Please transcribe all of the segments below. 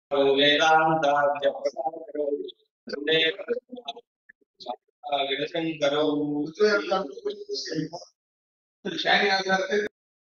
वेदान्ताद्य शङ्करौ ಶಾನಿ ಆಧಾರ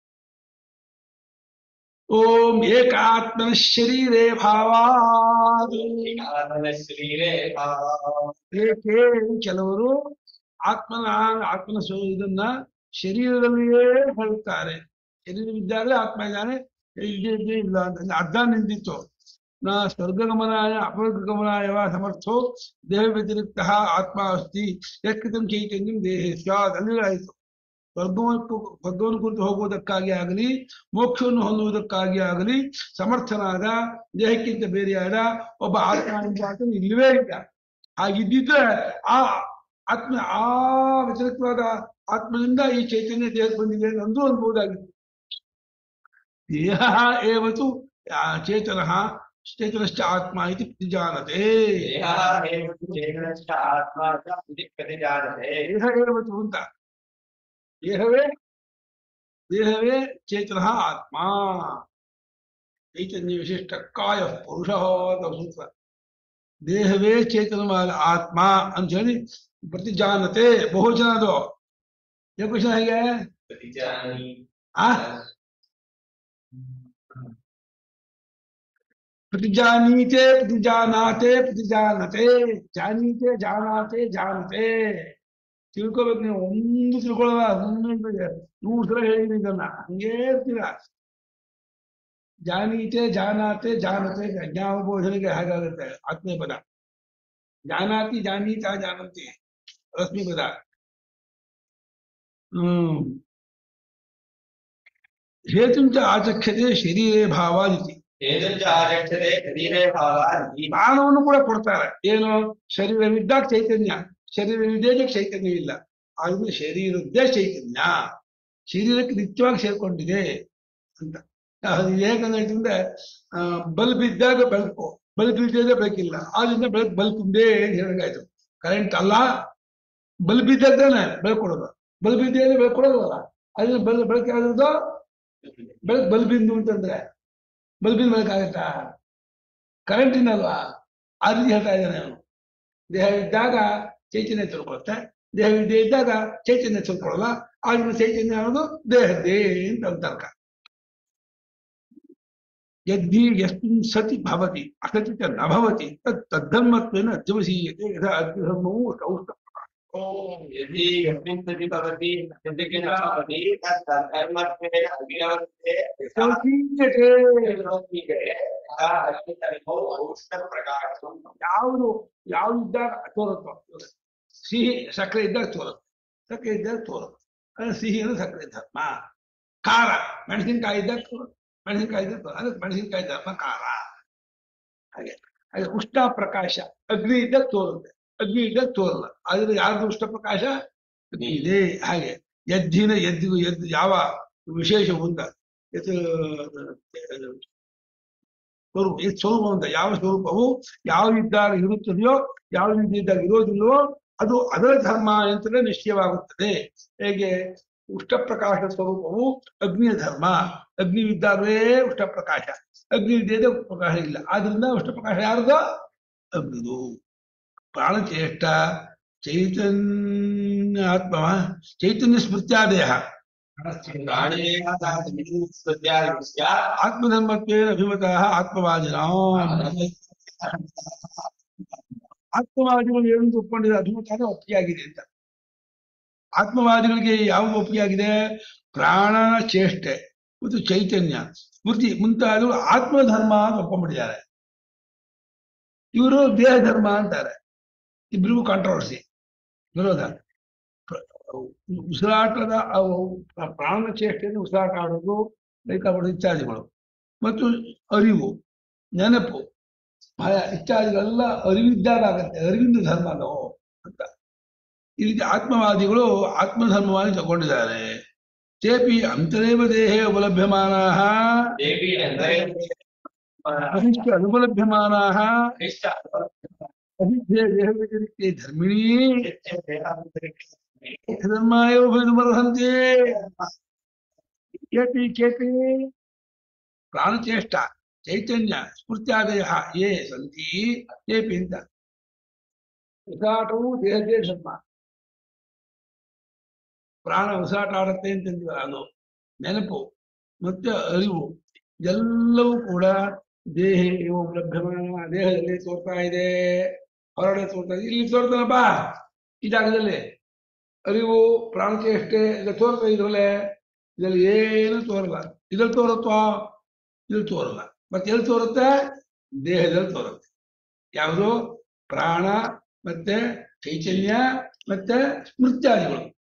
ಓಂ ಏಕಾತ್ಮನ ಶರೀರೇ ಭಾವಾತ್ ಶ್ರೀರೇ ಏಕೆ ಕೆಲವರು ಆತ್ಮನ ಆತ್ಮನ ಸ್ವ ಇದನ್ನ ಶರೀರದಲ್ಲಿಯೇ ಹೇಳುತ್ತಾರೆ ಶರೀರವಿದ್ದಾಗಲೇ ಆತ್ಮ ಇದ್ದಾನೆ ಇಲ್ಲದೆ ಇದ್ದೇ ಇಲ್ಲ ಅಂತ ಅರ್ಧ ನಿಂತಿತ್ತು ನ ಸ್ವರ್ಗಗಮನಾಯ ಅಪವರ್ಗಮನಾಯ ವಾ ಸಮರ್ಥೋ ದೇಹ ವ್ಯತಿರಿಕ್ತ ಆತ್ಮ ಅಸ್ತಿ ಯತ್ಕೃತಂ ಚೈತನ್ಯಂ ದೇಹೇ ಸ್ಯಾತ್ ಅಲ್ಲಿ ಆಯಿತು ಸ್ವರ್ಗವನ್ನು ಸ್ವರ್ಗವನ್ನು ಕುರಿತು ಹೋಗುವುದಕ್ಕಾಗಿ ಆಗಲಿ ಮೋಕ್ಷವನ್ನು ಹೊಂದುವುದಕ್ಕಾಗಿ ಆಗಲಿ ಸಮರ್ಥನಾದ ದೇಹಕ್ಕಿಂತ ಬೇರೆಯಾದ ಒಬ್ಬ ಆತ್ಮ ಎಂಬ ಆತನು ಇಲ್ಲವೇ ಇಲ್ಲ ಹಾಗಿದ್ದಿದ್ರೆ ಆ ಆತ್ಮ ಆ ವ್ಯತಿರಿಕ್ತವಾದ ಆತ್ಮದಿಂದ ಈ ಚೈತನ್ಯ ದೇಹಕ್ಕೆ ಬಂದಿದೆ ಎಂದು ಅನ್ಬೋದಾಗಿತ್ತು ದೇಹ ಏವತು ಆ ಚೇತನಃ ಚೇತನಶ್ಚ ಆತ್ಮ ಇತಿ ಪ್ರತಿಜಾನತೆ ಚೇತನಶ್ಚ ಆತ್ಮ ಚ ಇತಿ ಪ್ರತಿಜಾನತೆ ದೇಹ ಏವತು ಅಂತ ದೇಹವೇ ದೇಹವೇ ಚೇತನಃ ಆತ್ಮ ಚೈತನ್ಯ ವಿಶಿಷ್ಟ ಕಾಯ ಪುರುಷ ಅಂತ ಸೂತ್ರ ದೇಹವೇ ಚೇತನವಾದ ಆತ್ಮ ಅಂತ ಹೇಳಿ ಪ್ರತಿಜಾನತೆ ಬಹುವಚನ ಅದು ಏಕವಚನ ಹೇಗೆ ಪ್ರತಿಜಾನಿ ಆ ಪ್ರತಿಜಾನೀತೆ ಪ್ರತಿಜಾನಾತೆ ಪ್ರತಿಜಾನತೆ ಜಾನೀತೆ ಜಾನಾತೆ ಜಾನತೆ ತಿಳ್ಕೊಬೇಕು ನೀವು ಒಂದು ತಿಳ್ಕೊಳ್ಳಲ್ಲ ಸುಮ್ಮನೆ ನೂರು ಸಲ ಹೇಳಿದೀನಿ ಇದನ್ನ ಹಂಗೇ ಇರ್ತೀರ ಜಾನೀತೆ ಜಾನಾತೆ ಜಾನತೆ ಜ್ಞಾನ ಬೋಧನೆಗೆ ಹಾಗಾಗುತ್ತೆ ಆತ್ಮೀಯ ಪದ ಜಾನಾತಿ ಜಾನೀತ ಜಾನಂತಿ ರಶ್ಮಿ ಪದ ಹ್ಮ್ ಹೇತುಂಚ ಆಚಕ್ಷತೆ ಶರೀರೇ ಭಾವಾದಿತಿ ಹೇತುಂಚ ಆಚಕ್ಷತೆ ಶರೀರೇ ಭಾವ ಜ್ಞಾನವನ್ನು ಕೂಡ ಕೊಡ್ತಾರೆ ಏನು ಶರೀರವಿದ್ದಾಗ ಚೈತನ್ಯ ಶರೀರವಿದ್ದಾಗ ಚೈತನ್ಯ ಇಲ್ಲ ಆದ್ಮೇಲೆ ಶರೀರದ್ದೇ ಚೈತನ್ಯ ಶರೀರಕ್ಕೆ ನಿತ್ಯವಾಗಿ ಸೇರ್ಕೊಂಡಿದೆ ಅಂತ ಅದು ಹೇಗಂದ್ರೆ ಬಲ್ಬ್ ಇದ್ದಾಗ ಬೆಳಕು ಬಲ್ಬ್ ಇದ್ದಾಗ ಬೆಳಕಿಲ್ಲ ಆದ್ರಿಂದ ಬೆಳಕು ಬಲ್ಬ್ ಇದೆ ಅಂತ ಹೇಳಂಗಾಯ್ತು ಕರೆಂಟ್ ಅಲ್ಲ ಬಲ್ಬ್ ಇದ್ದಾಗ ತಾನೆ ಬೆಳಕು ಕೊಡೋದು ಬಲ್ಬ್ ಇದ್ದಾಗ ಬೆಳಕು ಕೊಡೋದಲ್ಲ ಅದನ್ನ ಬೆಲ್ ಬೆಳಕು ಯಾವ್ದು ಬೆಳಕು ಬಲ್ಬಿಂದು ಅಂತಂದ್ರೆ ಬಲ್ಬಿನ ಬೆಳಕಾಗತ್ತಾ ಕರೆಂಟ್ ಇನ್ನಲ್ವಾ ಆ ರೀತಿ ಹೇಳ್ತಾ ಇದ್ದಾನೆ ಅವನು ದೇಹ ಇದ್ದಾಗ ಚೈತನ್ಯ ತಿಳ್ಕೊಳುತ್ತೆ ದೇಹವಿದ್ದೇ ಇದ್ದಾಗ ಚೈತನ್ಯ ತಿಳ್ಕೊಳ್ಳಲ್ಲ ಆಗಿನ ಚೈತನ್ಯ ಅನ್ನೋದು ದೇಹದ್ದೇ ಅಂತ ಅವ್ನ ತರ್ಕ ಯದ್ದಿ ಯಸ್ಮಿನ್ ಸತಿ ಭವತಿ ಅಸತಿ ಚ ನ ಭವತಿ ತತ್ ತದ್ಧರ್ಮತ್ವೇನ ಅಧ್ಯವಸೀಯತೆ ಯಥಾ ಅಗ್ನಿಧರ್ಮವು ಔಷ್ಣ यदि यस्मिन् सति भवति यद्यपि न भवति तत् तद्धर्मत्वेन अभिनवते यथा अग्नितर्मौ औष्णप्रकाशम् ಯಾವುದು ಯಾವ್ದು ಇದ್ದಾಗ ತೋರುತ್ತೋ ಸಿಹಿ ಸಕ್ಕರೆ ಇದ್ದಾಗ ತೋರುತ್ತೆ ಸಕ್ಕರೆ ಇದ್ದಾಗ ತೋರುತ್ತೆ ಅದು ಸಿಹಿ ಅಂದ್ರೆ ಸಕ್ಕರೆ ಧರ್ಮ ಖಾರ ಮೆಣಸಿನಕಾಯಿ ಇದ್ದಾಗ ತೋರುತ್ತೆ ಮೆಣಸಿನಕಾಯಿ ಇದ್ದಾಗ ತೋರುತ್ತೆ ಅದಕ್ಕೆ ಮೆಣಸಿನಕಾಯಿ ಧರ್ಮ ಖಾರ ಹಾಗೆ ಹಾಗೆ ಉಷ್ಣ ಪ್ರಕಾಶ ಅಗ್ನಿ ಇದ್ದಾಗ ತೋರುತ್ತೆ ಅಗ್ನಿ ಇದ್ದಾಗ ತೋರಲ್ಲ ಆದ್ರೆ ಯಾರ್ದು ಉಷ್ಣ ಪ್ರಕಾಶ ಅಗ್ನಿ ಇದೆ ಹಾಗೆ ಎದ್ದಿನ ಎದ್ದಿಗೂ ಎದ್ದು ಯಾವ ವಿಶೇಷ ಉಂಟ ಎದ್ದು ಸ್ವರೂಪ ಈ ಸ್ವರೂಪ ಅಂತ ಯಾವ ಸ್ವರೂಪವು ಯಾವ ಇದ್ದಾಗ ಇರುತ್ತದೆಯೋ ಯಾವ ಇದ್ದಾಗ ಇರೋದಿಲ್ವೋ ಅದು ಅದರ ಧರ್ಮ ಅಂತಲೇ ನಿಶ್ಚಯವಾಗುತ್ತದೆ ಹೇಗೆ ಉಷ್ಣಪ್ರಕಾಶ ಸ್ವರೂಪವು ಅಗ್ನಿಯ ಧರ್ಮ ಅಗ್ನಿ ಇದ್ದಾಗಲೇ ಉಷ್ಣಪ್ರಕಾಶ ಅಗ್ನಿ ಇದ್ದೇ ಪ್ರಕಾಶ ಇಲ್ಲ ಆದ್ರಿಂದ ಉಷ್ಣಪ್ರಕಾಶ ಯಾರ್ದು ಅಗ್ನಿದು ಪ್ರಾಣಚೇಷ್ಟ ಚೈತನ್ಯ ಆತ್ಮ ಚೈತನ್ಯ ಸ್ಮೃತ್ಯಾದಯ प्राणेयादात्मस्मृत्यादिस्य ಆತ್ಮಧರ್ಮತ್ವೇನ ಅಭಿಮತಃ ಆತ್ಮವಾದಿನ ಆತ್ಮವಾದಿಗಳು ಏನು ಒಪ್ಕೊಂಡಿದೆ ಅಭಿಮತ ಒಪ್ಪಿಗೆಯಾಗಿದೆ ಅಂತ ಆತ್ಮವಾದಿಗಳಿಗೆ ಯಾವ ಒಪ್ಪಿಗೆಯಾಗಿದೆ ಪ್ರಾಣನ ಚೇಷ್ಟೆ ಮತ್ತು ಚೈತನ್ಯ ಸ್ಮೃತಿ ಮುಂತಾದವು ಆತ್ಮಧರ್ಮ ಅಂತ ಒಪ್ಕೊಂಡ್ಬಿಟ್ಟಿದ್ದಾರೆ ಇವರು ದೇಹ ಧರ್ಮ ಅಂತಾರೆ ಇಬ್ರಿಗೂ ಕಾಂಟ್ರವರ್ಸಿ ವಿರೋಧ ಪ್ರ- ಉಸಿರಾಟದ ಅವು ಪ್ರಾಣ ಚೇಷ್ಟೆಯನ್ನು ಉಸಿರಾಟ ಆಡೋದು ಬೇಕಾಗೋದು ಇತ್ಯಾದಿಗಳು ಮತ್ತು ಅರಿವು ನೆನಪು ಭಯ ಇತ್ಯಾದಿಗಳೆಲ್ಲ ಅರಿವಿದ್ದಾಗ ಆಗತ್ತೆ ಅರಿವಿಂದ ಧರ್ಮ ಅದು ಅಂತ ಈ ರೀತಿ ಆತ್ಮವಾದಿಗಳು ಆತ್ಮಧರ್ಮವಾಗಿ ತಗೊಂಡಿದ್ದಾರೆ ತೇಪಿ ಅಂತರೇವ ದೇಹೇ ಉಪಲಭ್ಯಮಾನ देवी अन्तरे ಅಹಿಷ್ಠ ಅನುಪಲಭ್ಯಮಾನ ಅಹಿಷ್ಠೆ ದೇಹ ವ್ಯತಿರಿಕ್ತೆ ಧರ್ಮಿಣೀ ಧರ್ಮ ಏವ ಭವಿತುಮರ್ಹಂತೆ ಕೇಪಿ ಕೇಪಿ ಪ್ರಾಣಚೇಷ್ಟ ಚೈತನ್ಯ ಸ್ಮೃತ್ಯಾದಯ ಯೇ ಸಂತಿ ಯೇಪಿ ಅಂತ ಉಸಾಟವು ದೇಹದೇ ಧರ್ಮ ಪ್ರಾಣ ಉಸಾಟ ಆಡತ್ತೆ ಅಂತಂದಿವಲ್ಲ ಅದು ನೆನಪು ಮತ್ತೆ ಅರಿವು ಎಲ್ಲವೂ ಕೂಡ ದೇಹ ಇವು ಲಭ್ಯಮಾನ ದೇಹದಲ್ಲಿ ತೋರ್ತಾ ಇದೆ ಹೊರಗಡೆ ತೋರ್ತಾ ಇದೆ ಇಲ್ಲಿ ತೋರ್ತನಪ್ಪ ಈ ಜಾಗದಲ್ಲಿ ಅರಿವು ಪ್ರಾಣಚೇಷ್ಟೆ ಇಲ್ಲ ತೋರ್ತಾ ಇದ್ರಲ್ಲೇ ಇದ್ರಲ್ಲಿ ಏನು ತೋರಲ್ಲ ಇದ್ರಲ್ಲಿ ತೋರುತ್ತೋ ಇದ್ರಲ್ಲಿ ತೋರಲ್ಲ ಮತ್ತೆ ಎಲ್ಲಿ ತೋರುತ್ತೆ ದೇಹದಲ್ಲಿ ತೋರುತ್ತೆ ಯಾವುದು ಪ್ರಾಣ ಮತ್ತೆ ಚೈತನ್ಯ ಮತ್ತೆ ಸ್ಮೃತ್ಯಾದಿಗಳು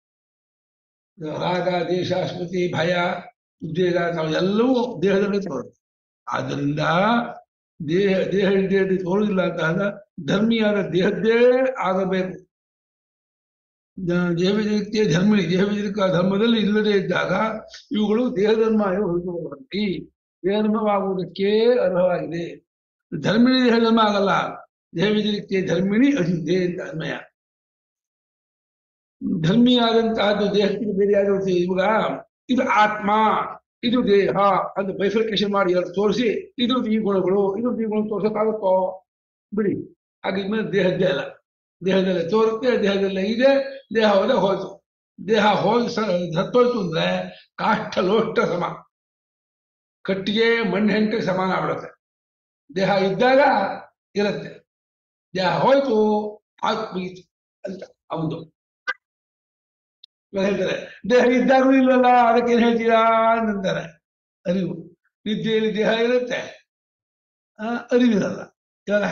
ರಾಗ ದೇಶ ಸ್ಮೃತಿ ಭಯ ಉದ್ವೇಗ ತಾವು ಎಲ್ಲವೂ ದೇಹದಲ್ಲಿ ತೋರುತ್ತೆ ಆದ್ದರಿಂದ ದೇಹ ದೇಹ ದೇಹದಲ್ಲಿ ತೋರುವುದಿಲ್ಲ ಅಂತ ಆದಾಗ ಧರ್ಮಿಯಾದ ದೇಹದ್ದೇ ಆಗಬೇಕು ದ- ದೇಹ ವ್ಯತಿರಿಕ್ತಿಯ ಧರ್ಮಿಣಿ ದೇಹ ವ್ಯತಿರಿಕ್ತ ಧರ್ಮದಲ್ಲಿ ಇಲ್ಲದೆ ಇದ್ದಾಗ ಇವುಗಳು ದೇಹಧರ್ಮ ಹೊರಟಿ ದೇಹಧರ್ಮವಾಗುವುದಕ್ಕೆ ಅರ್ಹವಾಗಿದೆ ಧರ್ಮಿಣಿ ದೇಹಧರ್ಮ ಆಗಲ್ಲ ದೇಹ ವ್ಯತಿರಿಕ್ತಿಯ ಧರ್ಮಿಣಿ ಅದಿದೆ ಅಂತ ಅನ್ವಯ ಧರ್ಮಿಯಾದಂತಹದ್ದು ದೇಹಕ್ಕೆ ಬೇರೆಯಾಗಿರುತ್ತೆ ಇವಾಗ ಇದು ಆತ್ಮ ಇದು ದೇಹ ಅಂತ ಬೈಫರ್ಕೇಶನ್ ಮಾಡಿ ಎರಡು ತೋರಿಸಿ ಇದು ಈ ಗುಣಗಳು ಇದು ಈ ಗುಣ ತೋರ್ಸಕ್ಕಾಗುತ್ತೋ ಬಿಡಿ ಹಾಗಿದ್ಮೇಲೆ ದೇಹದ್ದೇ ಅಲ್ಲ ದೇಹದಲ್ಲಿ ತೋರುತ್ತೆ ದೇಹದಲ್ಲೇ ಇದೆ ದೇಹ ಹೋದ ಹೋಯ್ತು ದೇಹ ಹೋಗಿ ಸ ಹತ್ತೋಯ್ತು ಅಂದ್ರೆ ಕಾಷ್ಟ ಲೋಷ್ಟ ಸಮ ಕಟ್ಟಿಗೆ ಮಣ್ಣು ಹೆಂಟೆ ಸಮಾನ ಆಗ್ಬಿಡುತ್ತೆ ದೇಹ ಇದ್ದಾಗ ಇರುತ್ತೆ ದೇಹ ಹೋಯ್ತು ಆಯ್ತು ಮುಗೀತು ಅಂತ ಅವನು ಇವಾಗ ಹೇಳ್ತಾರೆ ದೇಹ ಇದ್ದಾಗೂ ಇಲ್ವಲ್ಲ ಅದಕ್ಕೆ ಏನ್ ಹೇಳ್ತೀರಾ ಅಂತಾರೆ ಅರಿವು ನಿದ್ದೆಯಲ್ಲಿ ದೇಹ ಇರುತ್ತೆ ಆ, ಅರಿವಿರಲ್ಲ ಇವಾಗ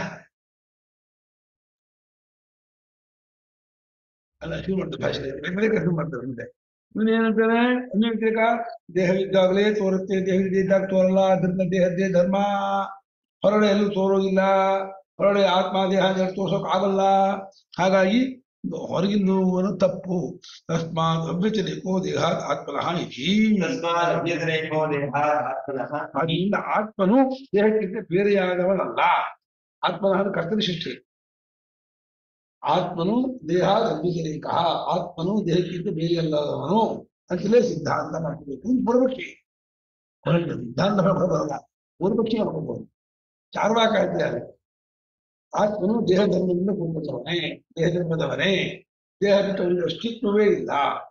ಅಲ್ಲ ಶುರು ಮಾಡ್ತಾರೆ ಭಾಷೆ ಬೇಕಾ ಶುರು ಮಾಡ್ತಾರೆ ಮುಂದೆ ಮುಂದೆ ಏನಂತಾನೆ ಅನ್ಯವ್ಯತಿರೇಕ ದೇಹವಿದ್ದಾಗಲೇ ತೋರುತ್ತೆ ದೇಹವಿದ್ದಾಗ ತೋರಲ್ಲ ಅದರಿಂದ ದೇಹದ್ದೇ ಧರ್ಮ ಹೊರಗಡೆ ಎಲ್ಲೂ ತೋರೋದಿಲ್ಲ ಹೊರಗಡೆ ಆತ್ಮ ದೇಹ ಅಂತ ತೋರ್ಸೋಕ್ ಆಗಲ್ಲ ಹಾಗಾಗಿ ಹೊರಗಿನ ನೋವನ್ನು ತಪ್ಪು ತಸ್ಮಾತ್ ಅವ್ಯತಿರೇಕೋ ದೇಹ ಆತ್ಮನಃ ಇತಿ ತಸ್ಮಾದ್ಯತಿರೇಕೋ ದೇಹಾತ್ ಆತ್ಮನಃ ಆದ್ದರಿಂದ ಆತ್ಮನು ದೇಹಕ್ಕಿಂತ ಬೇರೆಯಾದವನಲ್ಲ ಆತ್ಮನಃ ಅಂದ್ರೆ ಕರ್ತನ ಸೃಷ್ಟಿ ಆತ್ಮನು ದೇಹ ಅವ್ಯತಿರೇಕ ಆತ್ಮನು ದೇಹಕ್ಕಿಂತ ಬೇರೆಯಲ್ಲದವನು ಅಂತಲೇ ಸಿದ್ಧಾಂತ ಮಾಡ್ಕೋಬೇಕು ಇದು ಪೂರ್ವಪಕ್ಷಿ ಹೊರಗೆ ಸಿದ್ಧಾಂತ ಮಾಡ್ಕೊಂಡು ಬರಲ್ಲ ಪೂರ್ವಪಕ್ಷಿ ಮಾಡ್ಕೋಬಹುದು ಚಾರ್ವಾಕ ಇದ್ದಾರೆ ಆತ್ಮನು ದೇಹ ಧರ್ಮದಿಂದ ಕೂಡಿಕೊಂಡವನೇ ದೇಹ ಧರ್ಮದವನೇ ದೇಹ ಬಿಟ್ಟು ಅವನಿಗೆ ಅಸ್ತಿತ್ವವೇ ಇಲ್ಲ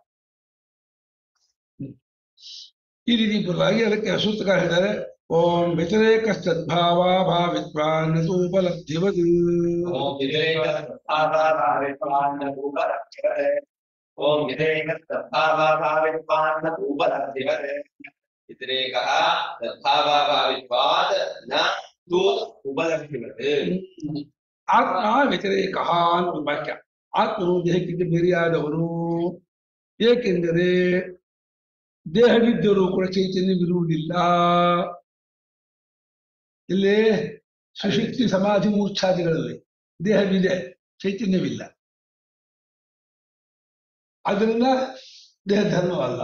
ಹ್ಮ್. ಈ ರೀತಿ ಬದಲಾಗಿ ಅದಕ್ಕೆ ಸೂತ್ರಕಾರ ಹೇಳ್ತಾರೆ ಓಂ ವ್ಯತಿರೇಕ ಸದ್ಭಾವ ಭಾವಿತ್ವಾನ್ನತು ಉಪಲಬ್ಧಿವತ್ ಓಂ ವಿಧೇಯಕ ಸದ್ಭಾವಾಭಾವಿತ್ವಾನ್ನ ಉಪಲಬ್ಧಿವರೆ ಓಂ ವಿಧೇಯಕ ಸದ್ಭಾವಾಭಾವಿತ್ವಾನ್ನ ಉಪಲಬ್ಧಿವರೆ ವ್ಯತಿರೇಕಃ ಸದ್ಭಾವಾಭಾವಿತ್ವಾದ್ ನ ತು ಉಪಲಬ್ಧಿವರೆ ಆತ್ಮ ವ್ಯತಿರೇಕ ಅಂತ ಒಂದು ವಾಕ್ಯ ಆತ್ಮನು ದೇಹಕ್ಕಿಂತ ಬೇರೆಯಾದವನು ಏಕೆಂದರೆ ದೇಹವಿದ್ದರೂ ಕೂಡ ಚೈತನ್ಯವಿರುವುದಿಲ್ಲ ಇಲ್ಲಿ ಸುಶಕ್ತಿ ಸಮಾಧಿ ಮೂರ್ಛಾದಿಗಳಲ್ಲಿ ದೇಹವಿದೆ ಚೈತನ್ಯವಿಲ್ಲ ಆದ್ದರಿಂದ ದೇಹ ಧರ್ಮವಲ್ಲ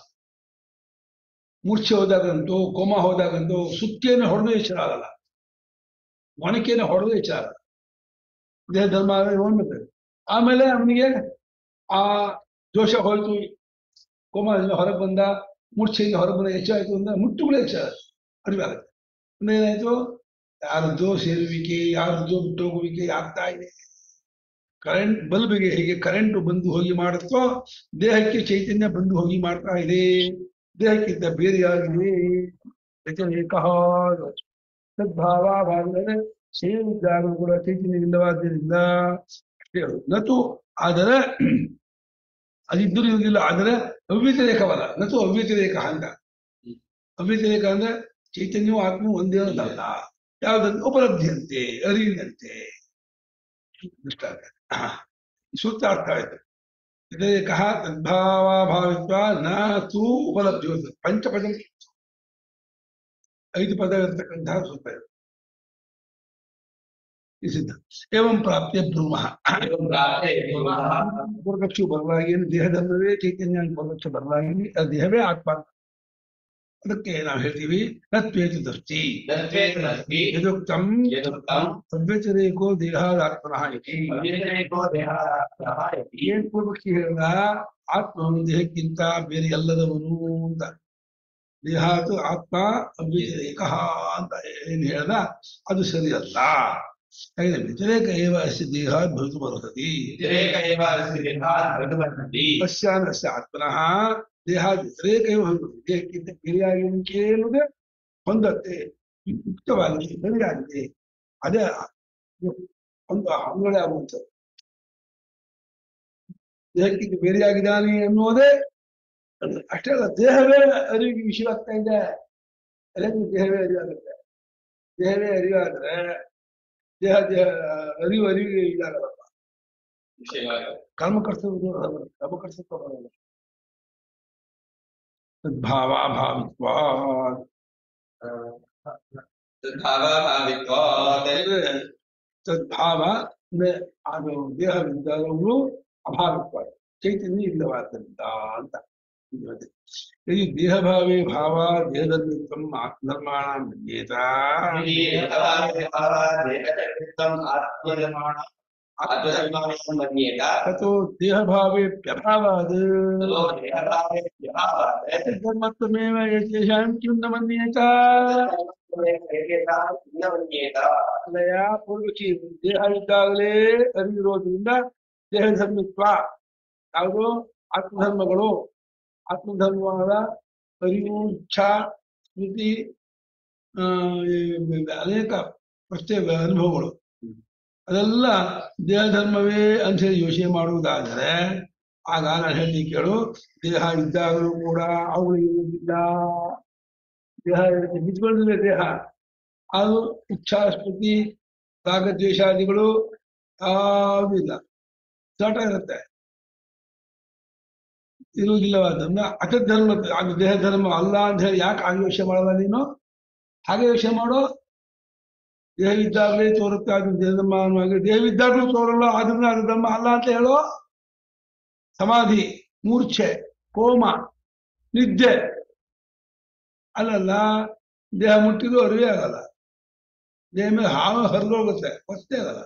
ಮೂರ್ಛೆ ಹೋದಾಗಂತೂ ಕೋಮ ಹೋದಾಗಂತೂ ಸುತ್ತಿಯನ್ನು ಹೊಡೆದು ಎಚ್ಚರ ಆಗಲ್ಲ ಒಣಕೆಯನ್ನು ಹೊಡೆದು ಎಚ್ಚರ ಆಗಲ್ಲ ದೇಹ ಧರ್ಮ ಆದರೆ ನೋಡ್ಬೇಕು ಆಮೇಲೆ ಅವನಿಗೆ ಆ ದೋಷ ಹೋಯ್ತು ಕೋಮದಿಂದ ಹೊರಗೆ ಬಂದ ಮೂರ್ಛೆಯಿಂದ ಹೊರಗೆ ಬಂದ ಹೆಚ್ಚು ಆಯ್ತು ಅಂದ್ರೆ ಮುಟ್ಟುಗಳು ಹೆಚ್ಚು ಅರಿವಾಗುತ್ತೆ ಅಂದ್ರೆ ಏನಾಯ್ತು ಯಾರದ್ದೋ ಸೇರುವಿಕೆ ಯಾರದ್ದೋ ಬಿಟ್ಟೋಗುವಿಕೆ ಆಗ್ತಾ ಇದೆ ಕರೆಂಟ್ ಬಲ್ಬಿಗೆ ಹೇಗೆ ಕರೆಂಟ್ ಬಂದು ಹೋಗಿ ಮಾಡುತ್ತೋ ದೇಹಕ್ಕೆ ಚೈತನ್ಯ ಬಂದು ಹೋಗಿ ಮಾಡ್ತಾ ಇದೆ ದೇಹಕ್ಕಿಂತ ಬೇರೆಯಾಗಿದೆ ವ್ಯತಿರೇಕ ಸದ್ಭಾವ ಭಾಗದಲ್ಲಿ ಸೇರಿದ್ದಾಗ ಕೂಡ ಚೈತನ್ಯವಿಲ್ಲವಾದ್ದರಿಂದ ಅಷ್ಟೇ ಹೇಳುದು. ನತು ಆದರೆ ಅದಿದ್ದರೂ ಇರುವುದಿಲ್ಲ ಆದರೆ ಅವ್ಯತಿರೇಕವಲ್ಲ ನತು ಅವ್ಯತಿರೇಕ ಅಂತ ಅವ್ಯತಿರೇಕ ಅಂದ್ರೆ ಚೈತನ್ಯವು ಆತ್ಮ ಒಂದೇ ಅನ್ನೋದಲ್ಲ ಯಾವುದಂತ ಉಪಲಬ್ಧಿಯಂತೆ ಅರಿವಿನಂತೆ ಇಷ್ಟ ಆಗುತ್ತೆ. ಈ ಸೂತ್ರ ಅರ್ಥ ಆಯ್ತು ವ್ಯತಿರೇಕ ತದ್ಭಾವ ಭಾವಿತ್ವ ನ ತು ಉಪಲಬ್ಧಿ ಪಂಚಪದ ಐದು ಪದ ಇರತಕ್ಕಂತಹ ಸೂತ್ರ ಇದು. ಈ ಸಿದ್ಧ ಏವಂ ಪ್ರಾಪ್ತಿಯ ಬ್ರೂಮ ಏವಂ ಪ್ರಾಪ್ತೆ ಬ್ರೂಮಃ. ಪೂರ್ವಪಕ್ಷಿ ಬರಲಾಗಿ ದೇಹದಲ್ಲವೇ ಚೈತನ್ಯ ಅಂತ ಪೂರ್ವಪಕ್ಷ ಬರಲಾಗಿ ಆ ದೇಹವೇ ಆತ್ಮ ಅದಕ್ಕೆ ನಾವು ಹೇಳ್ತೀವಿ ತತ್ವೇತದಸ್ತಿ ತದ್ವೇತನಸ್ತಿ ಯದುಕ್ತಂ ಯದುಕ್ತಂ ಅವ್ಯತಿರೇಕೋ ದೇಹಾದಾತ್ಮನಃ ಇತಿ ಅವ್ಯತಿರೇಕೋ ದೇಹಾದಾತ್ಮನಃ ಇತಿ. ಏನ್ ಪೂರ್ವಪಕ್ಷಿ ಹೇಳಿದ ಆತ್ಮನು ದೇಹಕ್ಕಿಂತ ಬೇರೆ ಎಲ್ಲದವನು ಅಂತ ದೇಹಾತು ಆತ್ಮ ಅವ್ಯತಿರೇಕ ಅಂತ ಏನ್ ಹೇಳ್ದ ಅದು ಸರಿಯಲ್ಲ ಹಾಗೆ ವ್ಯತಿರೇಕ ಏವ ಅಸ್ಯ ದೇಹ ಭವಿತು ಬರುತ್ತದೆ ವ್ಯತಿರೇಕ ಏವ ಅಸ್ತಿ ದೇಹಾತ್ ಭಗವಂತಿ ಪಶ್ಚಾನಸ್ಯ ಆತ್ಮನಃ ದೇಹ ವ್ಯತಿರೇಕ ಏವ ಭವಿತು ದೇಹಕ್ಕಿಂತ ಬೇರೆಯಾಗಿರುವಿಕೆ ಎನ್ನುವುದೇ ಹೊಂದತ್ತೆ ಯುಕ್ತವಾಗಿದೆ ಸರಿಯಾಗಿದೆ ಅದೇ ಒಂದು ಅಂಗಳೆ ಆಗುವಂಥದ್ದು ದೇಹಕ್ಕಿಂತ ಬೇರೆಯಾಗಿದ್ದಾನೆ ಎನ್ನುವುದೇ ಅದು ಅಷ್ಟೇ ಅಲ್ಲ ದೇಹವೇ ಅರಿವಿಗೆ ವಿಷಯವಾಗ್ತಾ ಇದೆ ಅದಕ್ಕೆ ದೇಹವೇ ಅರಿವಾಗುತ್ತೆ ದೇಹವೇ ಅರಿವಾದ್ರೆ ದೇಹ ದೇಹ ಅರಿವು ಅರಿವಿಗೆ ಇದಾಗಲ್ಲಪ್ಪ ವಿಷಯವಾಗಿ ಕರ್ಮ ಕರ್ಸೋದು ಕರ್ಮ ಕರ್ಸಕ್ಕೆ ಬರಲ್ಲ ಭಾವಾಭಾವಿತ್ವ ಭಾವಾಭಾವಿತ್ವಾತ್ ಅಂದ್ರೆ ತದ್ಭಾವ ಅಂದ್ರೆ ಅದು ದೇಹವಿದ್ದವು ಅಭಾವಿತ್ವ ಚೈತನ್ಯ ಇಲ್ಲವಾದ್ದರಿಂದ ಅಂತ ಇದು. ಈ ದೇಹಭಾವೇ ಭಾವ ದೇಹದಲ್ಲಿತ್ತಂ ಆತ್ಮಧರ್ಮಾಣ ಮನ್ಯೇತ ಆತ್ಮನಿರ್ಮಾಣ ಆತ್ಮನಿರ್ಮಾಣ ಮನ್ಯೇತ ತಥೋ ದೇಹಭಾವೇಪ್ಯಭಾವಾದ್ ತೋ ದೇಹಭಾವೇ ವ್ಯಭಾವಾತ್ ಧರ್ಮತ್ವಮೇವ ಯಶೇಷಾಂ ಕಿಂ ನ ಮನ್ಯೇತ ನ ಮನ್ಯೇತ ಅಲ್ಲಯ ಪೂರ್ವಕಿ ದೇಹ ಇದ್ದಾಗಲೇ ಅರಿವಿರೋದ್ರಿಂದ ದೇಹ ಧರ್ಮಿತ್ವ ಯಾವುದು ಆತ್ಮಧರ್ಮಗಳು ಆತ್ಮಧರ್ಮವಾದ ಅರಿವು ಇಚ್ಛಾ ಸ್ಮೃತಿ ಆ, ಈ ಅನೇಕ ಪ್ರತ್ಯೇಕ ಅನುಭವಗಳು ಅದೆಲ್ಲ ದೇಹ ಧರ್ಮವೇ ಅಂತ ಹೇಳಿ ಯೋಚನೆ ಮಾಡುವುದಾದರೆ ಆಗ ನಾನು ಹೇಳಿ ಕೇಳು ದೇಹ ಇದ್ದಾಗಲೂ ಕೂಡ ಅವುಗಳು ಇರುವುದಿಲ್ಲ ದೇಹ ಇರುತ್ತೆ ಬಿದ್ಕೊಂಡಿದೆ ದೇಹ ಅದು ಇಚ್ಛಾ ಸ್ಮೃತಿ ರಾಗದ್ವೇಷಾದಿಗಳು ಯಾವುದೂ ಇಲ್ಲ ಸ್ಟಾರ್ಟ್ ಇರುತ್ತೆ ಇರುವುದಿಲ್ಲವಾದ್ರಿಂದ ಅತಧರ್ಮ ಅದು ದೇಹ ಧರ್ಮ ಅಲ್ಲ ಅಂತ ಹೇಳಿ ಯಾಕೆ ಹಾಗೆ ಯೋಚನೆ ಮಾಡಲ್ಲ ನೀನು ಹಾಗೆ ಯೋಚನೆ ಮಾಡು ದೇಹವಿದ್ದಾಗಲೇ ತೋರುತ್ತೆ ಅದು ದೇಹಧರ್ಮ ಅನ್ನುವಾಗ ದೇಹವಿದ್ದಾಗಲೂ ತೋರಲ್ಲ ಆದ್ರಿಂದ ಅದು ಧರ್ಮ ಅಲ್ಲ ಅಂತ ಹೇಳು ಸಮಾಧಿ ಮೂರ್ಛೆ ಕೋಮ ನಿದ್ದೆ ಅಲ್ಲಲ್ಲ ದೇಹ ಮುಟ್ಟಿದ್ರು ಅರಿವೇ ಆಗಲ್ಲ ದೇಹ ಮೇಲೆ ಹಾವು ಹರಿದೋಗುತ್ತೆ ಗೊತ್ತೇ ಆಗಲ್ಲ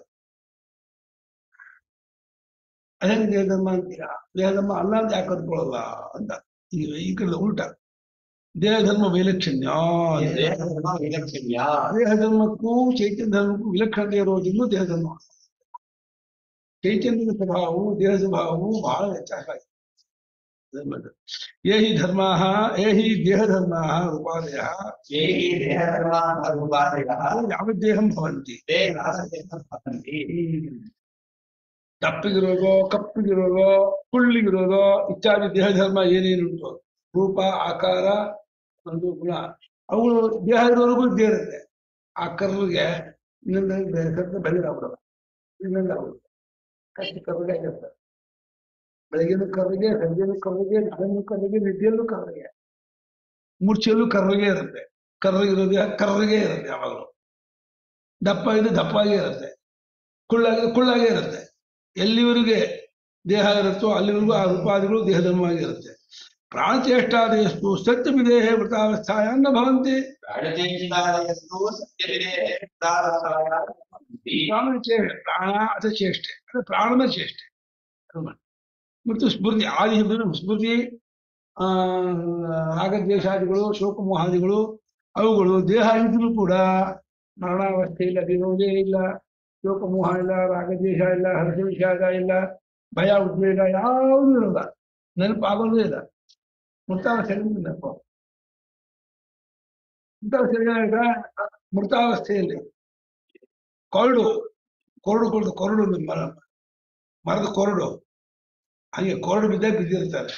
ಅದೇನು ದೇಹಧರ್ಮ ಅಂತೀರ ದೇಹಧರ್ಮ ಅಲ್ಲ ಅಂತ ಯಾಕೆ ಅಂದ್ಕೊಳ್ಳಲ್ಲ ಅಂತ ಈಗ ಈ ಕಡೆ ಉಲ್ಟ ದೇಹಧರ್ಮ ವೈಲಕ್ಷಣ್ಯ ದೇಹಧರ್ಮ ವಿಲಕ್ಷಣ್ಯ ದೇಹಧರ್ಮಕ್ಕೂ ಚೈತನ್ಯ ಧರ್ಮಕ್ಕೂ ವಿಲಕ್ಷಣತೆ ಇರೋದ್ರಿಂದ ದೇಹಧರ್ಮ ಚೈತನ್ಯದ ಸ್ವಭಾವವು ದೇಹ ಸ್ವಭಾವವು ಬಹಳ ವ್ಯತ್ಯಾಸ ಇದೆ ಧರ್ಮದ. ಯೇ ಹಿ ಧರ್ಮ ಯೇ ಹಿ ದೇಹಧರ್ಮ ಉಪಾದಯ ये हि देहधर्माः रूपादयः ಯಾವದ್ದೇಹಂ ಭವಂತಿ ते नासदेहं भवन्ति ದಪ್ಪಗಿರೋದೋ ಕಪ್ಪಗಿರೋದೋ ಕುಳ್ಳಿಗಿರೋದೋ ಇತ್ಯಾದಿ ದೇಹ ಧರ್ಮ ಏನೇನುಂಟು ರೂಪ ಆಕಾರ ಒಂದು ಗುಣ ಅವುಗಳು ದೇಹ ಇರೋವರೆಗೂ ಇದ್ದೇ ಇರುತ್ತೆ ಆ ಕರ್ರಿಗೆ ಇನ್ನೊಂದು ಕರ್ರಿಗೆ ಬೆಳಗಾಗ್ಬಿಡಲ್ಲ ಇನ್ನೊಂದು ಆಗುತ್ತೆ ಕಷ್ಟ ಕರ್ರಿಗೆ ಆಗಿರುತ್ತೆ ಬೆಳಗಿನ ಕರ್ರಿಗೆ ಸಂಜೆನೂ ಕರ್ರಿಗೆ ನಾಳೆನೂ ಕರ್ರಿಗೆ ನಿದ್ದೆಯಲ್ಲೂ ಕರ್ರಿಗೆ ಮೂರ್ಛೆಯಲ್ಲೂ ಕರ್ರಿಗೆ ಇರುತ್ತೆ ಕರ್ರಿಗಿರೋ ದೇಹ ಕರ್ರಿಗೆ ಇರುತ್ತೆ ಯಾವಾಗಲೂ ದಪ್ಪ ಇದೆ ದಪ್ಪಾಗೇ ಇರುತ್ತೆ ಕುಳ್ಳಾಗಿದೆ ಕುಳ್ಳಾಗೇ ಇರುತ್ತೆ ಎಲ್ಲಿವರೆಗೆ ದೇಹ ಇರುತ್ತೋ ಅಲ್ಲಿವರೆಗೂ ಆ ರೂಪಾದಿಗಳು ದೇಹಧರ್ಮವಾಗಿ ಇರುತ್ತೆ ಪ್ರಾಣಚೇಷ್ಟಾದಯಸ್ತು ಸತ್ಯವಿದೇಹ ವೃತಾವಸ್ಥಾಯನ್ನ ಭವಂತಿ ಪ್ರಾಣಚೇಷ್ಟಾದಯಸ್ತು ಸತ್ಯವಿದೇಹೇ ಪ್ರಾಣಸ್ಥಾಯಾಂ ಭವಂತಿ. ಪ್ರಾಣ ಚೇ- ಪ್ರಾಣ ಅಥ ಚೇಷ್ಟೆ ಅಂದ್ರೆ ಪ್ರಾಣದ ಚೇಷ್ಟೆ ಅದು ಮಾಡಿ. ಮತ್ತು ಸ್ಮೃತಿ ಆದಿ ಅಂದ್ರೆ ಸ್ಮೃತಿ ಆ ರಾಗದ್ವೇಷಾದಿಗಳು ಶೋಕಮೋಹಾದಿಗಳು ಅವುಗಳು ದೇಹ ಇದ್ರೂ ಕೂಡ ಮರಣಾವಸ್ಥೆಯಲ್ಲಿ ಅದಿರೋದೇ ಇಲ್ಲ ಶೋಕಮೋಹ ಇಲ್ಲ ರಾಗದ್ವೇಷ ಇಲ್ಲ ಹರ್ಷ ವಿಷಾದ ಇಲ್ಲ ಭಯ ಉದ್ವೇಗ ಯಾವುದೂ ಇರಲ್ಲ ನೆನಪಾಗೋದೇ ಇಲ್ಲ ಮೃತಾವಸ್ಥೆಯಲ್ಲಿ ನೆನಪು ಮೃತಾವಸ್ಥೆಯಲ್ಲಿ ಮೃತಾವಸ್ಥೆಯಲ್ಲಿ ಕೊರಡು ಕೊರಡು ಕೊರಡು ಕೊರಡು ಮರ ಮರದ ಕೊರಡು ಹಾಗೆ ಕೊರಡು ಬಿದ್ದಾಗ ಬಿದ್ದಿರ್ತಾರೆ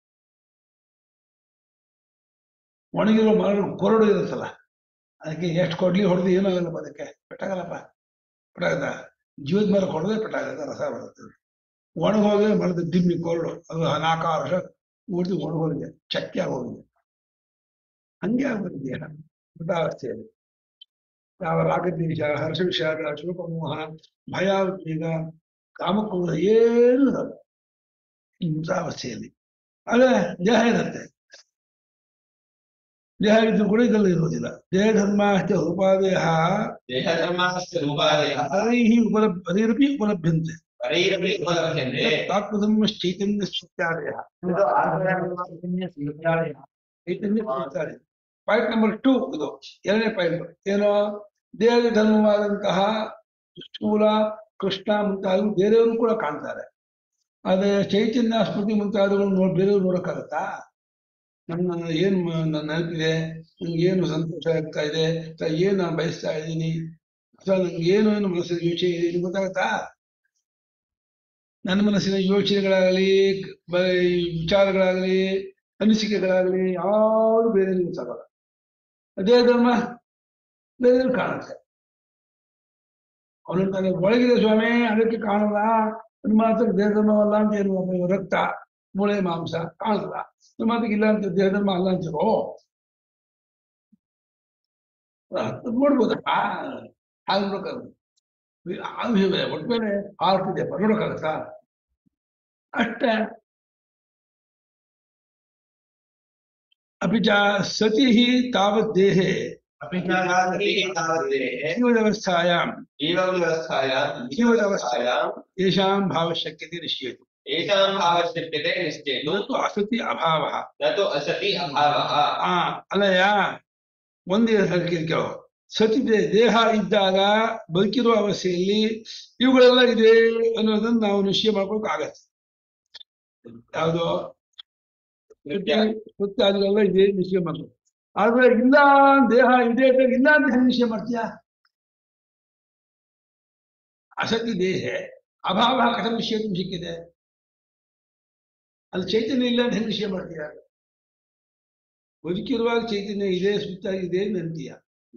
ಒಣಗಿರೋ ಮರ ಕೊರಡು ಇರುತ್ತಲ್ಲ ಅದಕ್ಕೆ ಎಷ್ಟು ಕೊಡ್ಲಿ ಹೊಡೆದು ಏನೂ ಆಗಲ್ಲಪ್ಪ ಅದಕ್ಕೆ ಪೆಟ್ಟಾಗಲ್ಲಪ್ಪ ಪೆಟ್ಟಾಗದ ಜೀವದ ಮೇಲೆ ಹೊಡೆದ್ರೆ ಪೆಟ್ಟಾಗತ್ತೆ ರಸ ಬರುತ್ತೆ ಒಣಗೋದ್ರೆ ಮರದ ದಿಮ್ಮಿ ಕೊರಡು ಅದು ನಾಲ್ಕು ಆರು ವರ್ಷ ಪೂರ್ತಿ ಒಣಗೋಗಿದೆ ಚಕ್ಕೆ ಆಗೋಗಿದೆ ಹಂಗೆ ಆಗ್ಬೇಕು ದೇಹ ಮೃತಾವಸ್ಥೆಯಲ್ಲಿ ಯಾವ ರಾಗದ್ವೇಷ ಹರ್ಷ ವಿಷಾದ ಶೋಕಮೋಹ ಭಯ ಉದ್ವೇಗ ಕಾಮಕ್ರೋಧ ಏನೂ ಇರಲ್ಲ ಈ ಮೃತಾವಸ್ಥೆಯಲ್ಲಿ ಅದೇ ದೇಹ ಇರುತ್ತೆ ದೇಹ ಇದ್ದು ಕೂಡ ಇದೆಲ್ಲ ಇರುವುದಿಲ್ಲ ದೇಹ ಧರ್ಮ ಅಷ್ಟೇ ಉಪಾದೇಹ ದೇಹಧರ್ಮಾಶ್ಚ ರೂಪಾದಯಃ ಹರೈಹಿ ಉಪಲಭ್ ಹರೈರಪಿ ಉಪಲಭ್ಯಂತೆ परैरपि उपलभ्यन्ते ಆತ್ಮಧರ್ಮ ಚೈತನ್ಯ ಸ್ಮೃತ್ಯಾದಯ किन्तु आत्मधर्मस्य स्मृत्यादयः ಚೈತನ್ಯ ಸ್ಮೃತ್ಯಾದಯ ಪಾಯಿಂಟ್ ನಂಬರ್ ಟೂ ಇದು ಎರಡನೇ ಪಾಯಿಂಟ್ ಏನು ದೇಹದ ಧರ್ಮವಾದಂತಹ ಸ್ಥೂಲ ಕೃಷ್ಣ ಮುಂತಾದವು ಬೇರೆಯವರು ಕೂಡ ಕಾಣ್ತಾರೆ ಆದ್ರೆ ಚೈತನ್ಯ ಸ್ಮೃತಿ ಮುಂತಾದವುಗಳು ನೋಡ್ ಬೇರೆಯವ್ರು ನೋಡಕ್ಕಾಗತ್ತಾ ನನ್ನ ಏನ್ ಮ- ನನ್ನ ನೆನಪಿದೆ ನಂಗೆ ಏನು ಸಂತೋಷ ಆಗ್ತಾ ಇದೆ ಅಥವಾ ಏನ್ ನಾನು ಬಯಸ್ತಾ ಇದ್ದೀನಿ ಅಥವಾ ನಂಗೆ ಏನು ಏನು ಮನಸ್ಸಿನ ಯೋಚನೆ ಇದೆ ಇದು ಗೊತ್ತಾಗತ್ತಾ ನನ್ನ ಮನಸ್ಸಿನ ಯೋಚನೆಗಳಾಗಲಿ ಬ- ಈ ವಿಚಾರಗಳಾಗಲಿ ಅನಿಸಿಕೆಗಳಾಗಲಿ ಯಾವುದು ಬೇರೆ ಗೊತ್ತಾಗಲ್ಲ ಅದೇ ಧರ್ಮ ಬೇರೆ ಕಾಣುತ್ತೆ ಅವನು ತನ್ನ ಒಳಗಿದೆ ಸ್ವಾಮಿ ಅದಕ್ಕೆ ಕಾಣಲ್ಲ ಅದು ಮಾತ್ರ ದೇಹ ಧರ್ಮವಲ್ಲ ಅಂತ ಏನು ಅದು ರಕ್ತ ಮೂಳೆ ಮಾಂಸ ಕಾಣಲ್ಲ ಅದು ಮಾತ್ರ ಇಲ್ಲ ಅಂತ ದೇಹ ಧರ್ಮ ಅಲ್ಲ ಅಂತಿರೋ ನೋಡ್ಬೋದಪ್ಪ ಹಾಗೆ ನೋಡಕ್ಕಾಗಲ್ಲ ಒಟ್ಮೇಲೆ ಆರ್ಟಿದೆ ನೋಡಕ್ಕಾಗತ್ತಾ ಅಷ್ಟೇ अपि च सति हि तावत् देहे अपि च रात्रिः तावद्देहे जीवदवस्थायां जीवव्यवस्थायां जीवव्यवस्थायां येषां भावशक्यते निश्चयति येषां भावश्यक्यते निश्चेतु न तु असति अभावः न तु असति अभावः ಆ ಅಲ್ಲಯ್ಯ ಒಂದೇ ಕೇಳ್ಕೋ ಸತಿ ದೇ- ದೇಹ ಇದ್ದಾಗ ಬದುಕಿರುವ ಅವಸ್ಥೆಯಲ್ಲಿ ಇವುಗಳೆಲ್ಲ ಇದೆ ಅನ್ನೋದನ್ನ ನಾವು ನಿಶ್ಚಯ ಮಾಡ್ಕೊಳಕ್ ಆಗತ್ತೆ ಯಾವುದು ಸುತ್ತಾದಿಗಳೆಲ್ಲ ಇದೆ ನಿಶ್ಚಯ ಮಾಡ್ಬೇಕು ಆದ್ರೆ ಇಲ್ಲ ದೇಹ ಇದೆ ಅಂತ ಇಲ್ಲ ಅಂತ ಹೆಂಗ್ ನಿಶ್ಚಯ ಮಾಡ್ತೀಯ ಅಸತಿ ದೇಹ ಅಭಾವ ಕಥಂ ನಿಶ್ಚಯ ಸಿಕ್ಕಿದೆ ಅಲ್ಲಿ ಚೈತನ್ಯ ಇಲ್ಲ ಅಂತ ಹೆಂಗ್ ನಿಶ್ಚಯ ಮಾಡ್ತೀಯ ಬದುಕಿರುವಾಗ ಚೈತನ್ಯ ಇದೆ ಸುತ್ತಾಗಿದೆ ನಂತೀಯ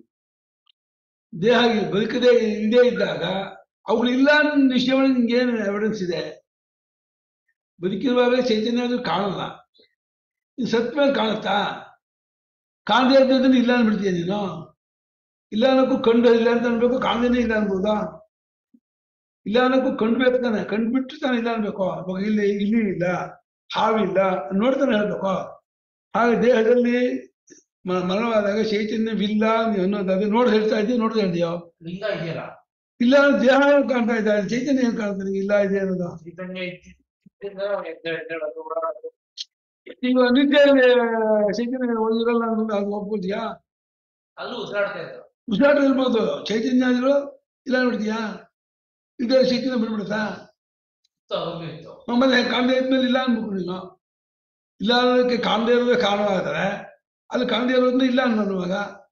ದೇಹ ಬದುಕದೆ ಇದೇ ಇದ್ದಾಗ ಅವುಗಳು ಇಲ್ಲ ಅನ್ನೋ ನಿಶ್ಚಯ ಮಾಡಿ ನಿಂಗೇನು ಎವಿಡೆನ್ಸ್ ಇದೆ ಬದುಕಿರುವಾಗ ಚೈತನ್ಯ ಅದು ಕಾಣಲ್ಲ ಇದು ಸತ್ ಮೇಲೆ ಕಾಣುತ್ತಾ ಕಾಣದೇ ಇದ್ದದನ್ನ ಇಲ್ಲ ಅನ್ಬಿಡ್ತೀಯ ನೀನು ಇಲ್ಲ ಅನ್ನೋಕ್ಕೂ ಕಂಡು ಇಲ್ಲ ಅಂತ ಅನ್ಬೇಕು ಕಾಣದೇನೆ ಇಲ್ಲ ಅನ್ಬೋದಾ ಇಲ್ಲ ಅನ್ನೋಕ್ಕೂ ಕಂಡ್ಬೇಕು ತಾನೆ ಕಂಡ್ಬಿಟ್ಟು ತಾನೆ ಇಲ್ಲ ಅನ್ಬೇಕು ಅವಾಗ ಇಲ್ಲಿ ಇಲ್ಲಿ ಇಲ್ಲ ಹಾವಿಲ್ಲ ನೋಡ್ತಾನೆ ಹೇಳ್ಬೇಕು ಹಾಗೆ ದೇಹದಲ್ಲಿ ಮ- ಮರಣವಾದಾಗ ಚೈತನ್ಯವಿಲ್ಲ ನೀವು ಅನ್ನೋದಾದ್ರೆ ನೋಡಿ ಹೇಳ್ತಾ ಇದ್ದೀವಿ ನೋಡ್ತಾ ಇದೆಯೋ ಲಿಂಗ ಇದೆಯಲ್ಲ ಇಲ್ಲ ದೇಹ ಏನ್ ಕಾಣ್ತಾ ಇದ್ದಾರೆ ಚೈತನ್ಯ ಏನ್ ಕಾಣ್ತಾ ನಿಂಗೆ ಇಲ್ಲ ಇದೆ ಅನ್ನೋದು ಚೈತನ್ಯ ಇದ್ದಿದ್ದಿಂದ ಎದ್ದ ಎದ್ದೇಳೋದು ಓಡಾಡೋದು ಈಗ ನಿದ್ದೆಯಲ್ಲಿ ಚೈತನ್ಯ ಒಳಗಿರಲ್ಲ ಅನ್ನೋದು ಅದು ಒಪ್ಕೊಳ್ತೀಯಾ ಅಲ್ಲೂ ಉಸಿರಾಡ್ತಾ ಇತ್ತು ಉಸಿರಾಟ ಇರ್ಬೋದು ಚೈತನ್ಯಗಳು ಇಲ್ಲ ನೋಡ್ತೀಯಾ ಇದ್ರೆ ಚೈತನ್ಯ ಬಿಡ್ಬಿಡುತ್ತಾ ಸುತ್ತ ಹೋಗಿತ್ತು ಆಮೇಲೆ ಕಾಣದೇ ಇದ್ಮೇಲೆ ಇಲ್ಲ ಅನ್ಬೇಕು ನೀನು ಇಲ್ಲ ಅನ್ನೋದಕ್ಕೆ ಕಾಣದೇ ಇರೋದೇ ಕಾರಣವಾದರೆ ಅಲ್ಲಿ ಕಾಣದೇ ಇರೋದನ್ನ ಇಲ್ಲ ಅನ್ನುವಾಗ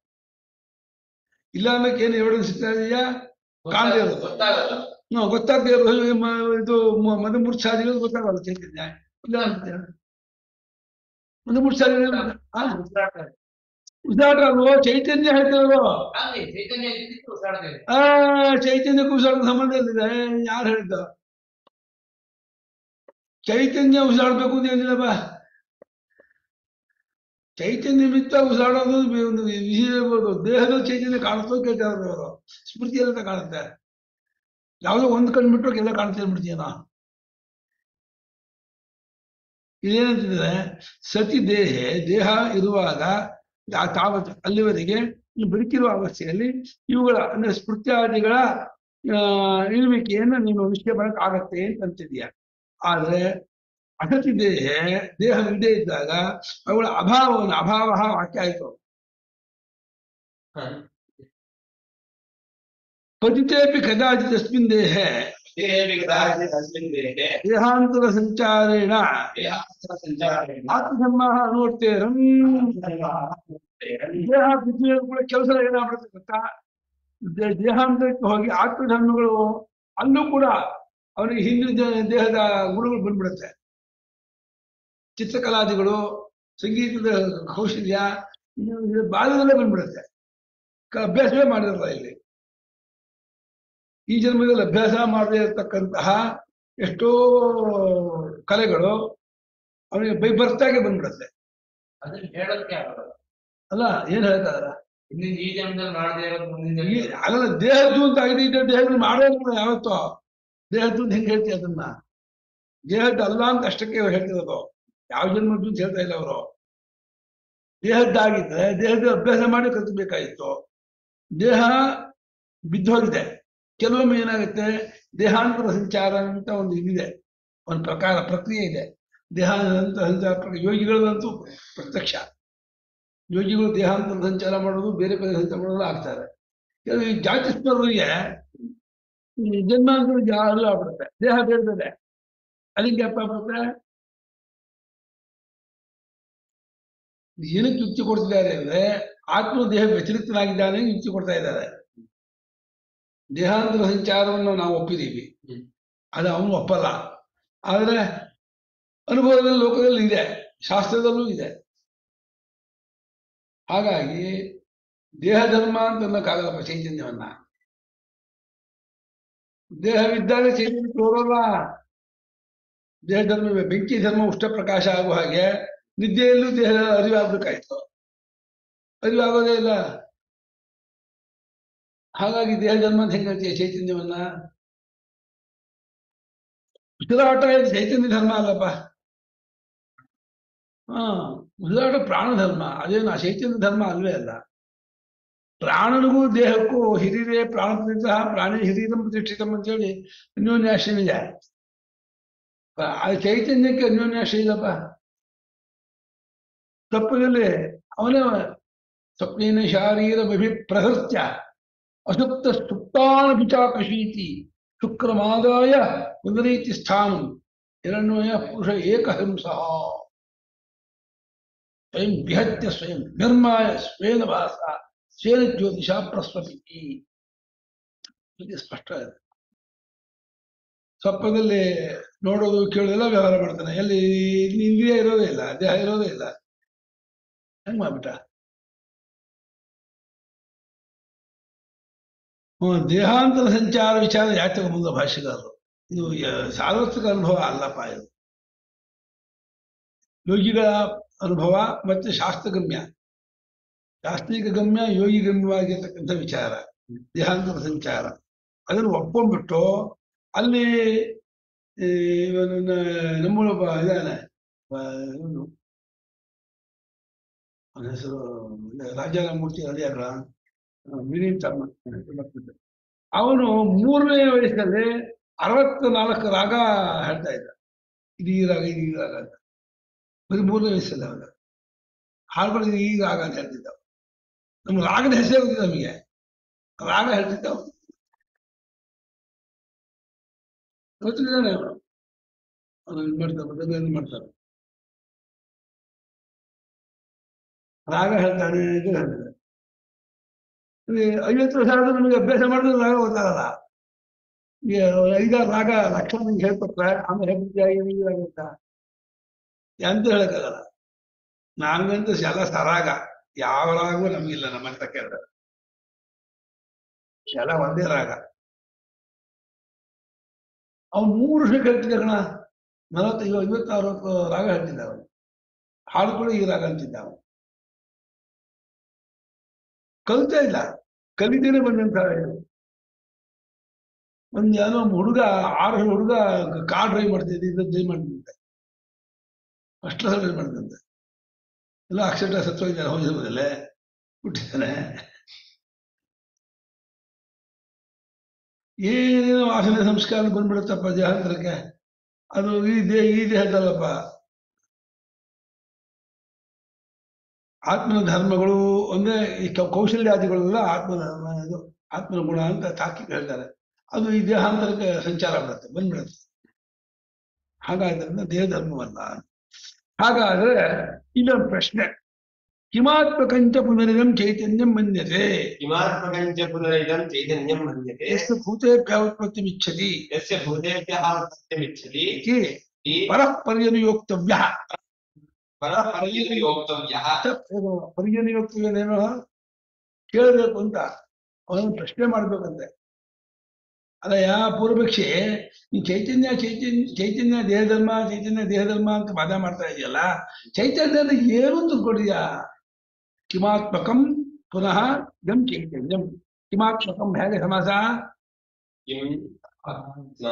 ಇಲ್ಲ ಅನ್ನೋಕೆ ಏನು ಎವಿಡೆನ್ಸ್ ಸಿಗ್ತಾ ಇದೆಯಾ ಕಾಣದೇ ಇರೋದು ಗೊತ್ತಾಗಲ್ಲ ಹ್ಮ್, ಗೊತ್ತಾಗದೇ ಇರೋದು ಈ ಮ- ಇದು ಮ- ಮದಮೂರ್ಛಾದಿಗಳು ಗೊತ್ತಾಗಲ್ಲ ಚೈತನ್ಯ ಇಲ್ಲ ಅಂತೀಯ ಮದಮೂರ್ಛಾದಿಗಳು ಆ, ಉಸಿರಾಡ್ತಾ ಇತ್ತು ಉಸಿರಾಟ ಅಲ್ವೋ ಚೈತನ್ಯ ಹೇಳ್ತಿರೋದು ಅಲ್ಲಿ ಚೈತನ್ಯ ಇದ್ದಿದ್ದು ಉಸಿರಾಡ್ತಾ ಇತ್ತು ಆ ಚೈತನ್ಯ ಉಸಿರಾಟ ಸಂಬಂಧ ಇಲ್ಲಿದೆ ಯಾರು ಹೇಳಿದ್ದ ಚೈತನ್ಯ ಉಸಿರಾಡ್ಬೇಕು ಅಂತ ಏನಿಲ್ಲಪ್ಪ ಚೈತನ್ಯ ಮಿತ್ತ ಉಸಿರಾಡೋದು ಬೆ- ಒಂದು ವಿಷಯ ಇರ್ಬೋದು ದೇಹದಲ್ಲಿ ಚೈತನ್ಯ ಕಾಣುತ್ತೋ ಕೇಳ್ತಾ ಇರೋದು ಅವರು ಸ್ಮೃತಿಯಲ್ಲ ಕಾಣುತ್ತೆ ಯಾವುದೋ ಒಂದು ಕಂಡ್ಬಿಟ್ರು ಎಲ್ಲ ಕಾಣ್ತಾ ಇರ್ಬಿಡ್ತೀಯನ ಇದೇನಂತಿದ್ರೆ ಸತಿ ದೇಹ ದೇಹ ಇರುವಾಗ ಆ ತಾವತ್ ಅಲ್ಲಿವರೆಗೆ ಈ ಬದುಕಿರುವ ಅವಸ್ಥೆಯಲ್ಲಿ ಇವುಗಳ ಅಂದ್ರೆ ಸ್ಮೃತ್ಯಾದಿಗಳ ಆ, ಇರುವಿಕೆಯನ್ನು ನೀನು ನಿಶ್ಚಯ ಮಾಡಕ್ ಆಗತ್ತೆ ಅಂತ ಅಂತಿದೀಯ ಆದ್ರೆ ಅಸತಿ ದೇಹ ದೇಹ ಇಲ್ಲದೆ ಇದ್ದಾಗ ಅವುಗಳ ಅಭಾವವನ್ನು ಅಭಾವ ವಾಕ್ಯ ಆಯ್ತು ಪತಿತೇಪಿ ಕದಾಚಿತ್ ತಸ್ಮಿನ್ ದೇಹ देहे कदाचित् अस्मिन् देहे ದೇಹಾಂತರ ಸಂಚಾರೇಣ देहान्तरसञ्चारेण ಆತ್ಮಸಂವಾಹ ಅನುವರ್ತೇರಂ ದೇಹ ಬಿದ್ದು ಕೂಡ ಕೆಲಸ ಏನಾಗ್ಬಿಡುತ್ತೆ ಗೊತ್ತಾ ದೇ- ದೇಹಾಂತರಕ್ಕೆ ಹೋಗಿ ಆತ್ಮಧರ್ಮಗಳು ಅಲ್ಲೂ ಕೂಡ ಅವನಿಗೆ ಹಿಂದಿನ ದೇ- ದೇಹದ ಗುಣಗಳು ಬಂದ್ಬಿಡುತ್ತೆ ಚಿತ್ರಕಲಾದಿಗಳು ಸಂಗೀತದ ಕೌಶಲ್ಯ ಇನ್ನು ಇದು ಬಾಲ್ಯದಲ್ಲೇ ಬಂದ್ಬಿಡುತ್ತೆ ಕ- ಅಭ್ಯಾಸವೇ ಮಾಡಿರಲ್ಲ ಇಲ್ಲಿ ಈ ಜನ್ಮದಲ್ಲಿ ಅಭ್ಯಾಸ ಮಾಡದೇ ಇರತಕ್ಕಂತಹ ಎಷ್ಟೋ ಕಲೆಗಳು ಅವನಿಗೆ ಬೈ ಬರ್ತಾಗೆ ಬಂದ್ಬಿಡುತ್ತೆ ಅದನ್ನ ಹೇಳೋದಕ್ಕೆ ಆಗಲ್ಲ ಅಲ್ಲ ಏನ್ ಹೇಳ್ತಾರ ಹಿಂದಿನ ಈ ಜನ್ಮದಲ್ಲಿ ಮಾಡದೇ ಇರೋದು ಮುಂದಿನ ಈ ಜನ್ಮದಲ್ಲಿ ಅಲ್ಲ ದೇಹದ್ದು ಅಂತ ಆಗಿದೆ ಇದೆ ದೇಹದಲ್ಲಿ ಮಾಡೋದಿಲ್ಲ ಯಾವತ್ತೋ ದೇಹದ್ದು ಅಂತ ಹೆಂಗ್ ಹೇಳ್ತೀಯ ಅದನ್ನ ದೇಹದ್ದು ಅಲ್ಲ ಅಂತ ಅಷ್ಟಕ್ಕೆ ಅವ್ರು ಹೇಳ್ತಿರೋದು ಯಾವ ಜನ್ಮದ್ದು ಅಂತ ಹೇಳ್ತಾ ಇಲ್ಲ ಅವರು ದೇಹದ್ದಾಗಿದ್ರೆ ದೇಹದ ಅಭ್ಯಾಸ ಮಾಡಿ ಕಲಿಸಬೇಕಾಗಿತ್ತು ದೇಹ ಬಿದ್ದೋಗಿದೆ ಕೆಲವೊಮ್ಮೆ ಏನಾಗುತ್ತೆ ದೇಹಾಂತರ ಸಂಚಾರ ಅಂತ ಒಂದು ಇದಿದೆ ಒಂದು ಪ್ರಕಾರ ಪ್ರಕ್ರಿಯೆ ಇದೆ ದೇಹಾಂತರ ಸಂಚಾರ ಪ್ರಕ್ರಿಯೆ. ಯೋಗಿಗಳದಂತೂ ಪ್ರತ್ಯಕ್ಷ ಯೋಗಿಗಳು ದೇಹಾಂತರ ಸಂಚಾರ ಮಾಡೋದು ಬೇರೆ ಕಡೆ ಸಂಚಾರ ಮಾಡೋದು ಆಗ್ತಾರೆ ಕೆಲವು ಈ ಜಾತಿ ಸ್ಪರ್ಧೆಗೆ ಈ ಜನ್ಮಾಂತರ ಯಾರು ಆಗ್ಬಿಡುತ್ತೆ ದೇಹ ಬೇರೆ ಬೇರೆ ಅಲ್ಲಿಗೆ ಅಪ್ಪ ಆಗ್ಬಿಡುತ್ತೆ ಏನಕ್ಕೆ ಯುಕ್ತಿ ಕೊಡ್ತಿದ್ದಾರೆ ಅಂದ್ರೆ ಆತ್ಮ ದೇಹ ವ್ಯತಿರಿಕ್ತನಾಗಿದ್ದಾನೆ ಅಂತ ಯುಕ್ತಿ ಕೊಡ್ತಾ ಇದ್ದಾರೆ ದೇಹಾಂತರ ಸಂಚಾರವನ್ನು ನಾವು ಒಪ್ಪಿದ್ದೀವಿ ಹ್ಮ್. ಅದು ಅವನು ಒಪ್ಪಲ್ಲ ಆದ್ರೆ ಅನುಭವದಲ್ಲಿ ಲೋಕದಲ್ಲಿ ಇದೆ ಶಾಸ್ತ್ರದಲ್ಲೂ ಇದೆ ಹಾಗಾಗಿ ದೇಹ ಧರ್ಮ ಅಂತ ಅನ್ನಕ್ಕಾಗಲ್ಲಪ್ಪ ಚೈತನ್ಯವನ್ನ ದೇಹವಿದ್ದಾಗ ಚೈತನ್ಯ ತೋರೋಲ್ಲ ದೇಹ ಧರ್ಮವೇ ಬೆಂಕಿ ಧರ್ಮ ಉಷ್ಟ ಪ್ರಕಾಶ ಆಗುವ ಹಾಗೆ ನಿದ್ದೆಯಲ್ಲೂ ದೇಹ ಅರಿವಾಗಬೇಕಾಯ್ತು ಅರಿವಾಗೋದೇ ಇಲ್ಲ ಹಾಗಾಗಿ ದೇಹ ಧರ್ಮ ಅಂತ ಹೆಂಗ್ ಹೇಳ್ತೀಯ ಚೈತನ್ಯವನ್ನ ಉಸಿರಾಟ ಇದು ಚೈತನ್ಯ ಧರ್ಮ ಅಲ್ಲಪ್ಪ ಹಾ ಉಸಿರಾಟ ಪ್ರಾಣ ಧರ್ಮ ಅದೇನು ಆ ಚೈತನ್ಯ ಧರ್ಮ ಅಲ್ವೇ ಅಲ್ಲ ಪ್ರಾಣನಿಗೂ ದೇಹಕ್ಕೂ ಹಿರಿರೇ ಪ್ರಾಣ ಪ್ರತಿಷ್ಠ ಪ್ರಾಣಿ ಹಿರಿಯಂ ಪ್ರತಿಷ್ಠಿತಂ ಅಂತೇಳಿ ಅನ್ಯೋನ್ಯಾಶ್ರಯ ಇದೆ ಆ ಚೈತನ್ಯಕ್ಕೆ ಅನ್ಯೋನ್ಯಾಶ್ರಯ ಇಲ್ಲಪ್ಪ ತಪ್ಪದಲ್ಲಿ ಅವನೇ ಸ್ವಪ್ನೇನ ಶಾರೀರ ಪ್ರಹೃತ್ಯ ಅಸುಪ್ತ ಸುಪ್ತಾನಭಿಚಾಕಶೀತಿ ಶುಕ್ರಮಾದಾಯ ಪುನರೀತಿ ಸ್ಥಾನಂ ಹಿರಣ್ಮಯ ಪುರುಷ ಏಕಹಿಂಸ ಸ್ವಯಂ ವಿಹತ್ಯ ಸ್ವಯಂ ನಿರ್ಮಾಯ ಸ್ವೇನ ಭಾಸ ಸ್ವೇನ ಜ್ಯೋತಿಷ ಪ್ರಸ್ವತಿ ಇದು ಸ್ಪಷ್ಟ ಇದೆ ಸ್ವಪ್ನದಲ್ಲಿ ನೋಡೋದು ಕೇಳೋದೆಲ್ಲ ವ್ಯವಹಾರ ಮಾಡ್ತಾನೆ ಎಲ್ಲಿ ಇಂದ್ರಿಯ ಇರೋದೇ ಇಲ್ಲ ದೇಹ ಇರೋದೇ ಇಲ್ಲ ಹೆಂಗ್ ಮಾಡ್ಬಿಟ್ಟ ಹ್ಮ್, ದೇಹಾಂತರ ಸಂಚಾರ ವಿಚಾರ ಯಾಕೆ ಮುಂದೆ ಭಾಷೆಗಾರರು ಇದು ಯ- ಸಾರ್ವತ್ರಿಕ ಅನುಭವ ಅಲ್ಲಪ್ಪ ಇದು ಯೋಗಿಗಳ ಅನುಭವ ಮತ್ತೆ ಶಾಸ್ತ್ರಗಮ್ಯ ಶಾಸ್ತ್ರೀಯ ಗಮ್ಯ ಯೋಗಿ ಗಮ್ಯವಾಗಿರ್ತಕ್ಕಂಥ ವಿಚಾರ ದೇಹಾಂತರ ಸಂಚಾರ ಅದನ್ನು ಒಪ್ಕೊಂಡ್ಬಿಟ್ಟು ಅಲ್ಲಿ ಈ ಇವನು ನ- ನಮ್ಮೊಳೊಬ್ಬ ಇದಾನೆ ಆ, ಇವನು ಅವನ ಹೆಸರು ರಾಜಾರಾಮೂರ್ತಿ ಹರಿಯಾರ ಮಿನಿನ್ ತಮ್ಮ ಅವನು ಮೂರನೇ ವಯಸ್ಸಲ್ಲಿ ಅರವತ್ತ ನಾಲ್ಕು ರಾಗ ಹೇಳ್ತಾ ಇದ್ದ ಇದು ಈ ರಾಗ ಇದು ಈ ರಾಗ ಅಂತ ಬರೀ ಮೂರನೇ ವಯಸ್ಸಲ್ಲಿ ಅವನ ಹಾಡುಗಳು ಇದು ಈ ರಾಗ ಅಂತ ಹೇಳ್ತಿದ್ದ ಅವ್ನು. ನಮ್ಮ ರಾಗದ ಹೆಸರು ಗೊತ್ತಿಲ್ಲ ನಮಗೆ ರಾಗ ಹೇಳ್ತಿದ್ದ ಅವನು ಗೊತ್ತಿದ್ದಾನೆ ಅವನು ಅವನು ಇದು ಮಾಡ್ತಾನೆ ಅದನ್ನ ಮಾಡ್ತಾನೆ ರಾಗ ಹೇಳ್ತಾನೆ ಇದು ಹೇಳ್ತಾನೆ ಈ ಐವತ್ತು ವರ್ಷ ಆದ್ರೂ ನಮಗೆ ಅಭ್ಯಾಸ ಮಾಡಿದ್ರೆ ರಾಗ ಗೊತ್ತಾಗಲ್ಲ ಈ ಐದಾರು ರಾಗ ಲಕ್ಷಣ ನಿಂಗೆ ಹೇಳ್ಕೊಟ್ರೆ ಆಮೇಲೆ ಹೇಳ್ಬಿಟ್ಟು ಅಂತ ಎಂತ ಹೇಳಕ್ಕಾಗಲ್ಲ ನಮ್ಗಂತೂ ಎಲ್ಲ ಸರಾಗ ಯಾವ ರಾಗವೂ ನಮಗಿಲ್ಲ ನಮ್ಮ ಹತ್ರ ಕೇಳಿದ್ರೆ ಎಲ್ಲ ಒಂದೇ ರಾಗ ಅವ್ನು ಮೂರು ವರ್ಷ ಕೇಳ್ತಿದ್ದ ಕಣ ನಲವತ್ತೈದು ಐವತ್ತು ಅರವತ್ತು ರಾಗ ಹೇಳ್ತಿದ್ದ ಅವನು ಹಾಡುಗಳು ಈ ರಾಗ ಅಂತಿದ್ದ ಅವನು ಕಲಿತಾ ಇಲ್ಲ ಕಲಿತೇನೆ ಬಂದಂತ ಇದು ಒಂದ್ ಏನೋ ಒಬ್ಬ ಹುಡುಗ ಆರು ವರ್ಷದ ಹುಡುಗ ಕಾರ್ ಡ್ರೈವ್ ಮಾಡ್ತಿದ್ದೆ ಇದು ಡ್ರೈವ್ ಮಾಡ್ತಿದ್ದೆ ಅಷ್ಟು ಡ್ರೈವ್ ಮಾಡ್ತಿದ್ದೆ ಎಲ್ಲ ಆಕ್ಸಿಡೆಂಟ್ ಸತ್ತೋಗಿದ್ದಾನೆ ಹೋಗಿದ್ಮೇಲೆ ಹುಟ್ಟಿದ್ದಾನೆ ಏನೇನೋ ವಾಸನೆ ಸಂಸ್ಕಾರ ಬಂದ್ಬಿಡುತ್ತಪ್ಪ ದೇಹಾಂತರಕ್ಕೆ ಅದು ಈ ದೇಹ ಈ ದೇಹದಲ್ಲಪ್ಪ ಆತ್ಮನ ಧರ್ಮಗಳು ಒಂದೇ ಈ ಕೌ- ಕೌಶಲ್ಯಾದಿಗಳೆಲ್ಲ ಆತ್ಮನ ಇದು ಆತ್ಮನ ಗುಣ ಅಂತ ತಾಕಿ ಹೇಳ್ತಾರೆ ಅದು ಈ ದೇಹಾಂತರಕ್ಕೆ ಸಂಚಾರ ಮಾಡುತ್ತೆ ಬಂದ್ಬಿಡುತ್ತೆ ಹಾಗಾದ್ರಿಂದ ದೇಹ ಧರ್ಮವಲ್ಲ ಹಾಗಾದ್ರೆ ಇಲ್ಲೊಂದು ಪ್ರಶ್ನೆ ಕಿಮಾತ್ಮಕಂಚ ಪುನರಿದಂ ಚೈತನ್ಯಂ ಮನ್ಯತೆ किमात्मकञ्च पुनरिदं चैतन्यं मन्यते ಎಷ್ಟು ಭೂತೇಭ್ಯಾವತ್ಪತ್ತಿ ಇಚ್ಛತಿ यस्य भूतेभ्यः उत्पत्तिमिच्छति ಇತಿ इति ಪರಃ ಪರ್ಯನುಯೋಕ್ತವ್ಯ परः पर्ययोक्तव्यः ಪರ್ಯನುಯೋಕ್ತವ್ಯನೇನೋ ಕೇಳಬೇಕು ಅಂತ ಅವನು ಪ್ರಶ್ನೆ ಮಾಡ್ಬೇಕಂತೆ ಅಲ್ಲ ಯಾ ಪೂರ್ವಪಕ್ಷಿ ಈ ಚೈತನ್ಯ ಚೈತನ್ಯ ಚೈತನ್ಯ ದೇಹಧರ್ಮ ಚೈತನ್ಯ ದೇಹಧರ್ಮ ಅಂತ ವಾದ ಮಾಡ್ತಾ ಇದೆಯಲ್ಲ ಚೈತನ್ಯ ಏನು ತಿಳ್ಕೊಂಡಿದ್ಯಾ ಕಿಮಾತ್ಮಕಂ ಪುನಃ ಗಂ ಚೈತನ್ಯಂ ಕಿಮಾತ್ಮಕಂ ಹೇಗೆ ಸಮಾಸ किम् आत्मा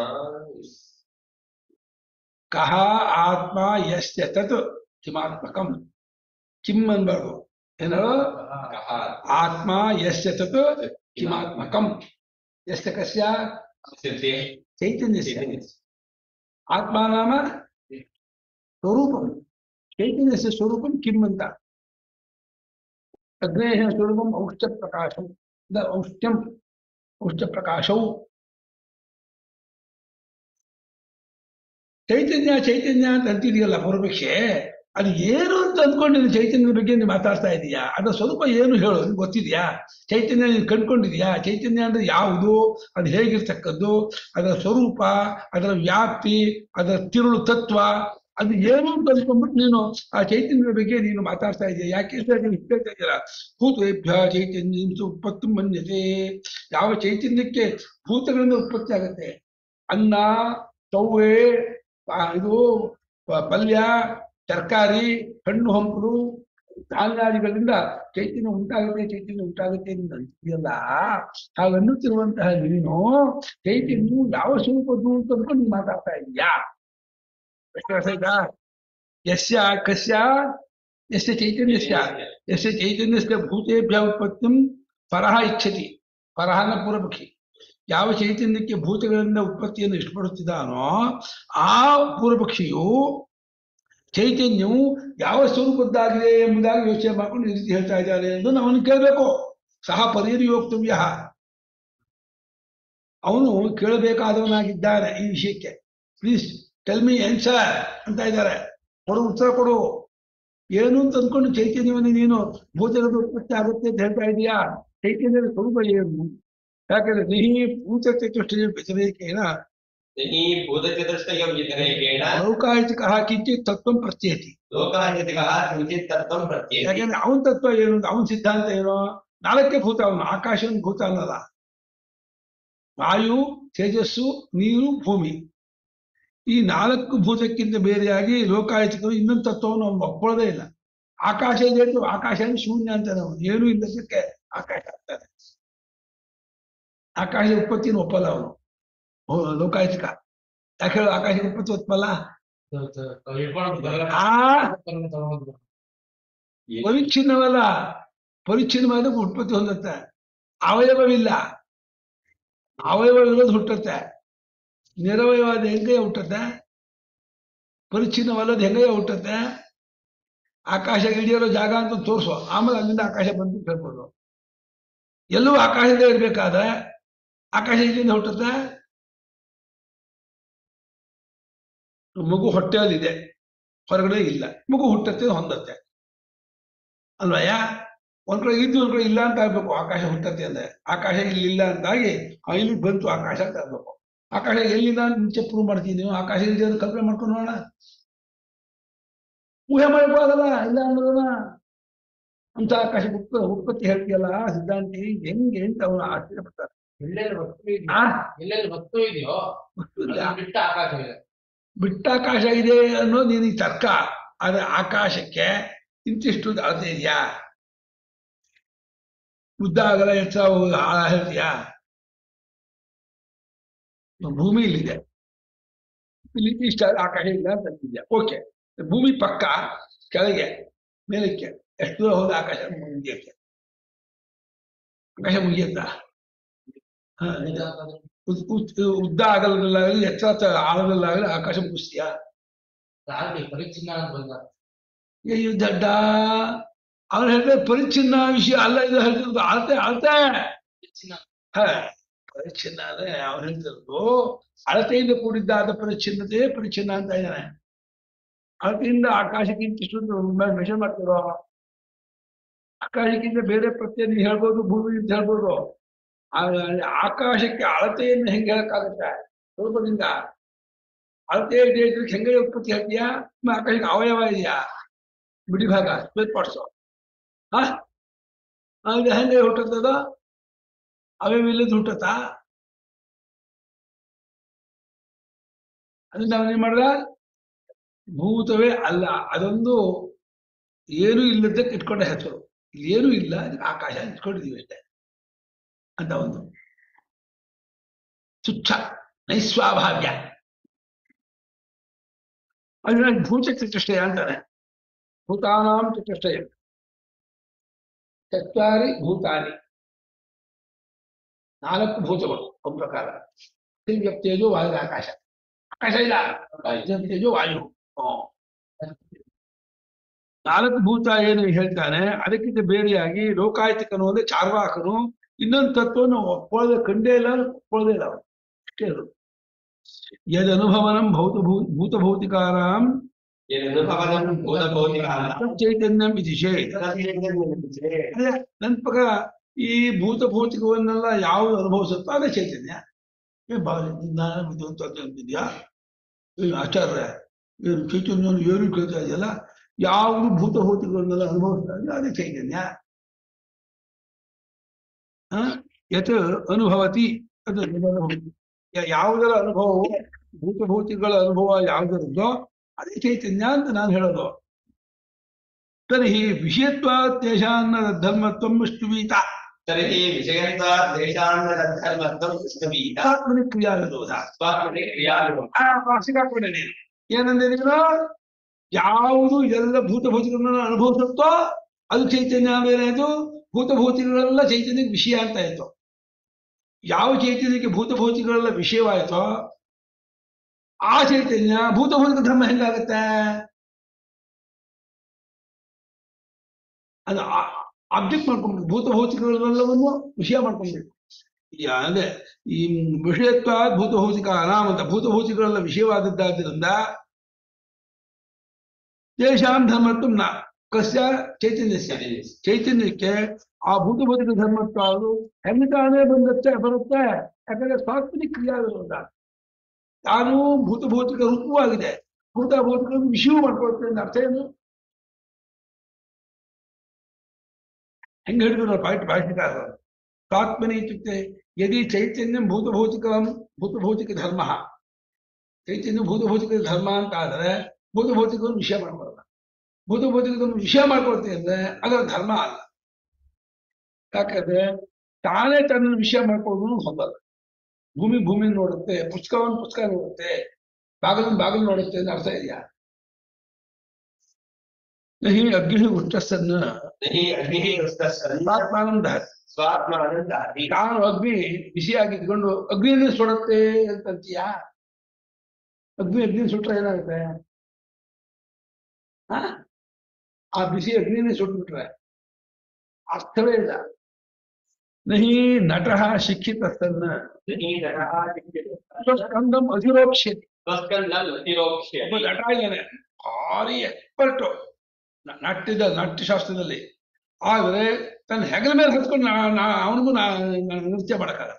ಕಹ ಆತ್ಮ ಯಸ್ಯ ತತ್ ಕಿಮಾತ್ಮಕಂ ಕಿಂ ಅನ್ಬಾರ್ದು ಏನೋ कः ಆತ್ಮ ಯಸ್ಯ ತತ್ ಕಿಮಾತ್ಮಕಂ ಯಸ್ಯ ಕಸ್ಯ तस्य देह ಚೈತನ್ಯಸ್ಯ चैतन्यस्य ಆತ್ಮ ನಾಮ ಸ್ವರೂಪಂ ಚೈತನ್ಯಸ್ಯ ಸ್ವರೂಪಂ ಕಿಂ ಅಂತ ಅಗ್ನೇಯ ಸ್ವರೂಪಂ ಔಷ್ಠ ಪ್ರಕಾಶಂ ದ ಔಷ್ಠ್ಯಂ ಔಷ್ಠ ಪ್ರಕಾಶವು ಚೈತನ್ಯ ಚೈತನ್ಯ ಅಂತ ಅಂತಿದೆಯಲ್ಲ ಪೂರ್ವಪಕ್ಷೆ ಅದು ಏನು ಅಂತ ಅಂದ್ಕೊಂಡು ನೀನು ಚೈತನ್ಯದ ಬಗ್ಗೆ ನೀನು ಮಾತಾಡ್ತಾ ಇದೀಯಾ ಅದರ ಸ್ವರೂಪ ಏನು ಹೇಳು ನಿನ್ಗೆ ಗೊತ್ತಿದ್ಯಾ ಚೈತನ್ಯ ನೀನು ಕಂಡ್ಕೊಂಡಿದ್ಯಾ ಚೈತನ್ಯ ಅಂದ್ರೆ ಯಾವುದು ಅದು ಹೇಗಿರ್ತಕ್ಕದ್ದು ಅದರ ಸ್ವರೂಪ ಅದರ ವ್ಯಾಪ್ತಿ ಅದರ ತಿರುಳು ತತ್ವ ಅದು ಏನು ಅಂತ ಅಂದ್ಕೊಂಡ್ಬಿಟ್ಟು ನೀನು ಆ ಚೈತನ್ಯದ ಬಗ್ಗೆ ನೀನು ಮಾತಾಡ್ತಾ ಇದೀಯ ಯಾಕೆ ಅಂತ ನೀನು ಹೇಳ್ತಾ ಇದ್ದೀರಾ ಭೂತೇಭ್ಯ ಚೈತನ್ಯ ಉತ್ಪತ್ತಿ ಮನ್ಯತೆ ಯಾವ ಚೈತನ್ಯಕ್ಕೆ ಭೂತಗಳಿಂದ ಉತ್ಪತ್ತಿ ಆಗುತ್ತೆ ಅನ್ನ ತವ್ವೆ ಆ, ಇದು ಪ- ಪಲ್ಯ ತರಕಾರಿ ಹಣ್ಣು ಹಂಪಲು ಧಾನ್ಯಾದಿಗಳಿಂದ ಚೈತನ್ಯ ಉಂಟಾಗುತ್ತೆ ಚೈತನ್ಯ ಉಂಟಾಗುತ್ತೆ ಅಂತ ಅಂತೀಯಲ್ಲ ಹಾಗನ್ನುತ್ತಿರುವಂತಹ ನೀನು ಚೈತನ್ಯವು ಯಾವ ಸ್ವರೂಪದ್ದು ಅಂತ ಅಂದ್ಕೊಂಡು ನೀನು ಮಾತಾಡ್ತಾ ಇದೀಯಾ ಎಷ್ಟು ಅರ್ಥ ಆಯ್ತಾ ಯಸ್ಯ ಕಸ್ಯ ಯಸ್ಯ ಚೈತನ್ಯಸ್ಯ ಯಸ್ಯ ಚೈತನ್ಯಸ್ಯ ಭೂತೇಭ್ಯ ಉತ್ಪತ್ತಿಂ ಪರಹ ಇಚ್ಛತಿ ಪರಹನ ಪೂರ್ವಪಕ್ಷಿ ಯಾವ ಚೈತನ್ಯಕ್ಕೆ ಭೂತಗಳಿಂದ ಉತ್ಪತ್ತಿಯನ್ನು ಇಷ್ಟಪಡುತ್ತಿದ್ದಾನೋ ಆ ಪೂರ್ವಪಕ್ಷಿಯು ಚೈತನ್ಯವು ಯಾವ ಸ್ವರೂಪದ್ದಾಗಿದೆ ಎಂಬುದಾಗಿ ಯೋಚನೆ ಮಾಡ್ಕೊಂಡು ಈ ರೀತಿ ಹೇಳ್ತಾ ಇದ್ದಾನೆ ಎಂದು ನಾವನ್ನು ಕೇಳಬೇಕು ಸಹ ಪರಿಯೋಕ್ತವ್ಯ ಅವನು ಕೇಳಬೇಕಾದವನಾಗಿದ್ದಾನೆ ಈ ವಿಷಯಕ್ಕೆ ಪ್ಲೀಸ್ ಟೆಲ್ ಮಿ ಆನ್ಸರ್ ಅಂತ ಇದ್ದಾರೆ ಕೊಡು ಉತ್ತರ ಕೊಡು ಏನು ಅಂತ ಅಂದ್ಕೊಂಡು ಚೈತನ್ಯವನ್ನು ನೀನು ಭೂತರದ ಉತ್ಪತ್ತಿ ಆಗುತ್ತೆ ಅಂತ ಹೇಳ್ತಾ ಇದೀಯಾ ಚೈತನ್ಯದ ಸ್ವರೂಪ ಏನು ಯಾಕಂದ್ರೆ ನೀ ಭೂತ ಚತುಷ್ಟಯ ವ್ಯತಿರೇಕೇನ ಈ ಭೂತಚತುಷ್ಟಯಂ ವ್ಯತಿರೇಕೇಣ ಲೌಕಾಯಿತಿಕ ಕಿಂಚಿತ್ ತತ್ವ ಪ್ರತ್ಯೇತಿ ಲೋಕಾಹಿತಕಃ ಕಿಂಚಿತ್ ತತ್ವಂ ಪ್ರತ್ಯೇಕ ಯಾಕಂದ್ರೆ ಅವನ ತತ್ವ ಏನು ಅವನ ಸಿದ್ಧಾಂತ ಏನು ನಾಲ್ಕೇ ಭೂತ ಅವನು ಆಕಾಶ ಒಂದು ಭೂತ ಅನ್ನಲ್ಲ ವಾಯು ತೇಜಸ್ಸು ನೀರು ಭೂಮಿ ಈ ನಾಲ್ಕು ಭೂತಕ್ಕಿಂತ ಬೇರೆಯಾಗಿ ಲೋಕಾಯತಿಕರು ಇನ್ನೊಂದು ತತ್ವವನ್ನು ಅವನು ಒಪ್ಕೊಳ್ಳೋದೇ ಇಲ್ಲ ಆಕಾಶ ಇದೆ ಅಂತ ಆಕಾಶ ಅಂದ್ರೆ ಶೂನ್ಯ ಅಂತಾನೆ ಅವನು ಏನೂ ಇಲ್ಲದಕ್ಕೆ ಆಕಾಶ ಅಂತಾನೆ ಆಕಾಶ ಉತ್ಪತ್ತಿನ ಒಪ್ಪಲ್ಲ ಅವನು ಹೋ- ಲೋಕಾಯತಿಕ ಯಾಕೆ ಹೇಳು ಆಕಾಶ ಉತ್ಪತ್ತಿ ಒಪ್ಪಲ್ಲ ಆ ಪರಿಚ್ಛಿನ್ನವಲ್ಲ ಪರಿಚ್ಛಿನ್ನವಾದ ಉತ್ಪತ್ತಿ ಹೊಂದುತ್ತೆ ಅವಯವವಿಲ್ಲ ಅವಯವ ಇರೋದು ಹುಟ್ಟುತ್ತೆ ನಿರವಯವಾದ ಹೆಂಗಯ್ಯ ಹುಟ್ಟುತ್ತೆ ಪರಿಚ್ಛಿನ್ನವಲ್ಲದ ಹೆಂಗಯ್ಯ ಹುಟ್ಟುತ್ತೆ ಆಕಾಶ ಇಳಿಯರೋ ಜಾಗ ಅಂತ ತೋರಿಸು ಆಮೇಲೆ ಅಲ್ಲಿಂದ ಆಕಾಶ ಬಂದು ಹೇಳ್ಬೋದು ಎಲ್ಲವೂ ಆಕಾಶದಿಂದ ಇರ್ಬೇಕಾದ್ರೆ ಆಕಾಶ ಇಲ್ಲಿಂದ ಹುಟ್ಟುತ್ತೆ ಮಗು ಹೊಟ್ಟೆಯಲ್ಲಿದೆ ಹೊರಗಡೆ ಇಲ್ಲ ಮಗು ಹುಟ್ಟತ್ತೆ ಹೊಂದತ್ತೆ ಅಲ್ವಯ್ಯ ಒಂದ್ ಕಡೆ ಇದ್ದು ಒಂದ್ ಕಡೆ ಇಲ್ಲ ಅಂತ ಆಗ್ಬೇಕು ಆಕಾಶ ಹುಟ್ಟತ್ತೆ ಅಂದ್ರೆ ಆಕಾಶ ಇಲ್ಲಿಲ್ಲ ಅಂತಾಗಿ ಆ, ಇಲ್ಲಿ ಬಂತು ಆಕಾಶ ಅಂತ ಆಗ್ಬೇಕು ಆಕಾಶ ಎಲ್ಲಿಲ್ಲ ಅಂತ ಮುಂಚೆ ಪ್ರೂವ್ ಮಾಡ್ತೀನಿ ನೀವು ಆಕಾಶ ಇದೆ ಅಂತ ಕಲ್ಪನೆ ಮಾಡ್ಕೊಂಡು ನೋಡೋಣ ಊಹೆ ಮಾಡಕ್ಕಾಗಲ್ಲ ಇಲ್ಲ ಅನ್ನೋದನ್ನ ಅಂತ ಆಕಾಶ ಉತ್ಪ ಉತ್ಪತ್ತಿ ಹೇಳ್ತೀಯಲ್ಲ ಸಿದ್ಧಾಂತಿ ಹೆಂಗೆ ಅಂತ ಅವನು ಆಶ್ಚರ್ಯ ಪಡ್ತಾರೆ ಎಲ್ಲೆಲ್ಲಿ ವಸ್ತು ಇದೆಯೋ ಆ ಎಲ್ಲೆಲ್ಲಿ ವಸ್ತು ಇದೆಯೋ ಇಲ್ಲ. ಅದನ್ನ ಬಿಟ್ಟ ಆಕಾಶ ಇದೆ ಬಿಟ್ಟ ಆಕಾಶ ಇದೆ ಅನ್ನೋದು ನಿನಗೆ ತರ್ಕ ಆದ್ರೆ ಆಕಾಶಕ್ಕೆ ಇಂತಿಷ್ಟು ಅಳತೆ ಇದೆಯಾ ಉದ್ದ ಆಗಲ್ಲ ಎತ್ತರ ಹೋಗ- ಆಳ ಹೇಳ್ತೀಯಾ ಭೂಮಿ ಇಲ್ಲಿದೆ ಇಲ್ಲಿ ಇಷ್ಟ ಆಕಾಶ ಇಲ್ಲ ಅಂತ ಅಂತಿದ್ಯಾ ಓಕೆ ಭೂಮಿ ಪಕ್ಕ ಕೆಳಗೆ ಮೇಲಕ್ಕೆ ಎಷ್ಟು ದೂರ ಹೋದ ಆಕಾಶ ಮುಗಿಯಕ್ಕೆ ಆಕಾಶ ಮುಗಿಯತ್ತಾ ಹಾ, ಇದು. ಉದ್- ಉದ್- ಉದ್ದ ಆಗಲದಲ್ಲಾಗಲಿ ಎತ್ತರ ಆಳದಲ್ಲಾಗಲಿ ಆಕಾಶ ಮುಗಿಸ್ತೀಯಾ ಆಗಲಿ ಪರಿಚ್ಛಿನ್ನ ಅಂತ ಬಂದ ಅಯ್ಯೋ ದಡ್ಡ ಅವ್ರು ಹೇಳಿದ್ರೆ ಪರಿಚ್ಛಿನ್ನ ವಿಷಯ ಅಲ್ಲ ಇದು ಹೇಳ್ತಿರೋದು ಅಳತೆ ಅಳತೆ ಪರಿಚ್ಛಿನ್ನ ಹ ಪರಿಚ್ಛಿನ್ನ ಅಂದ್ರೆ ಅವ್ರು ಹೇಳ್ತಿರೋದು ಅಳತೆಯಿಂದ ಕೂಡಿದ್ದಾದ ಪರಿಚ್ಛಿನ್ನತೆ ಪರಿಚ್ಛಿನ್ನ ಅಂತ ಇದ್ದಾನೆ ಅಳತೆಯಿಂದ ಆಕಾಶಕ್ಕಿಂತ ಇಷ್ಟೊಂದು ಮೆಷರ್ ಮಾಡ್ತಿರೋ ಆಕಾಶಕ್ಕಿಂತ ಬೇರೆ ಪ್ರತ್ಯಯ ನೀವು ಹೇಳ್ಬೋದು ಭೂಮಿ ಅಂತ ಹೇಳ್ಬೋದು ಆ- ಆಕಾಶಕ್ಕೆ ಅಳತೆಯನ್ನು ಹೆಂಗೆ ಹೇಳಕ್ಕಾಗತ್ತೆ ಸ್ವರೂಪದಿಂದ ಅಳತೆ ಇದೆ ಇದ್ರೆ ಹೆಂಗೆ ಉತ್ಪತ್ತಿ ಹೇಳ್ತೀಯಾ ನಿಮ್ಮ ಆಕಾಶಕ್ಕೆ ಅವಯವ ಇದೆಯಾ ಬಿಡಿ ಭಾಗ ಸ್ಪೇರ್ ಪಾರ್ಟ್ಸ್ ಹಾ ಅದು ಹೆಂಗೆ ಹುಟ್ಟತ್ತದ ಅವಯವ ಇಲ್ಲದ ಹುಟ್ಟತ್ತಾ ಅದನ್ನ ನಾವೇನ್ ಮಾಡ್ದ ಭೂತವೇ ಅಲ್ಲ ಅದೊಂದು ಏನು ಇಲ್ಲದಕ್ಕೆ ಇಟ್ಕೊಂಡ ಹೆಸರು ಏನು ಇಲ್ಲ ಅದಕ್ಕೆ ಆಕಾಶ ಇಟ್ಕೊಂಡಿದೀವಿ ಅಷ್ಟೇ ಅಂತ ಒಂದು ತುಚ್ಛ ನೈಸ್ವಾಭಾವ್ಯ ಅದನ್ನ ಭೂತ ಚತುಷ್ಟಯ ಅಂತಾರೆ ಭೂತಾನಾಂ ಚತುಷ್ಟಯ ಚತ್ವಾರಿ ಭೂತಾನಿ ನಾಲ್ಕು ಭೂತಗಳು ಒಂದು ಪ್ರಕಾರ ತೇಜು ವಾಯು ಆಕಾಶ ಆಕಾಶ ಇಲ್ಲ ತೇಜು ವಾಯು ಹ್ಮ್. ನಾಲ್ಕು ಭೂತ ಏನು ಹೇಳ್ತಾನೆ ಅದಕ್ಕಿಂತ ಬೇರೆಯಾಗಿ ಲೋಕಾಯತಿಕನು ಅಂದ್ರೆ ಚಾರ್ವಾಕನು ಇನ್ನೊಂದು ತತ್ವವನ್ನು ಒಪ್ಪೊಳ್ದೆ ಕಂಡೇ ಇಲ್ಲ ಒಪ್ಪೊಳ್ದೇ ಇಲ್ಲ ಅವನು. ಅಷ್ಟೇ ಅದು ಯದ್ ಅನುಭವನಂ ಭೌತ ಭೂ ಭೂತ ಭೌತಿಕಾರಾಂ ಯದನುಭವನಂ ಭೂತಭೌತಿಕಾನಾಂ ಚೈತನ್ಯಂ ವಿಧಿಷೆ ತದ್ಯಜ್ಞವಿದ್ಯತೆ. ಅದೇ ನನ್ನ ಪ್ರಕಾರ ಈ ಭೂತ ಭೌತಿಕವನ್ನೆಲ್ಲ ಯಾವುದು ಅನುಭವಿಸುತ್ತೋ ಅದೇ ಚೈತನ್ಯ ಏ ಬಾ ಜ್ಞಾನ ಬುದ್ಧಿವಂತ ಅಂತ ಅಂತಿದ್ಯಾ ಏನು ಆಚಾರ್ಯ ಏನು ಚೈತನ್ಯ ಏನು ಕೇಳ್ತಾ ಇದೆಯಲ್ಲ ಯಾವುದು ಭೂತ ಭೌತಿಕವನ್ನೆಲ್ಲ ಅನುಭವಿಸ್ತಾ ಇದೆಯೋ ಅದೇ ಚೈತನ್ಯ ಹ? ಯತ್ ಅನುಭವತಿ ಅದು ಅನುಭವ. ಯಾ- ಯಾವುದರ ಅನುಭವವು ಭೂತ ಭೌತಿಕಗಳ ಅನುಭವ ಯಾವುದರದ್ದೋ ಅದೇ ಚೈತನ್ಯ ಅಂತ ನಾನು ಹೇಳೋದು ತರ್ಹಿ ವಿಷಯತ್ವ ದೇಶಾನ್ನ ಧರ್ಮತ್ವಂ ಸ್ತುವೀತ ತರ್ಹಿ ವಿಷಯತ್ವಾತ್ ದೇಶಾನ್ನಧರ್ಮತ್ವಂ ವಿಷ್ಣುವೀತ ಆತ್ಮನಿ ಕ್ರಿಯಾ ವಿರೋಧ ಸ್ವಾತ್ಮನೆ ಕ್ರಿಯಾವಿರೋಧ. ಆ ಸಿಕ್ಕಾಕೊಂಡೆ ನೀನು ಏನಂದ್ರೆ ನೀನು ಯಾವುದು ಇದೆಲ್ಲ ಭೂತ ಭೌತಿಕಗಳನ್ನ ಅನುಭವಿಸುತ್ತೋ ಅದು ಚೈತನ್ಯ ಬೇರೆದು ಭೂತ ಭೌತಿಕಗಳೆಲ್ಲ ಚೈತನ್ಯಕ್ಕೆ ವಿಷಯ ಅಂತ ಆಯ್ತು ಯಾವ ಚೈತನ್ಯಕ್ಕೆ ಭೂತ ಭೌತಿಕಗಳೆಲ್ಲ ವಿಷಯವಾಯ್ತೋ ಆ ಚೈತನ್ಯ ಭೂತ ಭೌತಿಕ ಧರ್ಮ ಹೆಂಗಾಗತ್ತೆ ಅದು ಆಬ್ಜೆಕ್ಟ್ ಮಾಡ್ಕೊಂಡ್ಬಿಟ್ಟು ಭೂತ ಭೌತಿಕಗಳೆಲ್ಲವನ್ನು ವಿಷಯ ಮಾಡ್ಕೊಂಡ್ಬಿಟ್ಟು ಯಾ- ಅಂದ್ರೆ ಈ ವಿಷಯತ್ವ ಭೂತ ಭೌತಿಕ ಅನಾಮ ಅಂತ ಭೂತ ಭೌತಿಕಗಳೆಲ್ಲ ವಿಷಯವಾದದ್ದಾದ್ದರಿಂದ ತೇಷಾಂ ಧರ್ಮತ್ವ ನ ಕಸ್ಯ ಚೈತನ್ಯಸ್ಯ ಚೈತನ್ಯಕ್ಕೆ ಆ ಭೂತ ಭೌತಿಕ ಧರ್ಮತ್ವ ಅದು ಹೆಂಗೆ ತಾನೇ ಬಂದತ್ತೆ ಬರುತ್ತೆ ಯಾಕಂದ್ರೆ ಸ್ವಾತ್ಮನಿ ಕ್ರಿಯಾ ವಿರೋಧ ತಾನು ಭೂತ ಭೌತಿಕ ರೂಪವಾಗಿದೆ ಭೂತ ಭೌತಿಕ ವಿಷಯವೂ ಮಾಡ್ಕೊಳ್ತೇನೆ ಅಂತ ಅರ್ಥ ಏನು ಹೆಂಗೆ ಹೇಳಿದ್ರು ಪಾಯಿಂಟ್ ಭಾಷಿಕಾರರು ಸ್ವಾತ್ಮನಿ ಇತ್ಯುಕ್ತೆ ಯದಿ ಚೈತನ್ಯಂ ಭೂತಭೌತಿಕಂ ಭೂತಭೌತಿಕ ಧರ್ಮ ಚೈತನ್ಯ ಭೂತಭೌತಿಕ ಧರ್ಮ ಅಂತ ಆದ್ರೆ ಭೂತಭೌತಿಕವನ್ನು ವಿಷಯ ಮಾಡ್ಕೊಳ್ಳಲ್ಲ ಭೂತಭೌತಿಕವನ್ನು ವಿಷಯ ಮಾಡ್ಕೊಳ್ತೇವೆ ಅಂದ್ರೆ ಅದರ ಧರ್ಮ ಅಲ್ಲ ಯಾಕಂದ್ರೆ ತಾನೇ ತನ್ನ ವಿಷಯ ಮಾಡ್ಕೊಳ್ಳೋದು ಹೊಂದಲ್ಲ ಭೂಮಿ ಭೂಮಿ ನೋಡುತ್ತೆ ಪುಸ್ತಕವನ್ನು ಪುಸ್ತಕ ನೋಡುತ್ತೆ ಬಾಗಿಲನ್ನು ಬಾಗಿಲು ನೋಡುತ್ತೆ ಅಂತ ಅರ್ಥ ಇದೆಯಾ ನಹಿ ಅಗ್ನಿ ಉಷ್ಟಸ್ಸನ್ನ ನಹಿ ಅಗ್ನಿಃ ರುಷ್ಟಸ್ಸನ್ ಆತ್ಮಾನಂದ ಸ್ವಾತ್ಮಾನಂದಾತಿ. ತಾನು ಅಗ್ನಿ ಬಿಸಿಯಾಗಿ ಇಟ್ಕೊಂಡು ಅಗ್ನಿಯನ್ನು ಸುಡುತ್ತೆ ಅಂತಂತೀಯಾ ಅಗ್ನಿ ಅಗ್ನಿ ಸುಟ್ರೆ ಏನಾಗುತ್ತೆ ಆ? ಆ ಬಿಸಿ ಅಗ್ನಿನೇ ಸುಟ್ಬಿಟ್ರೆ ಅರ್ಥವೇ ಇಲ್ಲ ನಹಿ ನಟಃ ಶಿಕ್ಷಿತ ಸನ್ನ ನಹಿ ನರಃ ಶಿಕ್ಷಿತಃ. ಸ್ವಸ್ಕಂದಂ ಅಧಿರೋಕ್ಷ್ಯತಿ ಸ್ವಸ್ಕಂದಂ ಅತಿರೋಕ್ಷ್ಯತಿ. ಒಬ್ಬ ನಟ ಇದ್ದಾನೆ ಭಾರಿ ಎಕ್ಸ್ಪರ್ಟು ನಾಟ್ಯದ ನಾಟ್ಯಶಾಸ್ತ್ರದಲ್ಲಿ ಆದ್ರೆ ತನ್ನ ಹೆಗಲ ಮೇಲೆ ಹತ್ಕೊಂಡು ಅವನಿಗೂ ನೃತ್ಯ ಮಾಡಕ್ಕಾಗಲ್ಲ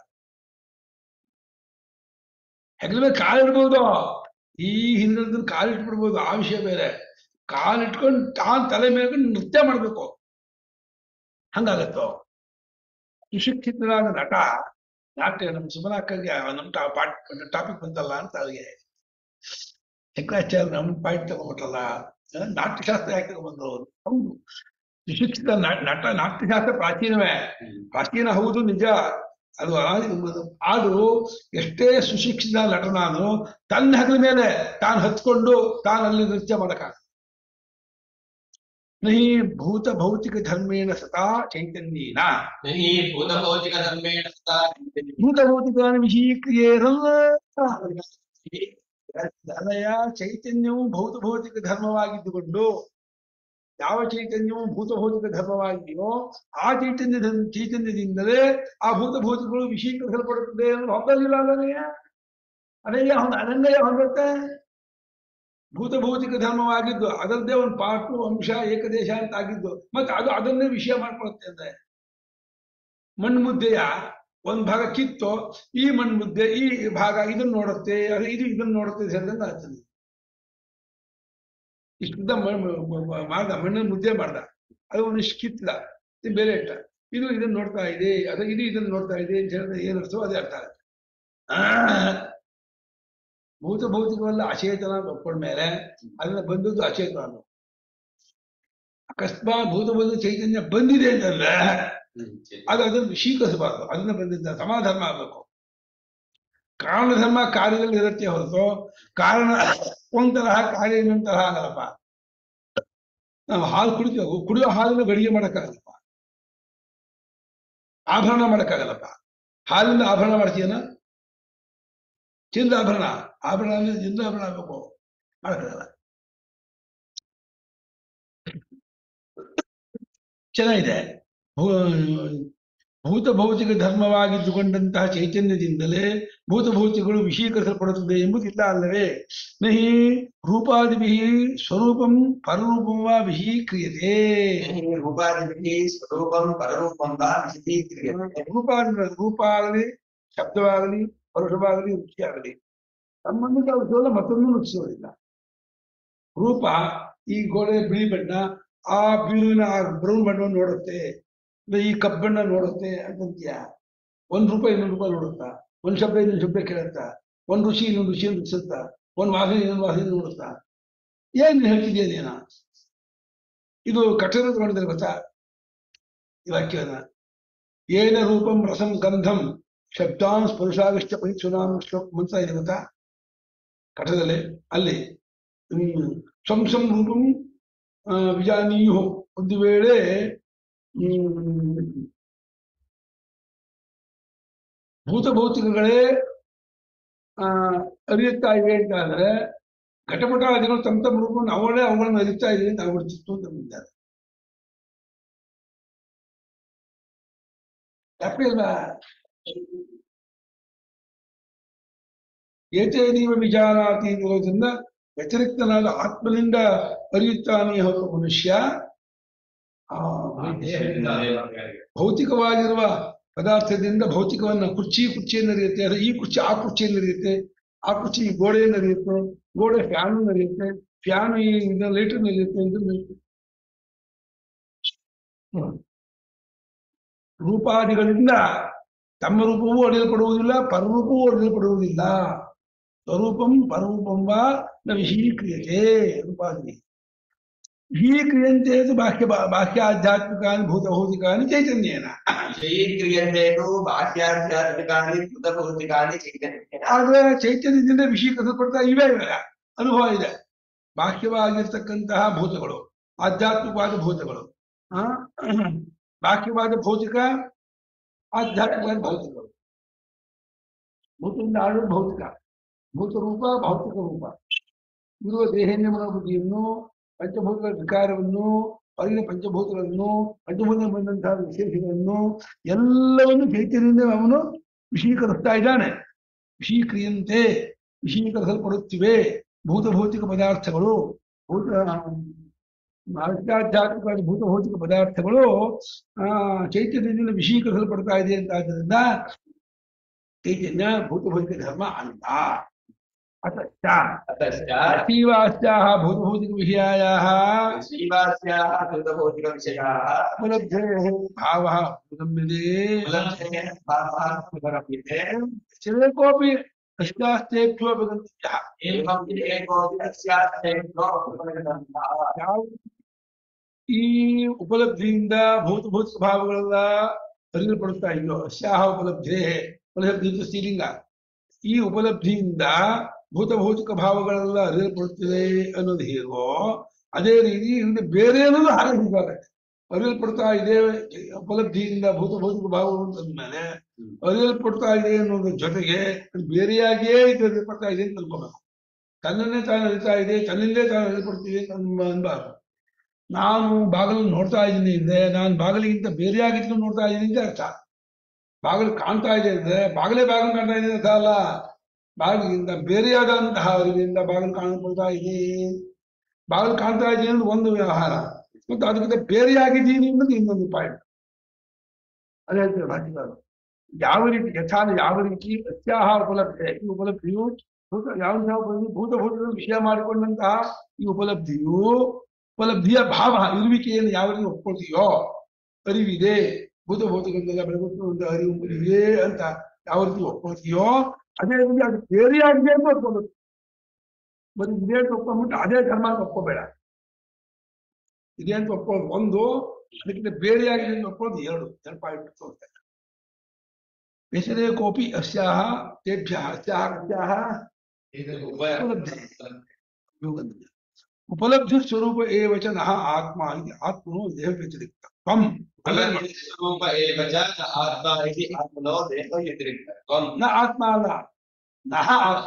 ಹೆಗಲ ಮೇಲೆ ಕಾಲಿಡ್ಬೋದು ಈ ಹಿಂದಿನ ಕಾಲಿಟ್ಬಿಡ್ಬೋದು ಆ ವಿಷಯ ಬೇರೆ ಕಾಲಿಟ್ಕೊಂಡು ತಾನ್ ತಲೆ ಮೇಲೆ ನೃತ್ಯ ಮಾಡ್ಬೇಕು ಹಂಗಾಗತ್ತೋ ಸುಶಿಕ್ಷಿತನಾದ ನಟ ನಾಟ್ಯ ನಮ್ಮ ಸುಮನಾಕ್ಕಗೆ ನಮ್ಮ ಟಾಪಿಕ್ ಬಂತಲ್ಲ ಅಂತ ಅವ್ರಿಗೆ ಶಂಕರಾಚಾರ್ಯ ನಮ್ಮ ಪಾಯಿಂಟ್ ತಗೊಂಡ್ಬಿಟ್ರಲ್ಲ ಆ, ನಾಟ್ಯಶಾಸ್ತ್ರ ಯಾಕೆ ತಗೊಂಡ್ಬಂದ್ರು ಅವ್ರು? ಹೌದು ಸುಶಿಕ್ಷಿತ ನ- ನಟ ನಾಟ್ಯಶಾಸ್ತ್ರ ಪ್ರಾಚೀನವೇ ಪ್ರಾಚೀನ ಹೌದು ನಿಜ ಅದು ಅನಾದಿ- ಆದ್ರೂ ಎಷ್ಟೇ ಸುಶಿಕ್ಷಿತ ನಟನಾದ್ರು ತನ್ನ ಹೆಗಲ ಮೇಲೆ ತಾನು ಹತ್ಕೊಂಡು ತಾನು ಅಲ್ಲಿ ನೃತ್ಯ ಮಾಡಕ ನಹಿ ಭೂತ ಭೌತಿಕ ಧರ್ಮೇಣ ಸದಾ ಚೈತನ್ಯೇನ ನಹಿ ಭೂತಭೌತಿಕಧರ್ಮೇಣ ಸದಾ ಚೈತನ್ಯೇನ. ಭೂತ ಭೌತಿಕ ವಿಷೀಕ್ರಿಯೇರಲ್ಲ ಅಲಯ ಚೈತನ್ಯವು ಭೌತ ಭೌತಿಕ ಧರ್ಮವಾಗಿದ್ದುಕೊಂಡು ಯಾವ ಚೈತನ್ಯವು ಭೂತ ಭೌತಿಕ ಧರ್ಮವಾಗಿದೆಯೋ ಆ ಚೈತನ್ಯ ಚೈತನ್ಯದಿಂದಲೇ ಆ ಭೂತ ಭೌತಿಕಗಳು ವಿಷೀಕರಿಸಲ್ಪಡುತ್ತದೆ ಅನ್ನೋದು ಹೊಂದಲಿಲ್ಲ ಅದನ್ನೇ ಅದೆಲ್ಲ ಹೊಂದ ಅದನ್ನೇ ಹೊಂದುತ್ತೆ ಭೂತ ಭೌತಿಕ ಧರ್ಮವಾಗಿದ್ದು ಅದರದ್ದೇ ಒಂದು ಪಾಟು ಅಂಶ ಏಕದೇಶ ಅಂತ ಆಗಿದ್ದು ಮತ್ತೆ ಅದು ಅದನ್ನೇ ವಿಷಯ ಮಾಡ್ಕೊಳುತ್ತೆ ಅಂದ್ರೆ ಮಣ್ಣು ಮುದ್ದೆಯ ಒಂದ್ ಭಾಗ ಕಿತ್ತು ಈ ಮಣ್ಣು ಮುದ್ದೆ ಈ ಭಾಗ ಇದನ್ನ ನೋಡುತ್ತೆ ಅದು ಇದು ಇದನ್ನ ನೋಡುತ್ತೆ ಸೇರಿದಂಗೆ ಆಗ್ತದೆ ಇಷ್ಟುದ್ದ ಮಾಡ್ದ ಮಣ್ಣನ್ನು ಮುದ್ದೆ ಮಾಡ್ದ ಅದು ಒಂದಿಷ್ಟು ಕಿತ್ತಲ ಇದು ಬೇರೆ ಇಟ್ಟ ಇದು ಇದನ್ನ ನೋಡ್ತಾ ಇದೆ ಅದು ಇದು ಇದನ್ನ ನೋಡ್ತಾ ಇದೆ ಅಂತ ಹೇಳಿದ್ರೆ ಏನ್ ಅರ್ಥವೋ ಅದೇ ಅರ್ಥ ಆಗುತ್ತೆ ಆ, ಭೂತ ಭೌತಿಕವಲ್ಲ ಅಚೇತನ ಅಂತ ಒಪ್ಕೊಂಡ್ಮೇಲೆ ಅದನ್ನ ಬಂದದ್ದು ಅಚೇತನ ಅನ್ನೋದು. ಅಕಸ್ಮಾತ್ ಭೂತ ಭೌತಿಕ ಚೈತನ್ಯ ಬಂದಿದೆ ಅಂತಂದ್ರೆ ಅದು ಅದನ್ನು ವಿಷೀಕರಿಸಬಾರದು ಅದನ್ನ ಬಂದಿದ್ದ ಸಮಾಧರ್ಮ ಆಗಬೇಕು ಕಾರಣ ಧರ್ಮ ಕಾರ್ಯದಲ್ಲಿ ಇರುತ್ತೆ ಹೊರತು ಕಾರಣ ಒಂತರಹ ಕಾರ್ಯ ಇನ್ನೊಂದ್ ತರಹ ಆಗಲ್ಲಪ್ಪ ನಾವು ಹಾಲು ಕುಡಿತೀವಿ ಕುಡಿಯೋ ಹಾಲನ್ನು ಗಡಿಗೆ ಮಾಡಕ್ಕಾಗಲ್ಲಪ್ಪ ಆಭರಣ ಮಾಡಕ್ಕಾಗಲ್ಲಪ್ಪ ಹಾಲಿಂದ ಆಭರಣ ಮಾಡ್ತೀಯನ ಚಿನ್ನದ ಆಭರಣ ಆಭರಣ ಅಂದ್ರೆ ಚಿನ್ನದ ಆಭರಣ ಆಗ್ಬೇಕು ಮಾಡಕ್ಕಾಗಲ್ಲ ಚೆನ್ನಾಗಿದೆ ಭೂ- ಭೂತ ಭೌತಿಕ ಧರ್ಮವಾಗಿದ್ದುಕೊಂಡಂತಹ ಚೈತನ್ಯದಿಂದಲೇ ಭೂತ ಭೌತಿಕಗಳು ವಿಷೀಕರಿಸಲ್ಪಡುತ್ತದೆ ಎಂಬುದಿಲ್ಲ ಅಲ್ಲವೇ ನಹಿ ರೂಪಾದಿಭಿ ಸ್ವರೂಪಂ ಪರರೂಪಂ ವಾ ವಿಷೀಕ್ರಿಯತೆ ರೂಪಾದಿಭಿः ಸ್ವರೂಪಂ ಪರರೂಪಂ ವಾ ವಿಶದೀಕ್ರಿಯತೆ ರೂಪಾದಿ ರೂಪ ಆಗಲಿ ಶಬ್ದವಾಗಲಿ ಪರುಷವಾಗಲಿ ರುಚಿಯಾಗಲಿ ತಮ್ಮನ್ನು ಕಲಿಸೋಲ್ಲ ಮತ್ತೊಂದು ರುಚಿಸೋದಿಲ್ಲ ರೂಪ ಈ ಗೋಡೆ ಬಿಳಿ ಬಣ್ಣ ಆ ಬೀರುವಿನ ಆ ಬ್ರೌನ್ ಬಣ್ಣವನ್ನು ನೋಡುತ್ತೆ ಇಲ್ಲ ಈ ಕಪ್ಪು ಬಣ್ಣ ನೋಡುತ್ತೆ ಅಂತಂತೀಯ ಒಂದ್ ರೂಪ ಇನ್ನೊಂದು ರೂಪ ನೋಡುತ್ತಾ ಒಂದ್ ಶಬ್ದ ಇನ್ನೊಂದು ಶಬ್ದ ಕೇಳುತ್ತಾ ಒಂದ್ ರುಚಿ ಇನ್ನೊಂದು ರುಚಿಯನ್ನು ರುಚಿಸುತ್ತಾ ಒಂದ್ ವಾಸನೆ ಇನ್ನೊಂದು ವಾಸನೆ ನೋಡುತ್ತಾ ಏನ್ ಹೇಳ್ತಿದ್ಯಾ ನೀನ ಇದು ಕಠಿಣ ಮಾಡಿದ್ರೆ ಗೊತ್ತಾ ಈ ವಾಕ್ಯವನ್ನ ಏನ ರೂಪಂ ರಸಂ ಗಂಧಂ ಶಬ್ದಾನ್ ಸ್ಪರ್ಶಾಗಶ್ಚ ಪರಿಚುನಾಂ ಶ್ಲೋಕ ಮಂತ್ರ ಇದೆ ಗೊತ್ತಾ ಕಠದಲ್ಲಿ ಅಲ್ಲಿ ಹ್ಮ್, ಸ್ವಂ ಸ್ವಂ ರೂಪಂ ಆ, ವಿಜಾನೀಯು ಒಂದು ವೇಳೆ ಹ್ಮ್, ಭೂತ ಭೌತಿಕಗಳೇ ಆ ಅರಿಯುತ್ತಾ ಇವೆ ಅಂತ ಆದ್ರೆ ಘಟಪಟಾದಿಗಳು ತಮ್ಮ ತಮ್ಮ ರೂಪವನ್ನು ಅವಳೇ ಅವುಗಳನ್ನು ಅರಿತಾ ಇವೆ ಅಂತ ಆಗ್ಬಿಡ್ತಿತ್ತು ಅಂತ ಬಂದಿದ್ದಾರೆ ತಪ್ಪೇ ಅಲ್ವಾ ಏತೇನೀವ ವಿಚಾರಾತಿ ಇರೋದ್ರಿಂದ ವ್ಯತಿರಿಕ್ತನಾದ ಆತ್ಮನಿಂದ ಅರಿಯುತ್ತಾನೆ ಹೊರತು ಮನುಷ್ಯ ಆ ಭೌತಿಕವಾಗಿರುವ ಪದಾರ್ಥದಿಂದ ಭೌತಿಕವನ್ನ ಕುರ್ಚಿ ಕುರ್ಚಿಯನ್ನು ಅರಿಯುತ್ತೆ ಅದು ಈ ಕುರ್ಚಿ ಆ ಕುರ್ಚಿಯನ್ನು ಅರಿಯುತ್ತೆ ಆ ಕುರ್ಚಿ ಈ ಗೋಡೆಯನ್ನು ಅರಿಯುತ್ತೆ ಗೋಡೆ ಫ್ಯಾನ್ ಅರಿಯುತ್ತೆ ಫ್ಯಾನ್ ಈ ಲೈಟರ್ ಅರಿಯುತ್ತೆ ಅಂತ ಅರಿಯುತ್ತೆ. ಹ್ಮ್. ರೂಪಾದಿಗಳಿಂದ ತಮ್ಮ ರೂಪವೂ ಅಡಿಯಲ್ಪಡುವುದಿಲ್ಲ ಪರರೂಪವೂ ಅಡಿಯಲ್ಪಡುವುದಿಲ್ಲ ಸ್ವರೂಪಂ ಪರರೂಪಂ ವಾ ನ ವಿಷೀಕ್ರಿಯತೆ ರೂಪಾದಿ ವಿಷೀಕ್ರಿಯಂತೆ ಅದು ಬಾಹ್ಯ ಬಾಹ್ಯ ಆಧ್ಯಾತ್ಮಿಕಾನಿ ಭೂತ ಭೌತಿಕಾನಿ ಚೈತನ್ಯೇನ ವಿಷಯೀಕ್ರಿಯಂತೆ ತು ಬಾಹ್ಯಾಧ್ಯಾತ್ಮಿಕಾನಿ ಭೂತಭೌತಿಕಾನಿ ಚೈತನ್ಯೇನ ಆದ್ರೆ ಚೈತನ್ಯದಿಂದ ವಿಷೀಕರಿಸಲ್ಪಡ್ತಾ ಇವೆ ಇವೆಲ್ಲ ಅನುಭವ ಇದೆ ಬಾಹ್ಯವಾಗಿರ್ತಕ್ಕಂತಹ ಭೂತಗಳು ಆಧ್ಯಾತ್ಮಿಕವಾದ ಭೂತಗಳು ಆ ಬಾಹ್ಯವಾದ ಭೌತಿಕ ಆಧ್ಯಾತ್ಮಿಕವಾದ ಭೌತಿಕಗಳು ಭೂತದಿಂದ ಆಳುವ ಭೌತಿಕ ಭೂತ ರೂಪ ಭೌತಿಕ ರೂಪ ಇರುವ ದೇಹೇಂದ್ರಿಯ ಬುದ್ಧಿಯನ್ನು ಪಂಚಭೂತಗಳ ವಿಕಾರವನ್ನು ಹೊರಗಿನ ಪಂಚಭೂತಗಳನ್ನು ಪಂಚಭೂತ ಬಂದಂತಹ ವಿಶೇಷಗಳನ್ನು ಎಲ್ಲವನ್ನು ಚೈತನ್ಯದಿಂದ ಅವನು ವಿಷೀಕರಿಸ್ತಾ ಇದ್ದಾನೆ ವಿಷೀಕ್ರಿಯಂತೆ ವಿಷೀಕರಿಸಲ್ಪಡುತ್ತಿವೆ ಭೂತಭೌತಿಕ ಪದಾರ್ಥಗಳು ಭೂತ ಆಧ್ಯಾತ್ಮಿಕ ಭೂತಭೌತಿಕ ಪದಾರ್ಥಗಳು ಆ ಚೈತನ್ಯದಿಂದ ವಿಷೀಕರಿಸಲ್ಪಡ್ತಾ ಇದೆ ಅಂತ ಆದ್ದರಿಂದ ಚೈತನ್ಯ ಭೂತಭೌತಿಕ ಧರ್ಮ ಅಲ್ಲ ಅತಶ್ಚ ಅತಶ್ಚ ಅತೀವಾಸ್ಯಾಹ ಭೂತಭೌತಿಕ ವಿಷಯಾಯಾಹ ಶ್ರೀವಾಸ್ಯಾः ಭೂತಭೌತಿಕವಿಷಯಾः ಉಪಲಬ್ಧೇಃ ಭಾವಃ ಉಪಗಮ್ಯತೆ ಉಲ್ಲಂಘನೆಯ ಭಾವः ಪುನರಪ್ಯತೆ ಚಿರೇಕೋಪಿ ಅಷ್ಟಾಸ್ತೇಭ್ಯೋ ಅಪಗಮ್ಯತ್ಯಃ ಏವಂ ಏಕೋಪಿ ಅಸ್ಯಾಸ್ತೆಭ್ಯೋ ಉಪಗತಃ. ಯಾವ ಈ ಉಪಲಬ್ಧಿಯಿಂದ ಭೂತಭೌತಿಕ ಭಾವಗಳೆಲ್ಲ ಅರಿಯಲ್ಪಡುತ್ತಾ ಇದೆಯೋ ಅಸ್ಯಾಹ ಉಪಲಬ್ಧಿ ಉಪಲಬ್ಧಿ ಇದು ಸ್ತ್ರೀಲಿಂಗ ಈ ಉಪಲಬ್ಧಿಯಿಂದ ಭೂತಭೌತಿಕ ಭಾವಗಳೆಲ್ಲ ಅರಿಯಲ್ಪಡುತ್ತದೆ ಅನ್ನೋದು ಹೇಗೋ ಅದೇ ರೀತಿ ಇಲ್ಲಿ ಬೇರೆ ಅನ್ನೋದು ಹಾಗೆ ಹೀಗಾಗತ್ತೆ ಅರಿಯಲ್ಪಡ್ತಾ ಇದೆ ಉಪಲಬ್ಧಿಯಿಂದ ಭೂತಭೌತಿಕ ಭಾವಗಳು ಅಂತಂದ್ಮೇಲೆ ಅರಿಯಲ್ಪಡ್ತಾ ಇದೆ ಅನ್ನೋದ್ರ ಜೊತೆಗೆ ಅದು ಬೇರೆಯಾಗಿಯೇ ಇದು ಅರಿಯಲ್ಪಡ್ತಾ ಇದೆ ಅಂತ ಅನ್ಕೋಬೇಕು ತನ್ನನ್ನೇ ತಾನು ಅರಿತಾ ಇದೆ ತನ್ನಿಂದೇ ತಾನು ಅರಿಯಲ್ಪಡ್ತಿದೆ ಅಂತ ಅನ್ಬ- ಅನ್ಬಾರ್ದು ನಾನು ಬಾಗಿಲನ್ನು ನೋಡ್ತಾ ಇದ್ದೀನಿ ಅಂದ್ರೆ ನಾನು ಬಾಗಿಲಿಗಿಂತ ಬೇರೆಯಾಗಿದ್ದು ನೋಡ್ತಾ ಇದ್ದೀನಿ ಅಂತ ಅರ್ಥ ಬಾಗಿಲು ಕಾಣ್ತಾ ಇದೆ ಅಂದ್ರೆ ಬಾಗಿಲೇ ಬಾಗಿಲು ಕಾಣ್ತಾ ಇದೆ ಅಂತ ಅಲ್ಲ ಬಾಗಿಲಿಗಿಂತ ಬೇರೆಯಾದಂತಹ ಅರಿವಿಂದ ಬಾಗಿಲು ಕಾಣಲ್ಪಡ್ತಾ ಇದೆ ಬಾಗಿಲು ಕಾಣ್ತಾ ಇದೆ ಅನ್ನೋದು ಒಂದು ವ್ಯವಹಾರ ಮತ್ತು ಅದಕ್ಕಿಂತ ಬೇರೆಯಾಗಿದ್ದೀನಿ ಅನ್ನೋದು ಇನ್ನೊಂದು ಪಾಯಿಂಟ್ ಅದೇ ಹೇಳ್ತಾರೆ ಭಾಷೆಗಾರರು ಯಾವ ರೀತಿ ಯಥಾನ ಯಾವ ರೀತಿ ಅತ್ಯಾಹ ಉಪಲಬ್ಧಿ ಈ ಉಪಲಬ್ಧಿಯು ಭೂತ ಯಾವ ಭೂತಭೂತದ ವಿಷಯ ಮಾಡಿಕೊಂಡಂತಹ ಈ ಉಪಲಬ್ಧಿಯು ಉಪಲಬ್ಧಿಯ ಭಾವ ಇರುವಿಕೆಯನ್ನು ಯಾವ ರೀತಿ ಒಪ್ಕೊಳ್ತೀಯೋ ಅರಿವಿದೆ ಭೂತಭೌತಿಕದಿಂದ ಬೆಳಗುತ್ತ ಒಂದು ಅರಿವು ಇದೆ ಅಂತ ಯಾವ ರೀತಿ ಒಪ್ಕೊಳ್ತೀಯೋ ಅದೇ ರೀತಿ ಅದು ಬೇರೆಯಾಗಿದೆ ಅಂತ ಒಪ್ಕೊಳ್ಬೇಕು ಬರೀ ಇದೆ ಅಂತ ಒಪ್ಕೊಂಡ್ಬಿಟ್ಟು ಅದೇ ಧರ್ಮ ಅಂತ ಒಪ್ಕೋಬೇಡ ಇದೆ ಅಂತ ಒಪ್ಕೊಳ್ಳೋದು ಒಂದು ಅದಕ್ಕಿಂತ ಬೇರೆಯಾಗಿದೆ ಅಂತ ಒಪ್ಕೊಳ್ಳೋದು ಎರಡು ಎರಡು ಪಾಯಿಂಟ್ ತೋರ್ತಾರೆ ಹೆಸರೇ ಕೋಪಿ ಅಸ್ಯಾಹ ತೇಭ್ಯ ಅಸ್ಯಾಹ ಅಸ್ಯಾಹ ಯೋಗಂದ್ರೆ. ಉಪಲಬ್ಧಿ ಸ್ವರೂಪ ಏವಚ ನಹ ಆತ್ಮ ಇದು ಆತ್ಮನು ದೇಹ ವ್ಯತಿರಿಕ್ತ ತ್ವಂ ಉಪಲಬ್ಧಿ ಸ್ವರೂಪ ಏವ ಚ ನ ಆತ್ಮ ಇತಿ ಆತ್ಮನೋ ದೇಹ ವ್ಯತಿರಿಕ್ತತ್ವಂ. ನ ಆತ್ಮ ಅಲ್ಲ ನಹ ಆತ್ಮ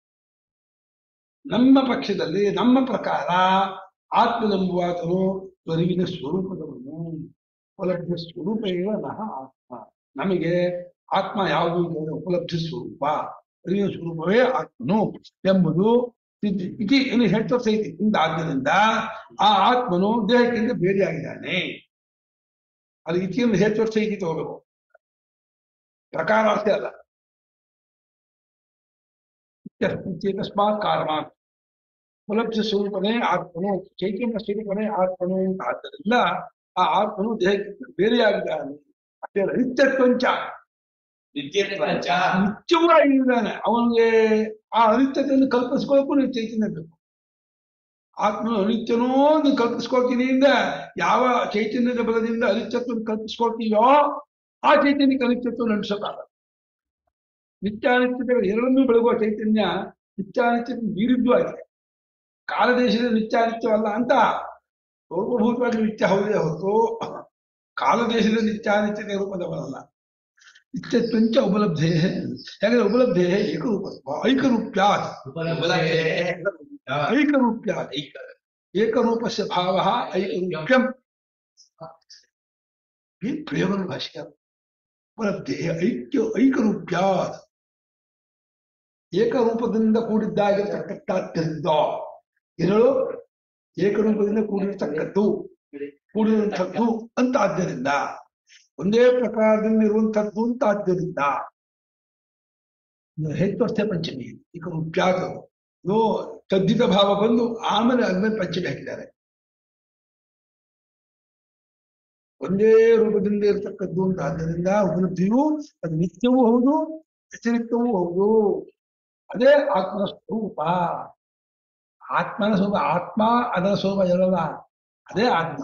ನಮ್ಮ ಪಕ್ಷದಲ್ಲಿ ನಮ್ಮ ಪ್ರಕಾರ ಆತ್ಮನೆಂಬುವಾತನು ಅರಿವಿನ ಸ್ವರೂಪದವನು ಉಪಲಬ್ಧ ಸ್ವರೂಪ ಇವ ನಹ ಆತ್ಮ ನಮಗೆ ಆತ್ಮ ಯಾವುದು ಇದೆ ಉಪಲಬ್ಧ ಸ್ವರೂಪ ಅರಿವಿನ ಸ್ವರೂಪವೇ ಆತ್ಮನು ಎಂಬುದು ಇದು ಇದು ಏನು ಹೇಳ್ತಾ ಸಹಿತ ಇಂದ ಆದ್ದರಿಂದ ಆ ಆತ್ಮನು ದೇಹಕ್ಕಿಂತ ಬೇರೆಯಾಗಿದ್ದಾನೆ ಅದು ಇತಿಯನ್ನು ಹೆಚ್ಚು ಸಹಿತ ತಗೋಬೇಕು ಪ್ರಕಾರ ಅಷ್ಟೇ ಅಲ್ಲ ತಸ್ಮಾತ್ ಕಾರಣ ಉಪಲಬ್ಧ ಸ್ವರೂಪನೇ ಆತ್ಮನು ಚೈತನ್ಯ ಸ್ವರೂಪನೇ ಆತ್ಮನು ಅಂತ ಆದ್ದರಿಂದ ಆ ಆತ್ಮನು ದೇಹಕ್ಕಿಂತ ಬೇರೆಯಾಗಿದ್ದಾನೆ ಅಷ್ಟೇ ಅಲ್ಲ ನಿತ್ಯತ್ವಂಚ ನಿತ್ಯತ್ವಂಚ ನಿತ್ಯವೂ ಆಗಿದ್ದಾನೆ ಅವನಿಗೆ ಆ ಅನಿತ್ಯತೆಯನ್ನು ಕಲ್ಪಿಸ್ಕೊಳ್ಳೋಕ್ಕೂ ನೀವು ಚೈತನ್ಯ ಬೇಕು ಆತ್ಮನು ಅನಿತ್ಯನೋ ನೀವು ಕಲ್ಪಿಸ್ಕೊಳ್ತೀನಿ ಇಂದ ಯಾವ ಚೈತನ್ಯದ ಬಲದಿಂದ ಅನಿತ್ಯತ್ವವನ್ನು ಕಲ್ಪಿಸ್ಕೊಳ್ತೀಯೋ ಆ ಚೈತನ್ಯಕ್ಕೆ ಅನಿತ್ಯತ್ವವನ್ನು ನಡೆಸೋಕ್ಕಾಗಲ್ಲ ನಿತ್ಯಾನಿತ್ಯತೆಗಳು ಎರಡನ್ನೂ ಬೆಳಗುವ ಚೈತನ್ಯ ನಿತ್ಯಾನಿತ್ಯತೆ ಮೀರಿದ್ದು ಆಗಿದೆ ಕಾಲದೇಶದ ನಿತ್ಯಾನಿತ್ಯವಲ್ಲ ಅಂತ ಸರ್ವಭೂತವಾಗಿ ನಿತ್ಯ ಹೌದೇ ಹೊರತು ಕಾಲದೇಶದ ನಿತ್ಯಾನಿತ್ಯತೆ ರೂಪದವರಲ್ಲ ನಿತ್ಯತ್ವಂಚ ಉಪಲಬ್ಧೇ ಯಾಕಂದ್ರೆ ಉಪಲಬ್ಧೇ ಏಕರೂಪ ಐಕರೂಪ್ಯಾತ್ ಐಕರೂಪ್ಯಾತ್ ಏಕರೂಪಸ್ಯ ಭಾವ ಐಕರೂಪ್ಯಂ ಈ ಪ್ರಯೋಗದ ಭಾಷೆ ಉಪಲಬ್ಧೇ ಐಕ್ಯ ಐಕರೂಪ್ಯಾತ್ ಏಕರೂಪದಿಂದ ಕೂಡಿದ್ದಾಗಿರ್ತಕ್ಕಂಥದ್ದರಿಂದ ಏನೇಳು ಏಕರೂಪದಿಂದ ಕೂಡಿರತಕ್ಕದ್ದು ಕೂಡಿರುವಂಥದ್ದು ಅಂತ ಆದ್ದರಿಂದ ಒಂದೇ ಪ್ರಕಾರದಿಂದ ಇರುವಂಥದ್ದು ಅಂತ ಆದ್ದರಿಂದ ಇದು ಹೆಚ್ಚು ಪಂಚಮಿ ಈಗ ರೂಪ್ಯಾತ ಇದು ತದ್ದಿತ ಭಾವ ಬಂದು ಆಮೇಲೆ ಅದ್ಮೇಲೆ ಪಂಚಮಿ ಹಾಕಿದ್ದಾರೆ ಒಂದೇ ರೂಪದಿಂದ ಇರತಕ್ಕದ್ದು ಅಂತ ಆದ್ದರಿಂದ ಉಪಲಬ್ಧಿಯು ಅದು ನಿತ್ಯವೂ ಹೌದು ವ್ಯತಿರಿಕ್ತವೂ ಹೌದು ಅದೇ ಆತ್ಮನ ಸ್ವರೂಪ ಆತ್ಮನ ಸ್ವರೂಪ ಆತ್ಮ ಅದರ ಸ್ವರೂಪ ಇರಲ್ಲ ಅದೇ ಆತ್ಮ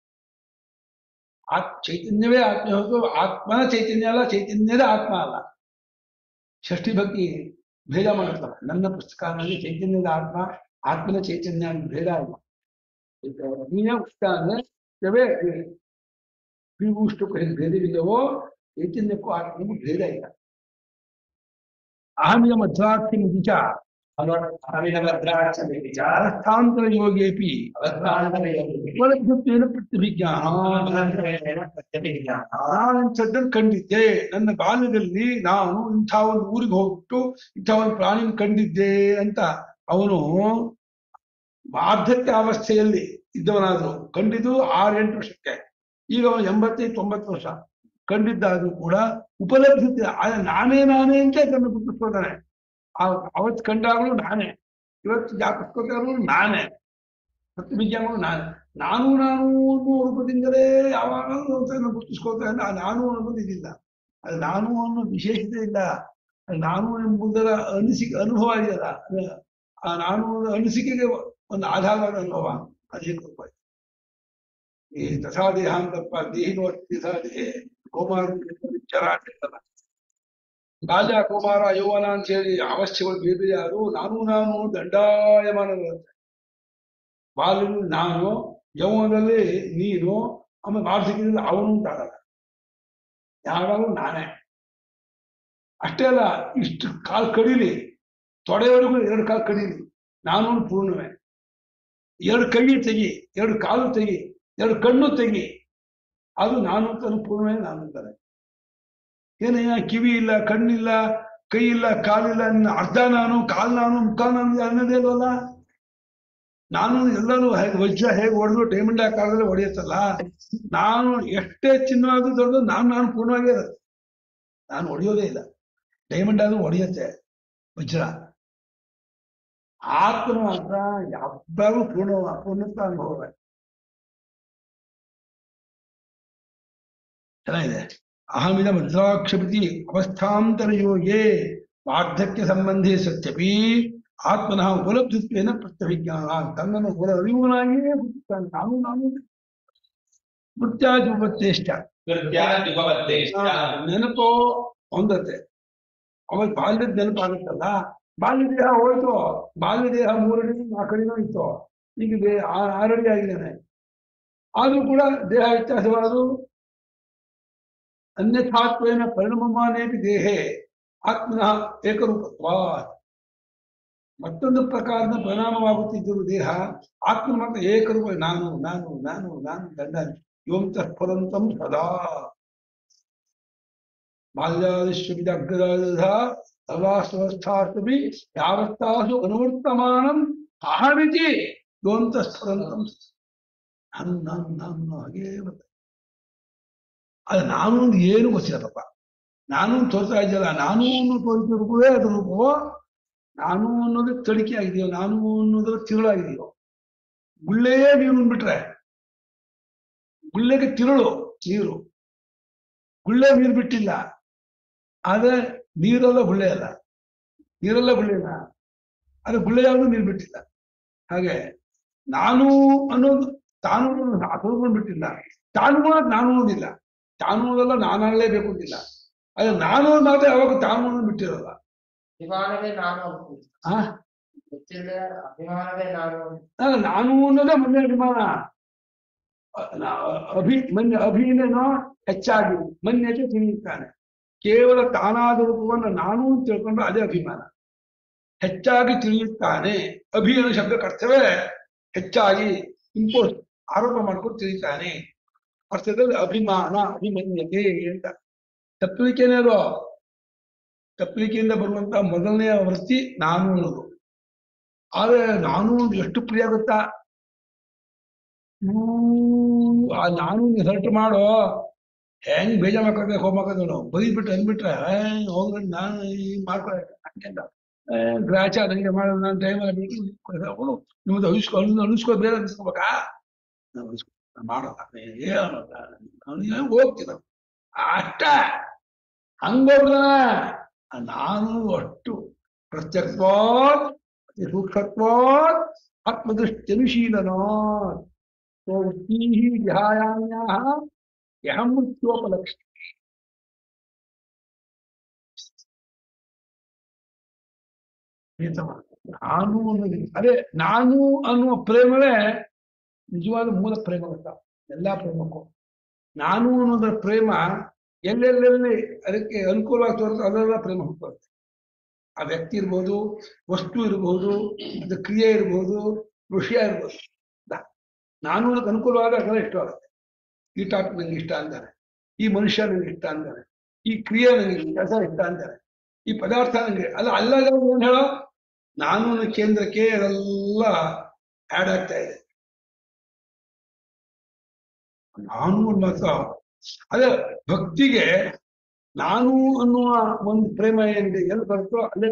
ಆತ್ ಚೈತನ್ಯವೇ ಆತ್ಮ ಹೊರತು ಆತ್ಮನ ಚೈತನ್ಯ ಅಲ್ಲ ಚೈತನ್ಯದ ಆತ್ಮ ಅಲ್ಲ ಷಷ್ಠಿ ಭಕ್ತಿ ಭೇದ ಮಾಡುತ್ತಾರೆ ನನ್ನ ಪುಸ್ತಕದಲ್ಲಿ ಚೈತನ್ಯದ ಆತ್ಮ ಆತ್ಮನ ಚೈತನ್ಯ ಅಂತ ಭೇದ ಇಲ್ಲ ನೀನೇ ಉಷ್ಟ ಅಂದ್ರೆ ಇವೇ ಉಷ್ಟಕ್ಕೂ ಹೇಗೆ ಭೇದವಿಲ್ಲವೋ ಚೈತನ್ಯಕ್ಕೂ ಆತ್ಮಕ್ಕೂ ಭೇದ ಇಲ್ಲ ಅಹಮಿಯ ಮಧ್ವಾರ್ಥಿ ಮುದಿಚ ಅರ್ಥಾಂತರ ಯೋಗೇಪಿ ಉಪಲಬ್ಧತ್ವೇನ ಪ್ರತಿಭಿಜ್ಞಾನ ನಾನಂಥದ್ದನ್ನು ಕಂಡಿದ್ದೆ ನನ್ನ ಬಾಲ್ಯದಲ್ಲಿ ನಾನು ಇಂಥ ಒಂದು ಊರಿಗೆ ಹೋಗ್ಬಿಟ್ಟು ಇಂಥ ಒಂದು ಪ್ರಾಣಿನ ಕಂಡಿದ್ದೆ ಅಂತ ಅವನು ವಾರ್ಧಕ್ಯ ಅವಸ್ಥೆಯಲ್ಲಿ ಇದ್ದವನಾದ್ರು ಕಂಡಿದ್ದು ಆರು ಎಂಟು ವರ್ಷಕ್ಕೆ ಈಗ ಅವನು ಎಂಬತ್ತೈದು ತೊಂಬತ್ತು ವರ್ಷ ಕಂಡಿದ್ದಾದ್ರೂ ಕೂಡ ಉಪಲಬ್ಧಿ ಆದ್ರೆ ನಾನೇ ನಾನೇ ಅಂತ ಅದನ್ನು ಗುರುತಿಸ್ಕೊತಾನೆ ಅವತ್ತು ಕಂಡಾಗಲೂ ನಾನೇ ಇವತ್ತು ಜ್ಞಾಪಿಸ್ಕೊತಾರು ನಾನೇ ಪ್ರತಿಭಿಜ್ಞಾನಗಳು ನಾನೇ ನಾನು ನಾನು ಅನ್ನೋ ರೂಪದಿಂದಲೇ ಯಾವಾಗಲೂ ಒಂದ್ಸಲ ಗುರುತಿಸ್ಕೊಳ್ತಾ ಇದ್ದ ಆ ನಾನು ಅನ್ನೋದು ಇದಿಲ್ಲ ಅದು ನಾನು ಅನ್ನೋ ವಿಶೇಷತೆ ಇಲ್ಲ ಅದು ನಾನು ಎಂಬುದರ ಅನಿಸಿಕೆ ಅನುಭವ ಇದೆಯಲ್ಲ ಅದು ಆ ನಾನು ಅನ್ನೋ ಅನಿಸಿಕೆಗೆ ಒಂದು ಆಧಾರವಾದ ಅನುಭವ ಅದೇ ರೂಪ ಈ ದಸಾದೇಹ ಅಂತಪ್ಪ ದೇಹಿನೋ ದೇಹ ಕೋಮಾರ ವಿಚಾರ ಆಗಿರ್ತಲ್ಲ ರಾಜ ಕುಮಾರ ಯೌವನ ಅಂತ ಹೇಳಿ ಅವಶ್ಯಗಳು ಬೇರೆ ಬೇರೆ ಯಾರು ನಾನು ನಾನು ದಂಡಾಯಮಾನವಿರುತ್ತೆ ಬಾಲ್ಯದಲ್ಲಿ ನಾನು ಯೌವನದಲ್ಲಿ ನೀನು ಆಮೇಲೆ ವಾರ್ಷಿಕದಲ್ಲಿ ಅವನು ಅಂತಾಗಲ್ಲ ಯಾವಾಗಲೂ ನಾನೇ ಅಷ್ಟೇ ಅಲ್ಲ ಇಷ್ಟು ಕಾಲು ಕಡೀಲಿ ತೊಡೆಯವರೆಗೂ ಎರಡು ಕಾಲು ಕಡೀಲಿ ನಾನು ಪೂರ್ಣವೇ ಎರಡು ಕೈ ತೆಗಿ ಎರಡು ಕಾಲು ತೆಗಿ ಎರಡು ಕಣ್ಣು ತೆಗಿ ಅದು ನಾನು ಅಂತ ಪೂರ್ಣವೇ ನಾನು ಅಂತಾರೆ ಏನಯ್ಯ ಕಿವಿ ಇಲ್ಲ ಕಣ್ಣಿಲ್ಲ ಕೈ ಇಲ್ಲ ಕಾಲಿಲ್ಲ ನಿನ್ನ ಅರ್ಧ ನಾನು ಕಾಲ್ ನಾನು ಮುಖ ನಾನು ಅನ್ನೋದೇ ಇಲ್ವಲ್ಲ ನಾನು ಎಲ್ಲರೂ ಹೇಗೆ ವಜ್ರ ಹೇಗೆ ಹೊಡೆದು ಡೈಮಂಡ್ ಆಕಾರದಲ್ಲಿ ಹೊಡೆಯುತ್ತಲ್ಲ ನಾನು ಎಷ್ಟೇ ಚಿನ್ನವಾದ್ರೂ ದೊಡ್ಡದು ನಾನು ನಾನು ಪೂರ್ಣವಾಗೇ ಇರುತ್ತೆ ನಾನು ಹೊಡೆಯೋದೇ ಇಲ್ಲ ಡೈಮಂಡ್ ಆದ್ರೂ ಹೊಡೆಯುತ್ತೆ ವಜ್ರ ಆತ್ಮ ಮಾತ್ರ ಯಾವಾಗಲೂ ಪೂರ್ಣ ಪೂರ್ಣತ್ವ ಅನುಭವ ಚೆನ್ನಾಗಿದೆ ಅಹಮಿದ ಮಧ್ರಾಕ್ಷಪತಿ ಅವಸ್ಥಾಂತರ ಯೋಗೇ ವಾರ್ಧಕ್ಯ ಸಂಬಂಧಿ ಸತ್ಯಪಿ ಆತ್ಮನಃ ಉಪಲಬ್ಧಿತ್ವೇನ ಪ್ರತ್ಯಭಿಜ್ಞಾನ ತನ್ನನ್ನು ಒಳ ಅರಿವುನಾಗಿಯೇ ಹುಟ್ಟುತ್ತಾನೆ ನಾನು ನಾನು ಮೃತ್ಯಾಧಿಪತ್ಯೇಷ್ಟ ನೆನಪು ಹೊಂದತ್ತೆ ಅವಾಗ ಬಾಲ್ಯದ ನೆನಪಾಗುತ್ತಲ್ಲ ಬಾಲ್ಯ ದೇಹ ಹೋಯ್ತು ಬಾಲ್ಯ ದೇಹ ಮೂರಡಿ ನಾಲ್ಕಡಿನೂ ಇತ್ತು ಈಗ ದೇ ಆ- ಆರಡಿ ಆಗಿದ್ದಾನೆ ಆದ್ರೂ ಕೂಡ ದೇಹ ವ್ಯತ್ಯಾಸವಾದು ಅನ್ಯಥಾತ್ವೇನ ಪರಿಣಮಮಾನೇಪಿ ದೇಹೇ ಆತ್ಮನಃ ಏಕರೂಪತ್ವ ಮತ್ತೊಂದು ಪ್ರಕಾರದ ಪರಿಣಾಮವಾಗುತ್ತಿದ್ದರೂ ದೇಹ ಆತ್ಮ ಮಾತ್ರ ಏಕರೂಪ ನಾನು ನಾನು ನಾನು ನಾನು ದಂಡ ಯೋಂತಃ ಪರಂತಂ ಸದಾ ಬಾಲ್ಯಾದಿಶ್ವವಿದಗ್ರದಾ ಸರ್ವಾಸ್ತವಸ್ಥಾಸ್ತುಭಿ ಯಾವತ್ತಾಸು ಅನುವರ್ತಮಾನಂ ಅಹಮಿತಿ ಯೋಂತಃ ಪರಂತಂ ನಾನು ನಾನು ನಾನು ಹಾಗೇ ಬರ್ತದೆ ಅದು ನಾನು ಒಂದು ಏನು ಗೊತ್ತಿಲ್ಲ ಪಾಪ ನಾನು ತೋರ್ತಾ ಇದ್ದಲ್ಲ ನಾನು ಅನ್ನೋ ತೋರಿಸಿದ ರೂಪವೇ ಅದು ರೂಪವೋ ನಾನು ಅನ್ನೋದು ತಡಿಕೆ ಆಗಿದೆಯೋ ನಾನು ಅನ್ನೋದು ತಿರುಳಾಗಿದೆಯೋ ಗುಳ್ಳೆಯೇ ನೀರು ಅಂದ್ಬಿಟ್ರೆ ಗುಳ್ಳೆಗೆ ತಿರುಳು ನೀರು ಗುಳ್ಳೆ ನೀರು ಬಿಟ್ಟಿಲ್ಲ ಆದ್ರೆ ನೀರೆಲ್ಲ ಗುಳ್ಳೆ ಅಲ್ಲ ನೀರೆಲ್ಲ ಗುಳ್ಳೆ ಅಲ್ಲ ಆದ್ರೆ ಗುಳ್ಳೆ ಯಾವುದು ನೀರು ಬಿಟ್ಟಿಲ್ಲ ಹಾಗೆ ನಾನು ಅನ್ನೋದು ತಾನು ಅನ್ನೋದು ಬಿಟ್ಟಿಲ್ಲ ತಾನು ಅನ್ನೋದು ನಾನು ಅನ್ನೋದಿಲ್ಲ ತಾನು ಅನ್ನೋದೆಲ್ಲ ನಾನಾಗಲೇಬೇಕು ಅಂತಿಲ್ಲ ಆದ್ರೆ ನಾನು ಅನ್ನೋದು ಮಾತ್ರ ಯಾವಾಗ ತಾನು ಅನ್ನೋದು ಬಿಟ್ಟಿರಲ್ಲ ಅಭಿಮಾನವೇ ನಾನು ಅಂತೀನಿ ಆ ಗೊತ್ತಿಲ್ಲದೆ ಅಭಿಮಾನವೇ ನಾನು ಅಲ್ಲ, ನಾನು ಅನ್ನೋದೇ ಮೊನ್ನೆ ಅಭಿಮಾನ ಅ- ನಾ- ಅಭಿ ಮೊನ್ನೆ ಅಭಿನೋ ಹೆಚ್ಚಾಗಿ ಮೊನ್ನೆ ತಿಳಿಯುತ್ತಾನೆ ಕೇವಲ ತಾನಾದ ರೂಪವನ್ನು ನಾನು ಅಂತ ತಿಳ್ಕೊಂಡ್ರೆ ಅದೇ ಅಭಿಮಾನ ಹೆಚ್ಚಾಗಿ ತಿಳಿಯುತ್ತಾನೆ ಅಭಿ ಅನ್ನೋ ಶಬ್ದಕ್ಕೆ ಅರ್ಥವೇ ಹೆಚ್ಚಾಗಿ ಇಂಪೋಸ್ ಆರೋಪ ಮಾಡ್ಕೊಂಡು ತಿಳಿತಾನೆ ಅರ್ಥದಲ್ಲಿ ಅಭಿಮಾನ ಅಭಿಮನ್ಯತೆ ಅಂತ ತಪ್ಪಲಿಕೆನೇ ಅದು ತಪ್ಪಲಿಕೆಯಿಂದ ಬರುವಂತ ಮೊದಲನೆಯ ವೃತ್ತಿ ನಾನು ಅನ್ನೋದು ಆದ್ರೆ ನಾನು ಒಂದು ಎಷ್ಟು ಪ್ರಿಯ ಗೊತ್ತಾ ಹ್ಮ್, ಆ ನಾನು ರಿಸಲ್ಟ್ ಮಾಡೋ ಹೆಂಗ್ ಬೇಜಾರ್ ಮಾಡ್ಕೊಂಡೆ ಹೋಗ್ಬೇಕಂದ್ರೆ ಬೈದ್ಬಿಟ್ಟು ಅಂದ್ಬಿಟ್ರೆ ಹೋಗ್ಬಿಟ್ಟು ನಾನು ಈ ಮಾಡ್ಕೊಳಕ್ಕೆ ಗ್ರಾಚ ನನಗೆ ಮಾಡೋದು ನಾನು ಟೈಮ್ ಬಿಟ್ಟು ಅವಳು ನಿಮ್ಮದು ಅಳಿಸ್ಕೊ ಅಳಿಸ್ಕೊ ಬೇರೆ ಅನ್ಸ್ಕೋಬೇಕಾ ನಾನು ಅಳಿಸ್ಕೊ ನಾನು ಮಾಡಲ್ಲ ಏನಲ್ಲ ನಾನು ಹೋಗ್ತೀನಿ ಅಷ್ಟ ಹಂಗೋಗ್ದ ನಾನು ಅಷ್ಟು ಪ್ರತ್ಯಕ್ಷವಾದ್ ಸೂಕ್ಷ್ಮತ್ವಾದ್ ಆತ್ಮದೃಷ್ಟ್ಯನುಶೀಲನಾತ್ ಸ್ವವೃತ್ತಿಃ ಧ್ಯಾಯಾಮ್ಯಾಹ ಯಹಂ ಮೃತ್ಯೋಪಲಕ್ಷ್ಯ ಪ್ರೀತಮ ನಾನು ಅನ್ನೋದು ಅದೇ ನಾನು ಅನ್ನುವ ಪ್ರೇಮವೇ ನಿಜವಾದ ಮೂಲ ಪ್ರೇಮ ಗೊತ್ತಾ ಎಲ್ಲಾ ಪ್ರೇಮಕ್ಕೂ ನಾನು ಅನ್ನೋದರ ಪ್ರೇಮ ಎಲ್ಲೆಲ್ಲೆಲ್ಲಿ ಅದಕ್ಕೆ ಅನುಕೂಲವಾಗಿ ತೋರುತ್ತೆ ಅಲ್ಲೆಲ್ಲ ಪ್ರೇಮ ಹುಟ್ಟುತ್ತೆ ಆ ವ್ಯಕ್ತಿ ಇರ್ಬೋದು ವಸ್ತು ಇರಬಹುದು ಅದು ಕ್ರಿಯೆ ಇರಬಹುದು ವಿಷಯ ಇರ್ಬೋದು ದ- ನಾನು ಅದಕ್ಕೆ ಅನುಕೂಲವಾದ ಅದೆಲ್ಲ ಇಷ್ಟ ಆಗುತ್ತೆ ಈ ಟಾಪಿಕ್ ನಂಗೆ ಇಷ್ಟ ಅಂತಾರೆ ಈ ಮನುಷ್ಯ ನಂಗೆ ಇಷ್ಟ ಅಂತಾರೆ ಈ ಕ್ರಿಯೆ ನನಗೆ ಕೆಲಸ ಇಷ್ಟ ಅಂತಾರೆ ಈ ಪದಾರ್ಥ ನಂಗೆ ಅಲ್ಲ ಅಲ್ಲ ಏನ್ ಹೇಳೋ ನಾನು ಅನ್ನೋ ಕೇಂದ್ರಕ್ಕೆ ಅದೆಲ್ಲ ಆಡ್ ಆಗ್ತಾ ಇದೆ ನಾನು ಅನ್ನೋ ಮಾತ್ರ ಅದೇ ಭಕ್ತಿಗೆ ನಾನು ಅನ್ನುವ ಒಂದು ಪ್ರೇಮ ಏನಿದೆ ಎಲ್ಲಿ ಬರುತ್ತೋ ಅಲ್ಲೇ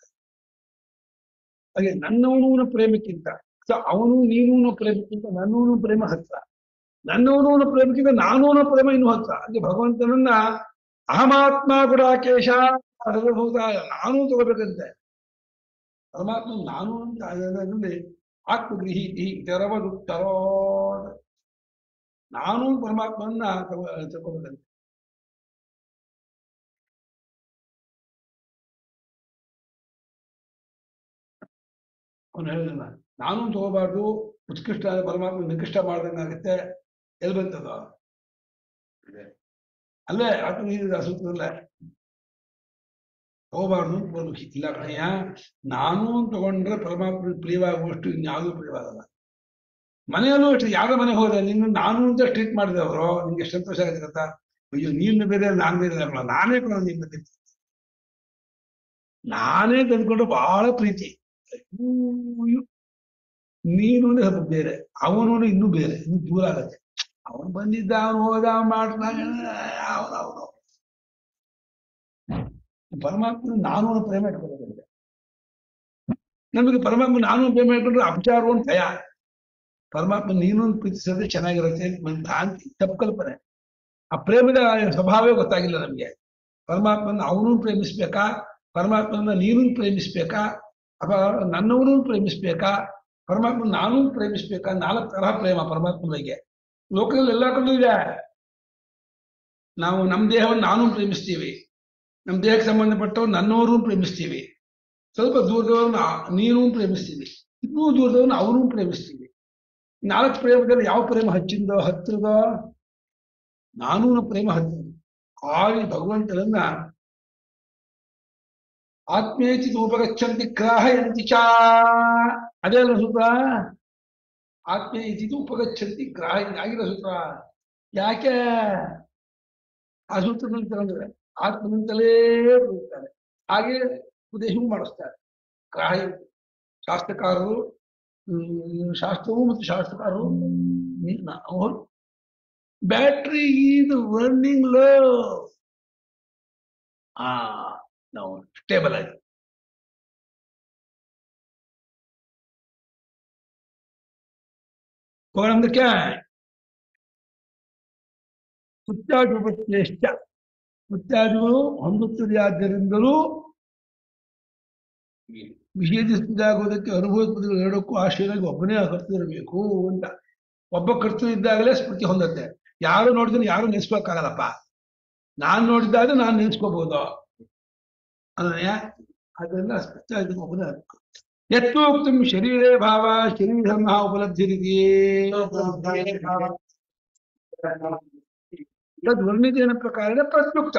ಹಾಗೆ ನನ್ನವನು ಅನ್ನೋ ಪ್ರೇಮಕ್ಕಿಂತ ಅಥವಾ ಅವನು ನೀನು ಅನ್ನೋ ಪ್ರೇಮಕ್ಕಿಂತ ನನ್ನವನು ಪ್ರೇಮ ಹತ್ರ ನನ್ನವನು ಅನ್ನೋ ಪ್ರೇಮಕ್ಕಿಂತ ನಾನು ಅನ್ನೋ ಪ್ರೇಮ ಇನ್ನೂ ಹತ್ರ ಅಲ್ಲಿ ಭಗವಂತನನ್ನ ಅಹಮಾತ್ಮ ಗುಡಾಕೇಶ ಸರ್ವಭೂತ ನಾನು ತಗೋಬೇಕಂತೆ ಪರಮಾತ್ಮ ನಾನು ಅಂತ ಅದರಲ್ಲಿ ಆತ್ಮಗೃಹೀತಿ ತೆರವದು ತರೋ ನಾನು ಪರಮಾತ್ಮನ್ನ ತಗೋ ತಗೋಬೇಕಂತೆ ಅವನು ಹೇಳಿದ ನಾನು ತಗೋಬಾರ್ದು ಉತ್ಕೃಷ್ಟ ಪರಮಾತ್ಮ ನಿಕೃಷ್ಟ ಮಾಡ್ದಂಗಾಗತ್ತೆ ಎಲ್ಲಿ ಬಂತದ ಅಲ್ಲೇ ಆತ್ಮಗೀತ ಸೂತ್ರದಲ್ಲೇ ತಗೋಬಾರ್ದು ಬರ್ಬೇಕು ಇಲ್ಲ ಕಣಯ್ಯ ನಾನು ತಗೊಂಡ್ರೆ ಪರಮಾತ್ಮ ಪ್ರಿಯವಾಗುವಷ್ಟು ಇನ್ಯಾವುದೂ ಪ್ರಿಯವಾಗಲ್ಲ ಮನೆಯಲ್ಲೂ ಅಷ್ಟೇ ಯಾರ ಮನೆಗೆ ಹೋದೆ ನಿನ್ನ ನಾನು ಅಂತ ಟ್ರೀಟ್ ಮಾಡಿದೆ ಅವರು ನಿಂಗೆ ಎಷ್ಟು ಸಂತೋಷ ಆಗುತ್ತೆ ಗೊತ್ತಾ ಅಯ್ಯೋ ನೀನು ಬೇರೆ ನಾನು ಬೇರೆ ಅಲ್ಲ ನಾನೇ ಕೂಡ ನಿನ್ನ ಬಂದಿರ್ತೀನಿ ನಾನೇ ತಂದ್ಕೊಂಡು ಬಹಳ ಪ್ರೀತಿ ಅಯ್ಯೋ, ನೀನು ಅಂದ್ರೆ ಸ್ವಲ್ಪ ಬೇರೆ ಅವನು ಅಂದ್ರೆ ಇನ್ನೂ ಬೇರೆ ಇನ್ನೂ ದೂರ ಆಗತ್ತೆ ಅವನು ಬಂದಿದ್ದ ಅವನು ಹೋದ ಅವನು ಮಾಡ್ತಾನೆ ಅವನು ಅವನು ಪರಮಾತ್ಮ ನಾನು ಅನ್ನೋ ಪ್ರೇಮ ಇಟ್ಕೋಬೇಕಂತೆ ನಮಗೆ ಪರಮಾತ್ಮ ನಾನು ಅನ್ನೋ ಪ್ರೇಮ ಇಟ್ಕೊಂಡ್ರೆ ಅಪಚಾರ ಅಂತ ಭಯ ಪರಮಾತ್ಮ ನೀನು ಅಂತ ಪ್ರೀತಿಸಿದ್ರೆ ಚೆನ್ನಾಗಿರುತ್ತೆ ಅಂತ ಒಂದು ಭ್ರಾಂತಿ ತಪ್ಪು ಕಲ್ಪನೆ ಆ ಪ್ರೇಮದ ಸ್ವಭಾವವೇ ಗೊತ್ತಾಗಿಲ್ಲ ನಮಗೆ ಪರಮಾತ್ಮನ ಅವನು ಪ್ರೇಮಿಸ್ಬೇಕಾ ಪರಮಾತ್ಮನ ನೀನು ಪ್ರೇಮಿಸ್ಬೇಕಾ ಅಥವಾ ನನ್ನವನು ಪ್ರೇಮಿಸ್ಬೇಕಾ ಪರಮಾತ್ಮ ನಾನು ಪ್ರೇಮಿಸ್ಬೇಕಾ ನಾಲ್ಕು ತರಹ ಪ್ರೇಮ ಪರಮಾತ್ಮನಿಗೆ ಲೋಕದಲ್ಲಿ ಎಲ್ಲ ಕಡೆ ಇದೆ ನಾವು ನಮ್ಮ ದೇಹವನ್ನು ನಾನು ಪ್ರೇಮಿಸ್ತೀವಿ ನಮ್ಮ ದೇಹಕ್ಕೆ ಸಂಬಂಧಪಟ್ಟವ್ರು ನನ್ನವರು ಪ್ರೇಮಿಸ್ತೀವಿ ಸ್ವಲ್ಪ ದೂರದವ್ರನ್ನ ನೀನು ಪ್ರೇಮಿಸ್ತೀವಿ ಇನ್ನೂ ದೂರದವ್ರನ್ನ ಅವನು ಪ್ರೇಮಿಸ್ತೀವಿ ನಾಲ್ಕು ಪ್ರೇಮದಲ್ಲಿ ಯಾವ ಪ್ರೇಮ ಹಚ್ಚಿಂದೋ ಹತ್ತಿರದೋ ನಾನು ಅನ್ನೋ ಪ್ರೇಮ ಹತ್ತಿರ ಆಗಿ ಭಗವಂತನನ್ನ ಆತ್ಮೇತಿ ಉಪಗಚ್ಚಂತಿ ಗ್ರಾಹಯಂತಿ ಚಾ ಅದೇ ಅಲ್ಲ ಸೂತ್ರ ಆತ್ಮೇತಿ ಉಪಗಚ್ಚಂತಿ ಗ್ರಾಹಿ ಆಗಿಲ್ಲ ಸೂತ್ರ ಯಾಕೆ ಆ ಸೂತ್ರದಲ್ಲಿ ತಗೊಂಡ್ರೆ ಆತ್ಮನಿಂದಲೇ ಬದುಕ್ತಾರೆ ಹಾಗೆ ಉಪದೇಶವೂ ಮಾಡಿಸ್ತಾರೆ ಗ್ರಾಹ್ಯ ಶಾಸ್ತ್ರಕಾರರು ಹ್ಮ್, ಶಾಸ್ತ್ರವು ಮತ್ತು ಶಾಸ್ತ್ರಕಾರರು ಅವರು ಬ್ಯಾಟ್ರಿ ಇದು ರನ್ನಿಂಗ್ ಲೋ ಆ ನಾವು ಸ್ಟೇಬಲ್ ಆಗಿ ಕೋಣಂದ ಕ್ಯಾ ಮುತ್ಯಾಧಿಪತ್ಯಶ್ಚ ಮುತ್ಯಾದಿಗಳು ಹೊಂದುತ್ತದೆಯಾದ್ದರಿಂದಲೂ ವಿಷೇದಿಸಿದಾಗುವುದಕ್ಕೆ ಅನುಭವಿಸುವುದಕ್ಕೆ ಎರಡಕ್ಕೂ ಆಶ್ರಯವಾಗಿ ಒಬ್ಬನೇ ಕರ್ತಿರಬೇಕು ಅಂತ ಒಬ್ಬ ಕರ್ತೃ ಇದ್ದಾಗಲೇ ಸ್ಮೃತಿ ಹೊಂದತ್ತೆ ಯಾರು ನೋಡಿದ್ರೆ ಯಾರು ನೆನೆಸ್ಬೇಕಾಗಲ್ಲಪ್ಪ ನಾನ್ ನೋಡಿದಾಗ ನಾನ್ ನೆನೆಸ್ಕೋಬಹುದು ಅದನ್ನ ಅದರಿಂದ ಸ್ಮೃತಿ ಆಯ್ತು ಒಬ್ಬನೇ ಆಗ್ಬೇಕು. ಯತ್ನೋಕ್ತಂ ಶರೀರೇ ಭಾವ ಶರೀರ ಧರ್ಮ ಉಪಲಬ್ಧಿರಿದೆಯೇ ತದ್ ವರ್ಣಿತೇನ ಪ್ರಕಾರ ಪ್ರತ್ಯುಕ್ತ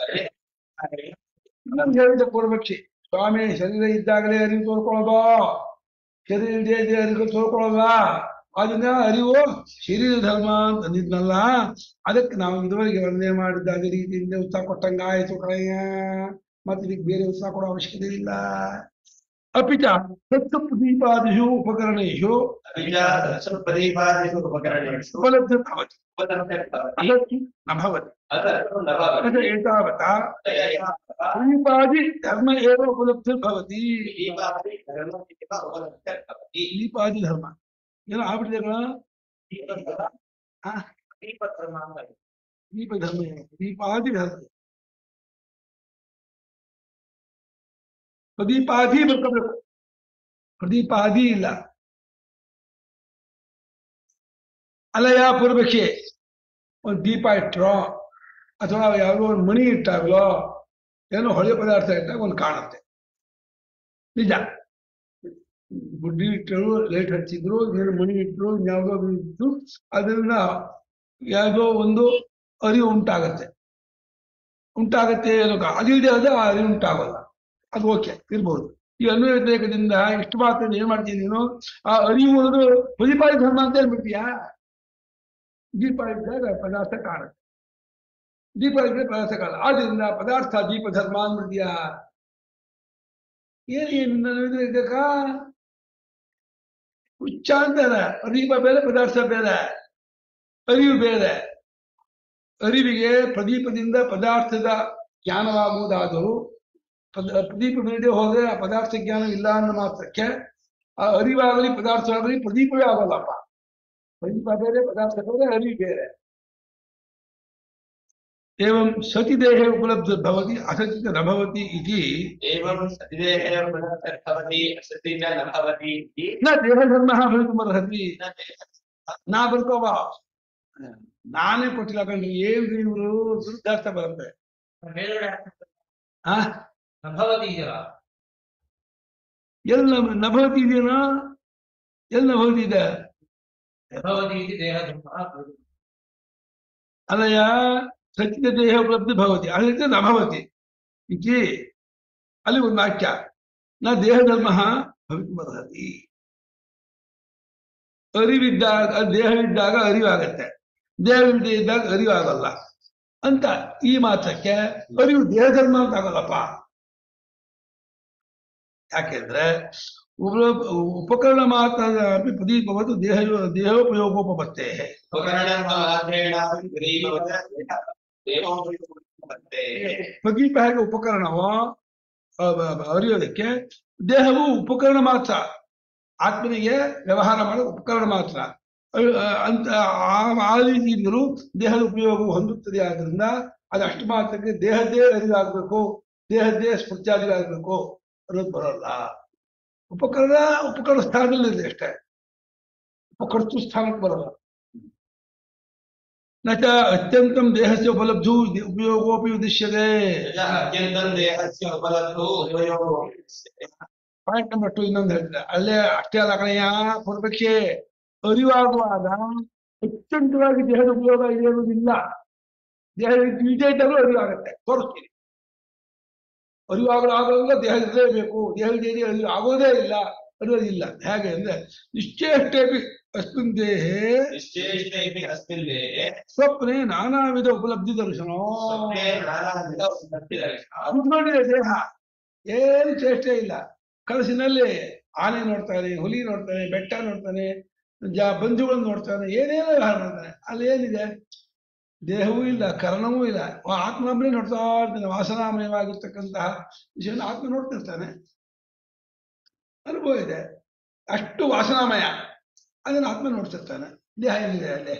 ನಾನು ಹೇಳಿದ ಪೂರ್ವಕ್ಷಿ ಸ್ವಾಮಿ ಶರೀರ ಇದ್ದಾಗಲೇ ಅರಿವು ತೋರ್ಕೊಳ್ಳೋದು ಶರೀರ ಇಲ್ಲದೆ ಇದ್ರೆ ಅರಿವು ತೋರ್ಕೊಳ್ಳೋದ ಅದನ್ನ ಅರಿವು ಶರೀರ ಧರ್ಮ ಅಂತ ಅಂದಿದ್ನಲ್ಲ ಅದಕ್ಕೆ ನಾವು ಇದುವರೆಗೆ ವರ್ಣನೆ ಮಾಡಿದ್ದ ಅದೇ ರೀತಿಯಿಂದ ಉತ್ಸಾಹ ಕೊಟ್ಟಂಗ ಆಯ್ತು ಕಳೆಯ ಮತ್ತೆ ಇದಕ್ಕೆ ಬೇರೆ ಉತ್ಸಾಹ ಕೊಡೋ ಅವಶ್ಯಕತೆ ಇಲ್ಲ ಅಪಿಚ ತತ್ತು ಪ್ರದೀಪಾದಿಷು ಉಪಕರಣೇಶು ಪ್ರದೀಪಾದಿಷು ಉಪಕರಣೇಷು ಉಪಲಬ್ಧ ಭವತಿ ಉಪಲಬ್ಧಭವತಿ ಅದಕ್ಕೆ ನ ಭವತಿ ಅದನ್ನು ನ ಅಥ ಭವತಿ ಏತಾವತಾ ಪ್ರದೀಪಾದಿ ಧರ್ಮ ಏವ ಉಪಲಬ್ಧ ಭವತಿ ದೀಪಾದಿ ಧರ್ಮದೇವ ಉಪಲಬ್ಧಭವತಿ ದೀಪಾದಿ ಧರ್ಮ ಏನೋ ಆಗ್ಬಿಟ್ಟಿದೆ ಕಣ ಆ? ದೀಪಧರ್ಮ ಅಂತ ಇದೆ. ದೀಪ ಧರ್ಮ ಏನು? ದೀಪಾದಿ ಧರ್ಮ ಪ್ರದೀಪಾದಿ ಬರ್ಕೋಬೇಕು ಪ್ರದೀಪಾದಿ ಇಲ್ಲ ಅಲ್ಲಯ್ಯ ಪೂರ್ವಕ್ಷೆ ಒಂದು ದೀಪ ಇಟ್ಟರೋ ಅಥವಾ ಯಾವುದೋ ಒಂದು ಮಣಿ ಇಟ್ಟಾಗಲೋ ಏನೋ ಹೊಳೆ ಪದಾರ್ಥ ಇಟ್ಟಾಗ ಒಂದು ಕಾಣುತ್ತೆ ನಿಜ ಬುಡ್ಡಿ ಇಟ್ಟರು ಲೈಟ್ ಹಚ್ಚಿದ್ರು ಏನು ಮಣಿ ಇಟ್ಟರು ಯಾವುದೋ ಇತ್ತು ಅದರಿಂದ ಯಾವುದೋ ಒಂದು ಅರಿವು ಉಂಟಾಗತ್ತೆ ಉಂಟಾಗತ್ತೆ ಅನ್ನೋ ಕಾ- ಅದಿಲ್ಲದೆ ಆದ್ರೆ ಆ ಅರಿವು ಉಂಟಾಗಲ್ಲ ಅದು ಓಕೆ ಇರ್ಬೋದು ಈ ಅನ್ವಯ ವ್ಯತಿರೇಕದಿಂದ ಇಷ್ಟು ಮಾತ್ರ ಏನ್ ಮಾಡ್ತೀನಿ ನೀನು ಆ ಅರಿವು ಅನ್ನೋದು ಪ್ರತಿಪಾದಿ ಧರ್ಮ ಅಂತ ಹೇಳ್ಬಿಡ್ತೀಯಾ ದೀಪ ಇದ್ದಾಗ ಪದಾರ್ಥ ಕಾಣುತ್ತೆ ದೀಪ ಇದ್ರೆ ಪದಾರ್ಥ ಕಾಣ ಆದ್ರಿಂದ ಪದಾರ್ಥ ದೀಪ ಧರ್ಮ ಅಂದ್ಬಿಡ್ತೀಯಾ ಏನ್ ಏನು ಇದಕ್ಕ ಹುಚ್ಚ ಅಂತಾರೆ ದೀಪ ಬೇರೆ ಪದಾರ್ಥ ಬೇರೆ ಅರಿವು ಬೇರೆ ಅರಿವಿಗೆ ಪ್ರದೀಪದಿಂದ ಪದಾರ್ಥದ ಜ್ಞಾನವಾಗುವುದಾದರೂ ಪದ- ಪ್ರದೀಪ ಬೇಡದೆ ಹೋದ್ರೆ ಆ ಪದಾರ್ಥ ಜ್ಞಾನ ಇಲ್ಲ ಅನ್ನೋ ಮಾತ್ರಕ್ಕೆ ಆ ಅರಿವಾಗಲಿ ಪದಾರ್ಥವಾಗಲಿ ಪ್ರದೀಪವೇ ಆಗೋಲ್ಲಪ್ಪ ಪ್ರದೀಪ ಬೇರೆ ಪದಾರ್ಥ ಬೇರೆ ಅರಿವು ಬೇರೆ ಏವಂ ಸತಿದೇಹ ಉಪಲಬ್ಧ ಭವತಿ ಅಸಚಿತ ನ ಭವತಿ ಇತಿ एवं सतिदेहे उपलब्धभवति असति च न भवति इति ನ ದೇಹಧರ್ಮ ಭವಿತುಮರ್ಹತಿ न देहः ನಾ ಬರ್ಕೋಬ ನಾನೇ ಕೊಟ್ಟಿಲ್ಲ ಕಣ್ರಿ ಏನ್ರಿ ಇವರು ದುರ್ಧಾರ್ಥ ಬರುತ್ತೆ ಮೇಲ್ಗಡೆ ಹಾಕ್ತಾರೆ. ಆ ನಭವತಿ ಇದೆಯಲ್ಲ ಎಲ್ಲಿ ನಭ- ನಭವತಿ ಇದೆಯೇನೋ ಎಲ್ಲಿ ನಭವತಿ ಇದೆ ನಭವತಿ ಇದು ದೇಹ ಧರ್ಮ ಅಲ್ಲಯ್ಯ ಸಚಿತ ದೇಹ ಉಪಲಬ್ಧಿ ಭವತಿ ಅದರಿಂದ ನ ಭವತಿ ಇತಿ ಅಲ್ಲಿ ಒಂದು ವಾಕ್ಯ ನ ದೇಹಧರ್ಮ ಭವಿತುಮರ್ಹತಿ ಅರಿವಿದ್ದಾಗ ದೇಹವಿದ್ದಾಗ ಅರಿವಾಗತ್ತೆ ದೇಹವಿಲ್ಲದೆ ಇದ್ದಾಗ ಅರಿವಾಗಲ್ಲ ಅಂತ ಈ ಮಾತ್ರಕ್ಕೆ ಅರಿವು ದೇಹಧರ್ಮ ಅಂತ ಆಗಲ್ಲಪ್ಪ ಯಾಕೆಂದ್ರೆ ಉಪ- ಉಪಕರಣ ಮಾತ್ರ ಪ್ರದೀಪವತ್ತು ದೇಹ ದೇಹೋಪಯೋಗೋಪತ್ತೇ उपकरणमात्रेणापि ग्रीववत् देहोपयुक्तमस्ते ಪ್ರದೀಪ ಹೇಗೆ ಉಪಕರಣವೋ ಆ, ಬ- ಬ- ಅರಿಯೋದಕ್ಕೆ ದೇಹವು ಉಪಕರಣ ಮಾತ್ರ ಆತ್ಮನಿಗೆ ವ್ಯವಹಾರ ಮಾಡೋ ಉಪಕರಣ ಮಾತ್ರ ಅಹ್, ಅಹ್, ಅಂತ ಆ- ಆ ರೀತಿಯಿಂದಲೂ ದೇಹದ ಉಪಯೋಗವು ಹೊಂದುತ್ತದೆ ಆದ್ರಿಂದ ಅದು ಅಷ್ಟು ಮಾತ್ರಕ್ಕೆ ದೇಹದ್ದೇ ಅರಿವಾಗಬೇಕು ದೇಹದ್ದೇ ಸ್ಮೃತ್ಯಾದಿಗಾಗಬೇಕು ಅನ್ನೋದು ಬರೋಲ್ಲ ಉಪಕರಣ ಉಪಕರಣ ಸ್ಥಾನದಲ್ಲಿದೆ ಅಷ್ಟೇ ಉಪಕರ್ತೃ ಸ್ಥಾನಕ್ಕೆ ಬರೋಲ್ಲ ನಚ ಅತ್ಯಂತಂ ದೇಹಸ್ಯ ಉಪಲಬ್ಧು ಉಪಯೋಗೋಪಿ ಉದ್ದೇಶ್ಯತೆ यः अत्यन्तं देहस्य उपलब्धो उपयोगो ಪಾಯಿಂಟ್ ನಂಬರ್ ಟು ಇನ್ನೊಂದು ಹೇಳಿದ್ರೆ ಅಲ್ಲೇ ಅಷ್ಟೇ ಅಲ್ಲ ಕಣಯ್ಯ ಪೂರ್ವಕ್ಕೆ ಅರಿವಾಗುವಾಗ ಅತ್ಯಂತವಾಗಿ ದೇಹದ ಉಪಯೋಗ ಇದೆ ಅನ್ನೋದಿಲ್ಲ ದೇಹ ಇದ್ದೇ ಇದ್ದಾಗಲೂ ಅರಿವಾಗತ್ತೆ ತೋರಿಸ್ತೀನಿ ಅರಿವಾಗಲು ಆಗಲ್ಲ ದೇಹ ಇರಲೇಬೇಕು ದೇಹ ಇಲ್ಲದೆ ಅರಿವು ಆಗೋದೇ ಇಲ್ಲ ಅದು ಇಲ್ಲ ಹೇಗೆ ಅಂದ್ರೆ ನಿಶ್ಚೇಷ್ಟೇಪಿ ಅಸ್ಮಿನ್ ದೇಹೇ ನಿಶ್ಚೇಷ್ಟೈಪಿ ಅಸ್ಮಿನ್ ದೇಹೆ ಸ್ವಪ್ನೆ ನಾನಾ ವಿಧ ಉಪಲಬ್ಧಿ ದರ್ಶನ ಸ್ವಪ್ನೆ ನಾನಾವಿಧ ಉಪಲಬ್ಧಿದರ್ಶನ. ಕುತ್ಕೊಂಡಿದೆ ದೇಹ ಏನು ಚೇಷ್ಟೆ ಇಲ್ಲ ಕನಸಿನಲ್ಲಿ ಆನೆ ನೋಡ್ತಾನೆ ಹುಲಿ ನೋಡ್ತಾನೆ ಬೆಟ್ಟ ನೋಡ್ತಾನೆ ಜ ಬಂಧುಗಳನ್ನು ನೋಡ್ತಾನೆ ಏನೇನೋ ವ್ಯವಹಾರ ಮಾಡ್ತಾನೆ ಅಲ್ಲಿ ಏನಿದೆ ದೇಹವೂ ಇಲ್ಲ ಕರ್ಣವೂ ಇಲ್ಲ ಆ ಆತ್ಮನೊಬ್ಬನೇ ನೋಡ್ತಾ ಇರ್ತಾನೆ ವಾಸನಾಮಯವಾಗಿರ್ತಕ್ಕಂತಹ ವಿಷಯವನ್ನು ಆತ್ಮ ನೋಡ್ತಿರ್ತಾನೆ ಅನುಭವ ಇದೆ ಅಷ್ಟು ವಾಸನಾಮಯ ಅದನ್ನು ಆತ್ಮ ನೋಡ್ತಿರ್ತಾನೆ ದೇಹ ಏನಿದೆ ಅಲ್ಲಿ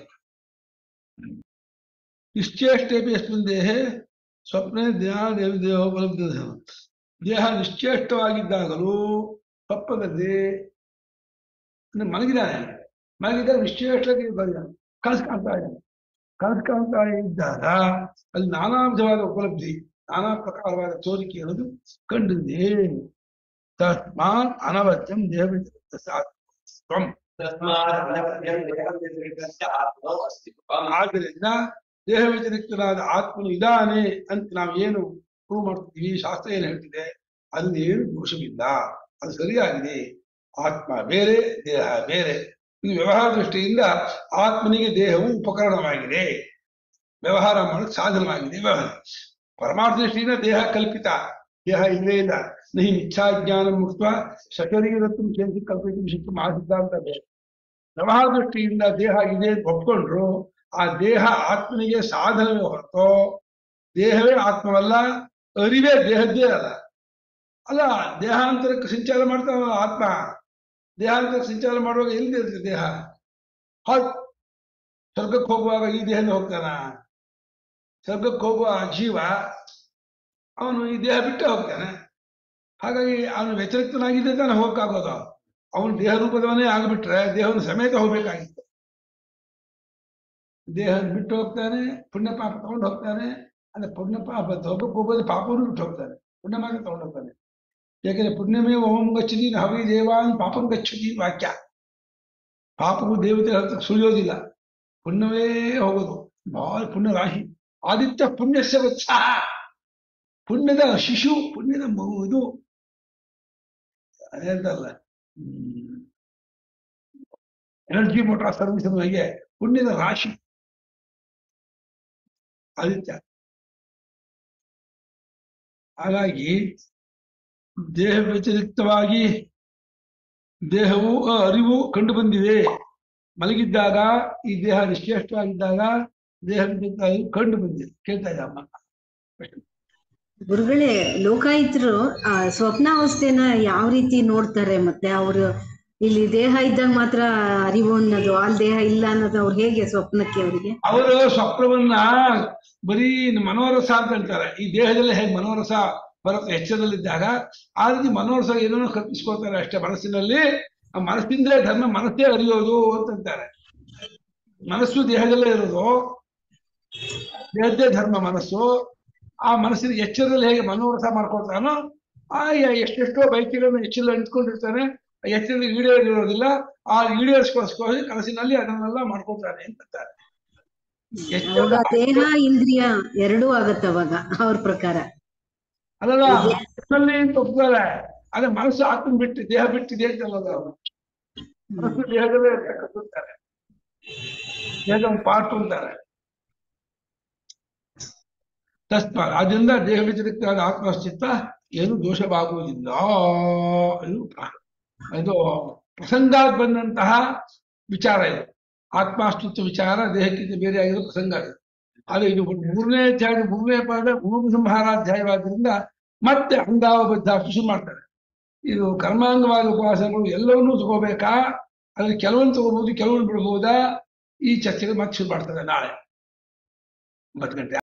ನಿಶ್ಚೇಷ್ಟೇಪಿ ಅಸ್ಮಿನ್ ದೇಹೆ ಸ್ವಪ್ನೆ ಧ್ಯಾನ ದೇವಿ ದೇಹ ಉಪಲಬ್ಧ ದೇಹ ನಿಶ್ಚೇಷ್ಟವಾಗಿದ್ದಾಗಲೂ ಸ್ವಪ್ನದಲ್ಲಿ ಅಂದ್ರೆ ಮಲಗಿದ್ದಾನೆ ಮಲಗಿದ್ದಾಗ ನಿಶ್ಚೇಷ್ಟವಾಗಿ ಬಂದಿದ್ದಾನೆ ಕನಸು ಕಾಣ್ತಾ ಇದ್ದಾನೆ ಕನಸು ಕಾಣ್ತಾ ಇದ್ದಾಗ ಅಲ್ಲಿ ನಾನಾ ವಿಧವಾದ ಉಪಲಬ್ಧಿ ನಾನಾ ಪ್ರಕಾರವಾದ ತೋರಿಕೆ ಅನ್ನೋದು ಕಂಡಿದೆ ತಸ್ಮಾತ್ ಅನವತ್ಯಂ ದೇಹ ತ್ವಂ ತಸ್ಮಾತ್ ಅನವದ್ಯಂ ದೇಹವ್ಯತಿರಿಕ್ತಸ್ಯ ಆತ್ಮನೋ ಅಸ್ತಿತ್ವಂ. ಆದ್ದರಿಂದ ದೇಹ ವ್ಯತಿರಿಕ್ತನಾದ ಆತ್ಮನು ಇದ್ದಾನೆ ಅಂತ ನಾವು ಏನು ಪ್ರೂವ್ ಮಾಡ್ತೀವಿ ಶಾಸ್ತ್ರ ಏನು ಹೇಳ್ತಿದೆ ಅಲ್ಲಿ ಏನು ದೋಷವಿಲ್ಲ ಅದು ಸರಿಯಾಗಿದೆ ಆತ್ಮ ಬೇರೆ ದೇಹ ಬೇರೆ ಇದು ವ್ಯವಹಾರ ದೃಷ್ಟಿಯಿಂದ ಆತ್ಮನಿಗೆ ದೇಹವು ಉಪಕರಣವಾಗಿದೆ ವ್ಯವಹಾರ ಮಾಡಕ್ಕೆ ಸಾಧನವಾಗಿದೆ ವ್ಯವಹಾರ ಪರಮಾರ್ಥ ದೃಷ್ಟಿಯಿಂದ ದೇಹ ಕಲ್ಪಿತ ದೇಹ ಇಲ್ಲೇ ಇಲ್ಲ ನಹಿ ಮಿಥ್ಯಾಜ್ಞಾನ ಮುಕ್ತ ಶರೀರತ್ತು ಕೇಂದ್ರ ಕಲ್ಪಿತ ಶಕ್ತಿ ಮಹಾಸಿದ್ಧಾಂತ ಬೇರೆ ವ್ಯವಹಾರ ದೃಷ್ಟಿಯಿಂದ ದೇಹ ಇದೆ ಅಂತ ಒಪ್ಕೊಂಡ್ರು ಆ ದೇಹ ಆತ್ಮನಿಗೆ ಸಾಧನವೇ ಹೊರತು ದೇಹವೇ ಆತ್ಮವಲ್ಲ ಅರಿವೇ ದೇಹದ್ದೇ ಅಲ್ಲ ಅಲ್ಲ ದೇಹಾಂತರಕ್ಕೆ ಸಂಚಾರ ಮಾಡ್ತಾವಲ್ಲ ಆತ್ಮ ದೇಹಾಂತರಕ್ಕೆ ಸಂಚಾರ ಮಾಡುವಾಗ ಎಲ್ಲಿ ಇರುತ್ತೆ ದೇಹ ಹೌದ್ ಸ್ವರ್ಗಕ್ಕೆ ಹೋಗುವಾಗ ಈ ದೇಹದಿಂದ ಹೋಗ್ತಾನ ಸ್ವರ್ಗಕ್ಕೆ ಹೋಗುವ ಜೀವ ಅವನು ಈ ದೇಹ ಬಿಟ್ಟು ಹೋಗ್ತಾನೆ ಹಾಗಾಗಿ ಅವನು ವ್ಯತಿರಿಕ್ತನಾಗಿದ್ದರೆ ತಾನೆ ಹೋಗಕ್ಕಾಗೋದು ಅವನು ದೇಹ ರೂಪದವನೇ ಆಗ್ಬಿಟ್ರೆ ದೇಹವನ್ನು ಸಮೇತ ಹೋಗ್ಬೇಕಾಗಿತ್ತು ದೇಹ ಬಿಟ್ಟು ಹೋಗ್ತಾನೆ ಪುಣ್ಯ ಪಾಪ ತಗೊಂಡು ಹೋಗ್ತಾನೆ ಅಂದ್ರೆ ಪುಣ್ಯ ಪಾಪ ಹೋಗಕ್ಕೆ ಹೋಗೋದು ಪಾಪವನ್ನು ಬಿಟ್ಟು ಹೋಗ್ತಾನೆ ಪುಣ್ಯ ಮಾತ್ರ ತಗೊಂಡು ಹೋಗ್ತಾನೆ ಯಾಕಂದ್ರೆ ಪುಣ್ಯಮೇ ಓಂ ಗಚ್ಚತಿ ಹವಿ ದೇವಾನ್ ಪಾಪಂ ಗಚ್ಚತಿ ವಾಕ್ಯ ಪಾಪವು ದೇವತೆ ಹತ್ರ ಸುಳಿಯೋದಿಲ್ಲ ಪುಣ್ಯವೇ ಹೋಗೋದು ಬಹಳ ಪುಣ್ಯ ರಾಶಿ ಆದಿತ್ಯ ಪುಣ್ಯಸ್ಯ ಉತ್ಸಾಹ ಪುಣ್ಯದ ಶಿಶು ಪುಣ್ಯದ ಮಗು ಇದು ಹೇಳ್ತಾರಲ್ಲ ಎನರ್ಜಿ ಮೋಟಾರ್ ಸರ್ವಿಸ್ ಹಾಗೆ ಪುಣ್ಯದ ರಾಶಿ ಆದಿತ್ಯ ಹಾಗಾಗಿ ದೇಹ ವ್ಯತಿರಿಕ್ತವಾಗಿ ದೇಹವು ಆ ಅರಿವು ಕಂಡು ಬಂದಿದೆ ಮಲಗಿದ್ದಾಗ ಈ ದೇಹ ನಿಶ್ಚೇಷ್ಟವಾಗಿದ್ದಾಗ ದೇಹ ವ್ಯತಿರಿಕ್ತ ಅರಿವು ಕಂಡು ಬಂದಿದೆ ಕೇಳ್ತಾ ಇದ್ದ ಅಮ್ಮ ಗುರುಗಳೇ ಲೋಕಾಯುತರು ಆ ಸ್ವಪ್ನಾವಸ್ಥೆನ ಯಾವ ರೀತಿ ನೋಡ್ತಾರೆ ಮತ್ತೆ ಅವರು ಇಲ್ಲಿ ದೇಹ ಇದ್ದಾಗ ಮಾತ್ರ ಅರಿವು ಅನ್ನೋದು ಅಲ್ಲಿ ದೇಹ ಇಲ್ಲ ಅನ್ನೋದು ಅವ್ರು ಹೇಗೆ ಸ್ವಪ್ನಕ್ಕೆ ಅವರಿಗೆ ಅವರು ಸ್ವಪ್ನವನ್ನ ಬರೀ ಮನೋರಸ ಅಂತ ಹೇಳ್ತಾರೆ ಈ ದೇಹದಲ್ಲಿ ಹೇಗೆ ಮನೋರಸ ಬರುತ್ತೆ ಎಚ್ಚರದಲ್ಲಿದ್ದಾಗ ಆ ರೀತಿ ಮನೋರಸ ಏನೋ ಕಲ್ಪಿಸ್ಕೊಳ್ತಾರೆ ಅಷ್ಟೇ ಮನಸ್ಸಿನಲ್ಲಿ ಆ ಮನಸ್ಸಿಂದಲೇ ಧರ್ಮ ಮನಸ್ಸೇ ಅರಿಯೋದು ಅಂತಂತಾರೆ ಮನಸ್ಸು ದೇಹದಲ್ಲೇ ಇರೋದು ದೇಹದ್ದೇ ಧರ್ಮ ಮನಸ್ಸು ಆ ಮನಸ್ಸಿನ ಎಚ್ಚರದಲ್ಲಿ ಹೇಗೆ ಮನೋರಸ ಮಾಡ್ಕೊಳ್ತಾನೋ ಆ ಯ- ಎಷ್ಟೆಷ್ಟೋ ಬೈಕಿಗಳನ್ನು ಎಚ್ಚರಲ್ಲಿ ಅಂಟ್ಕೊಂಡಿರ್ತಾನೆ ಆ ಎಚ್ಚರದಲ್ಲಿ ಈಡೇರಿರೋದಿಲ್ಲ ಆ ಈಡೇರಿಸ್ಕೋಸ್ಕರ ಕನಸಿನಲ್ಲಿ ಅದನ್ನೆಲ್ಲ ಮಾಡ್ಕೊಳ್ತಾನೆ ಅಂತಾರೆ ಅವಾಗ ದೇಹ ಇಂದ್ರಿಯ ಎರಡೂ ಆಗತ್ತೆ ಅವಾಗ ಅವ್ರ ಪ್ರಕಾರ ಅಲ್ಲಲ್ಲ ಮನಸ್ಸಿನಲ್ಲಿ ಅಂತ ಒಪ್ತಾರೆ ಆದ್ರೆ ಮನಸ್ಸು ಆತ್ಮ ಬಿಟ್ಟು ದೇಹ ಬಿಟ್ಟಿದೆ ಅಂತ ಅಲ್ಲದ ಮನಸ್ಸು ದೇಹದಲ್ಲೇ ಇರ್ತಕ್ಕಂತಾರೆ ದೇಹದ ಒಂದು ಪಾರ್ಟ್ ಅಂತಾರೆ ತಸ್ಮ ಅದರಿಂದ ದೇಹ ವ್ಯತಿರಿಕ್ತವಾದ ಆತ್ಮಸ್ಥಿತ್ವ ಏನು ದೋಷವಾಗುವುದಿಲ್ಲ ಇದು ಪ್ರ- ಇದು ಪ್ರಸಂಗಾತ್ ಬಂದಂತಹ ವಿಚಾರ ಇದು ಆತ್ಮಾಸ್ತಿತ್ವ ವಿಚಾರ ದೇಹಕ್ಕಿಂತ ಬೇರೆ ಆಗಿರೋ ಪ್ರಸಂಗ ಇದು ಆದ್ರೆ ಇದು ಮೂರನೇ ಅಧ್ಯಾಯ ಮೂರನೇ ಪಾದ ಸಂಹಾರಾಧ್ಯಾಯವಾದ್ರಿಂದ ಮತ್ತೆ ಅಂಗಾವಬದ್ಧ ಶುರು ಮಾಡ್ತಾರೆ ಇದು ಕರ್ಮಾಂಗವಾದ ಉಪವಾಸಗಳು ಎಲ್ಲವನ್ನೂ ತಗೋಬೇಕಾ ಅದ್ರಲ್ಲಿ ಕೆಲವೊಂದು ತಗೋಬಹುದು ಕೆಲವೊಂದು ಬಿಡಬಹುದಾ ಈ ಚರ್ಚೆಗೆ ಮತ್ತೆ ಶುರು ಮಾಡ್ತಾರೆ ನಾಳೆ ಒಂಬತ್ತು ಗಂಟೆ